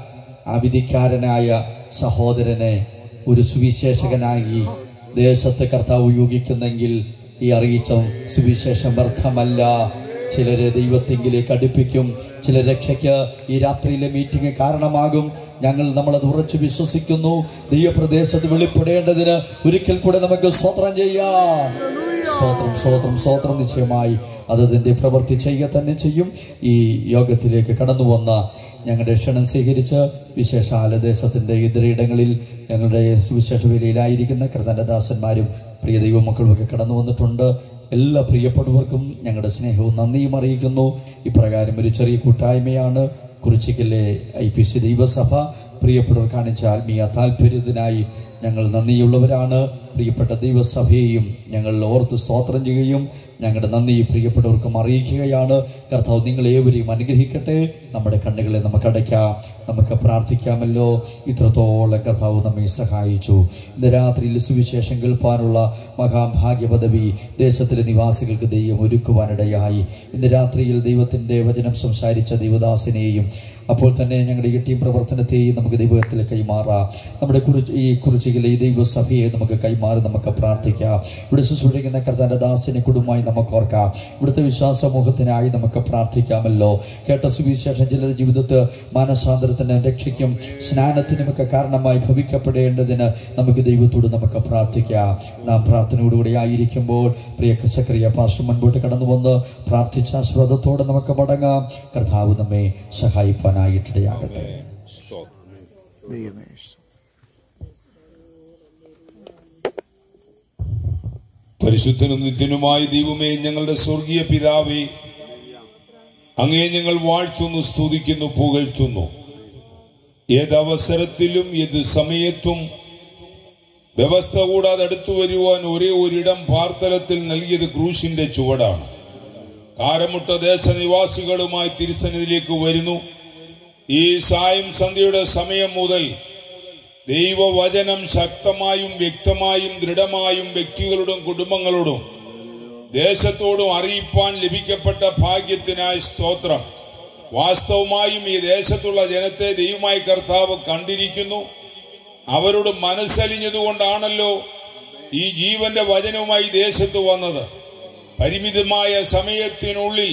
ആ വിധിക്കാരനായ സഹോദരനെ ഒരു സുവിശേഷകനായി ദേശത്ത് കർത്താവ് ഉപയോഗിക്കുന്നെങ്കിൽ ഈ അറിയിച്ച സുവിശേഷം വ്യർത്ഥമല്ല ചിലരെ ദൈവത്തെങ്കിലേക്ക് അടുപ്പിക്കും ചില രക്ഷയ്ക്ക് ഈ രാത്രിയിലെ മീറ്റിംഗ് കാരണമാകും ഞങ്ങൾ നമ്മളത് ഉറച്ചു വിശ്വസിക്കുന്നു ദൈവപ്രദേശത്ത് വെളിപ്പെടേണ്ടതിന് ഒരിക്കൽ കൂടെ നമുക്ക് സ്വത്രം ചെയ്യാം സ്വോത്രം സ്വോത്രം സ്വോത്രം നിശ്ചയമായി അത് അതിൻ്റെ പ്രവൃത്തി ചെയ്യുക തന്നെ ചെയ്യും ഈ യോഗത്തിലേക്ക് കടന്നു വന്ന ഞങ്ങളുടെ ക്ഷണം സ്വീകരിച്ച് വിശേഷാല ദേശത്തിൻ്റെ ഇതരയിടങ്ങളിൽ ഞങ്ങളുടെ സുവിശേഷ വിലയിലായിരിക്കുന്ന കൃതനദാസന്മാരും പ്രിയ ദൈവമക്കളുമൊക്കെ കടന്നു വന്നിട്ടുണ്ട് എല്ലാ പ്രിയപ്പെട്ടവർക്കും ഞങ്ങളുടെ സ്നേഹവും നന്ദിയും അറിയിക്കുന്നു ഇപ്രകാരം ഒരു ചെറിയ കൂട്ടായ്മയാണ് കുറിച്ചിക്കലെ ഐ പി സി ദൈവസഭ പ്രിയപ്പെട്ടവർ കാണിച്ച ആത്മീയ താല്പര്യത്തിനായി ഞങ്ങൾ നന്ദിയുള്ളവരാണ് പ്രിയപ്പെട്ട ദൈവസഭയെയും ഞങ്ങൾ ഓർത്ത് സ്തോത്രം ചെയ്യുകയും ഞങ്ങളുടെ നന്ദി പ്രിയപ്പെട്ടവർക്കും അറിയിക്കുകയാണ് കർത്താവ് നിങ്ങളേവരെയും അനുഗ്രഹിക്കട്ടെ നമ്മുടെ കണ്ണുകളെ നമുക്ക് അടയ്ക്കാം നമുക്ക് പ്രാർത്ഥിക്കാമല്ലോ ഇത്രത്തോളം കർത്താവ് നമ്മെ സഹായിച്ചു ഇന്ന് രാത്രിയിൽ സുവിശേഷം കേൾപ്പാനുള്ള മഹാഭാഗ്യ പദവി ദേശത്തിലെ നിവാസികൾക്ക് ദൈവം ഒരുക്കുവാനിടയായി ഇന്ന് രാത്രിയിൽ ദൈവത്തിൻ്റെ വചനം സംസാരിച്ച ദൈവദാസിനെയും അപ്പോൾ തന്നെ ഞങ്ങളുടെ ഈ ടീം പ്രവർത്തനത്തെയും നമുക്ക് ദൈവത്തിൽ കൈമാറാം നമ്മുടെ കുറിച്ച് ഈ കുറിച്ചുകളെ ഈ ദൈവസഭയെ നമുക്ക് കൈമാറി നമുക്ക് പ്രാർത്ഥിക്കാം ഇവിടെ ശുശ്രൂഷിക്കുന്ന കർത്താന്റെ ദാസിനെ കുടുംബമായി നമുക്ക് ഓർക്കാം ഇവിടുത്തെ വിശ്വാസ സമൂഹത്തിനായി നമുക്ക് പ്രാർത്ഥിക്കാമല്ലോ കേട്ട സുവിശേഷം ചിലരുടെ ജീവിതത്തിൽ മാനസാന്തരത്തിന് രക്ഷയ്ക്കും സ്നാനത്തിനുമൊക്കെ കാരണമായി ഭവിക്കപ്പെടേണ്ടതിന് നമുക്ക് ദൈവത്തോട് നമുക്ക് പ്രാർത്ഥിക്കാം നാം പ്രാർത്ഥനയോടുകൂടി ആയിരിക്കുമ്പോൾ പ്രിയ സക്രിയ പാസ്റ്റർ മുൻപോട്ട് കടന്നു വന്ന് പ്രാർത്ഥിച്ച ശ്രദ്ധത്തോടെ നമുക്ക് മടങ്ങാം കർത്താവ് നമ്മെ സഹായിപ്പാനായിട്ടിടയാകട്ടെ പരിശുദ്ധനും നിത്യനുമായ ദൈവമേ ഞങ്ങളുടെ സ്വർഗീയ പിതാവേ അങ്ങേ ഞങ്ങൾ വാഴ്ത്തുന്നു സ്തുതിക്കുന്നു പുകഴ്ത്തുന്നു ഏതവസരത്തിലും ഏത് സമയത്തും വ്യവസ്ഥ കൂടാതെ അടുത്തു വരുവാൻ ഒരേ ഒരിടം പാർത്തലത്തിൽ നൽകിയത് ക്രൂശിന്റെ ചുവടാണ് കാരമുട്ട ദേശനിവാസികളുമായി തിരുസന്നിധിയിലേക്ക് വരുന്നു ഈ സായം സന്ധ്യയുടെ സമയം മുതൽ ദൈവവചനം ശക്തമായും വ്യക്തമായും ദൃഢമായും വ്യക്തികളോടും കുടുംബങ്ങളോടും ദേശത്തോടും അറിയിപ്പാൻ ലഭിക്കപ്പെട്ട ഭാഗ്യത്തിനായി സ്തോത്രം വാസ്തവമായും ഈ ദേശത്തുള്ള ജനത്തെ ദൈവമായി കർത്താവ് കണ്ടിരിക്കുന്നു അവരോട് മനസ്സലിഞ്ഞതുകൊണ്ടാണല്ലോ ഈ ജീവന്റെ വചനവുമായി ദേശത്ത് വന്നത് പരിമിതമായ സമയത്തിനുള്ളിൽ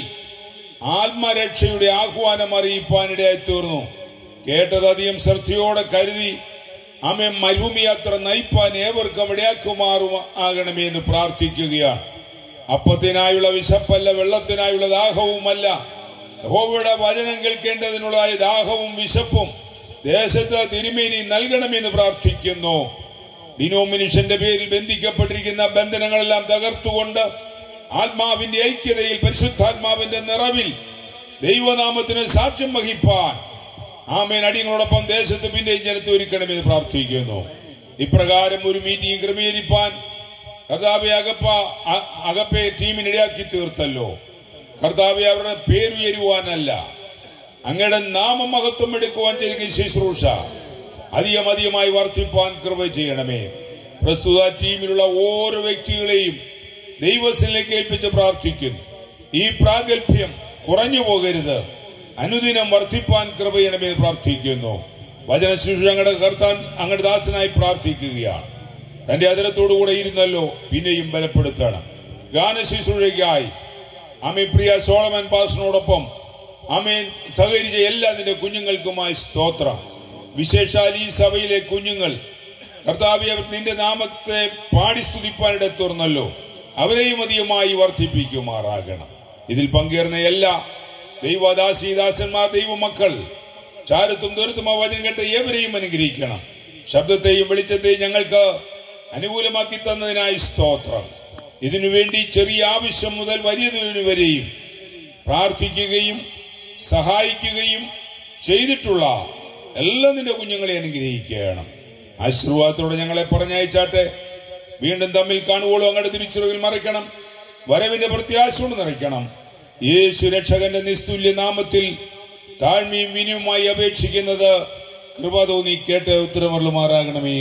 ആത്മരക്ഷയുടെ ആഹ്വാനം അറിയിപ്പാനിടയായി തീർന്നു കേട്ടതധികം ശ്രദ്ധയോടെ കരുതി അമ്മ മരുഭൂമി യാത്ര നയിപ്പാൻ ഏവർക്കും ഇടയാക്കുമാറും ആകണമേ എന്ന് പ്രാർത്ഥിക്കുകയാണ് അപ്പത്തിനായുള്ള വിശപ്പല്ല വെള്ളത്തിനായുള്ള ദാഹവുമല്ല യഹോവയുടെ വചനം കേൾക്കേണ്ടതിനുള്ളതായ ദാഹവും വിശപ്പും ദേശത്ത് തിരുമേനി നൽകണമെന്ന് പ്രാർത്ഥിക്കുന്നു ഡിനോമിനേഷന്റെ പേരിൽ ബന്ധിക്കപ്പെട്ടിരിക്കുന്ന ബന്ധനങ്ങളെല്ലാം തകർത്തുകൊണ്ട് ആത്മാവിന്റെ ഐക്യതയിൽ പരിശുദ്ധാത്മാവിന്റെ നിറവിൽ ദൈവനാമത്തിന് സാക്ഷ്യം വഹിപ്പാൻ ആമേൻ അടിയങ്ങളോടൊപ്പം ദേശത്ത് പിന്നെയും ജനത്തെ ഒരുക്കണമെന്ന് പ്രാർത്ഥിക്കുന്നു ഇപ്രകാരം ഒരു മീറ്റിംഗ് ക്രമീകരിപ്പാൻ കർത്താവെ അകപ്പ അ- അകപ്പെ ടീമിനിടയാക്കി തീർത്തല്ലോ കർത്താവെ അവരുടെ പേരുയരുവാനല്ല അങ്ങയുടെ നാമമഹത്വം എടുക്കുവാൻ ചെയ്യുന്ന ഈ ശുശ്രൂഷ അധികം അധികമായി വർദ്ധിപ്പാൻ കൃപ ചെയ്യണമേ പ്രസ്തുത ടീമിലുള്ള ഓരോ വ്യക്തികളെയും ദൈവത്തിലേക്ക് ഏൽപ്പിച്ച് പ്രാർത്ഥിക്കുന്നു ഈ പ്രാഗൽഭ്യം കുറഞ്ഞു പോകരുത് അനുദിനം വർദ്ധിപ്പാൻ കൃപ ചെയ്യണമേ എന്ന് പ്രാർത്ഥിക്കുന്നു വചന ശുശ്രൂഷ അങ്ങയുടെ കർത്താൻ അങ്ങയുടെ ദാസനായി പ്രാർത്ഥിക്കുകയാണ് തന്റെ അതിരത്തോടുകൂടെ ഇരുന്നല്ലോ പിന്നെയും ബലപ്പെടുത്തണം ഗാന ശുശ്രൂഷയ്ക്കായി അമി പ്രിയ സോളമൻ പാസിനോടൊപ്പം അമേൻ സഹകരിച്ച എല്ലാ നിന്റെ കുഞ്ഞുങ്ങൾക്കുമായി സ്തോത്രം വിശേഷാൽ ഈ സഭയിലെ കുഞ്ഞുങ്ങൾ കർത്താവെ അവർ നിന്റെ നാമത്തെ പാടി സ്തുതിപ്പാനിടെ തുറന്നല്ലോ അവരെയും അധികമായി വർദ്ധിപ്പിക്കുമാറാകണം ഇതിൽ പങ്കേറുന്ന എല്ലാ ദൈവദാസീദാസന്മാർ ദൈവമക്കൾ ചാരത്തും ദൂരത്തും ആ വചനം കേട്ട ഏവരെയും അനുഗ്രഹിക്കണം ശബ്ദത്തെയും വെളിച്ചത്തെയും ഞങ്ങൾക്ക് അനുകൂലമാക്കി തന്നതിനായി സ്തോത്രം ഇതിനുവേണ്ടി ചെറിയ ആവശ്യം മുതൽ വലിയതിനു വരെയും പ്രാർത്ഥിക്കുകയും സഹായിക്കുകയും ചെയ്തിട്ടുള്ള എല്ലാ നിന്റെ കുഞ്ഞുങ്ങളെ അനുഗ്രഹിക്കണം ആശീർവാദത്തോടെ ഞങ്ങളെ പറഞ്ഞയച്ചാട്ടെ വീണ്ടും തമ്മിൽ കാണുവോളും അങ്ങയുടെ തിരിച്ചുറവിൽ മറിക്കണം വരവിന്റെ പ്രത്യാശ കൊണ്ട് നിറയ്ക്കണം യേശു രക്ഷകന്റെ നിസ്തുല്യ നാമത്തിൽ താഴ്മയും വിനിയുമായി അപേക്ഷിക്കുന്നത് കൃപ തോന്നി കേട്ട് ഉത്തരമറുമാറാകണമേ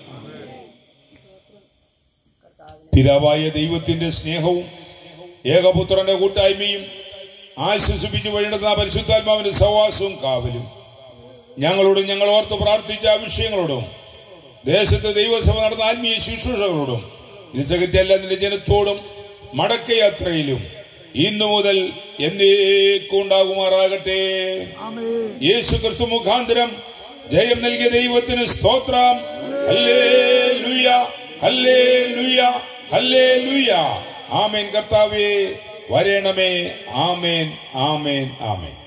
പിതാവായ ദൈവത്തിന്റെ സ്നേഹവും ഏകപുത്രന്റെ കൂട്ടായ്മയും ആശ്വസിപ്പിച്ചു വഴിയുന്ന പരിശുദ്ധാത്മാവിന്റെ സഹവാസവും കാവലും ഞങ്ങളോടും ഞങ്ങൾ ഓർത്ത് പ്രാർത്ഥിച്ച വിഷയങ്ങളോടും ദേശത്ത് ദൈവസഭ നടന്ന ആത്മീയ ശുശ്രൂഷകളോടും ഇത് സഹിച്ചല്ല നിന്റെ ജനത്തോടും മടക്കയാത്രയിലും ഇന്നു മുതൽ എന്നേക്കും ഉണ്ടാകുമാറാകട്ടെ യേശു ക്രിസ്തു മുഖാന്തരം ജയം നൽകിയ ദൈവത്തിന് സ്തോത്രം ഹല്ലേ ലുയ ഹല്ലേ ലുയ ഹല്ലേ ലുയ ആമേൻ കർത്താവേ വരണമേ ആമേൻ ആമേൻ ആമേൻ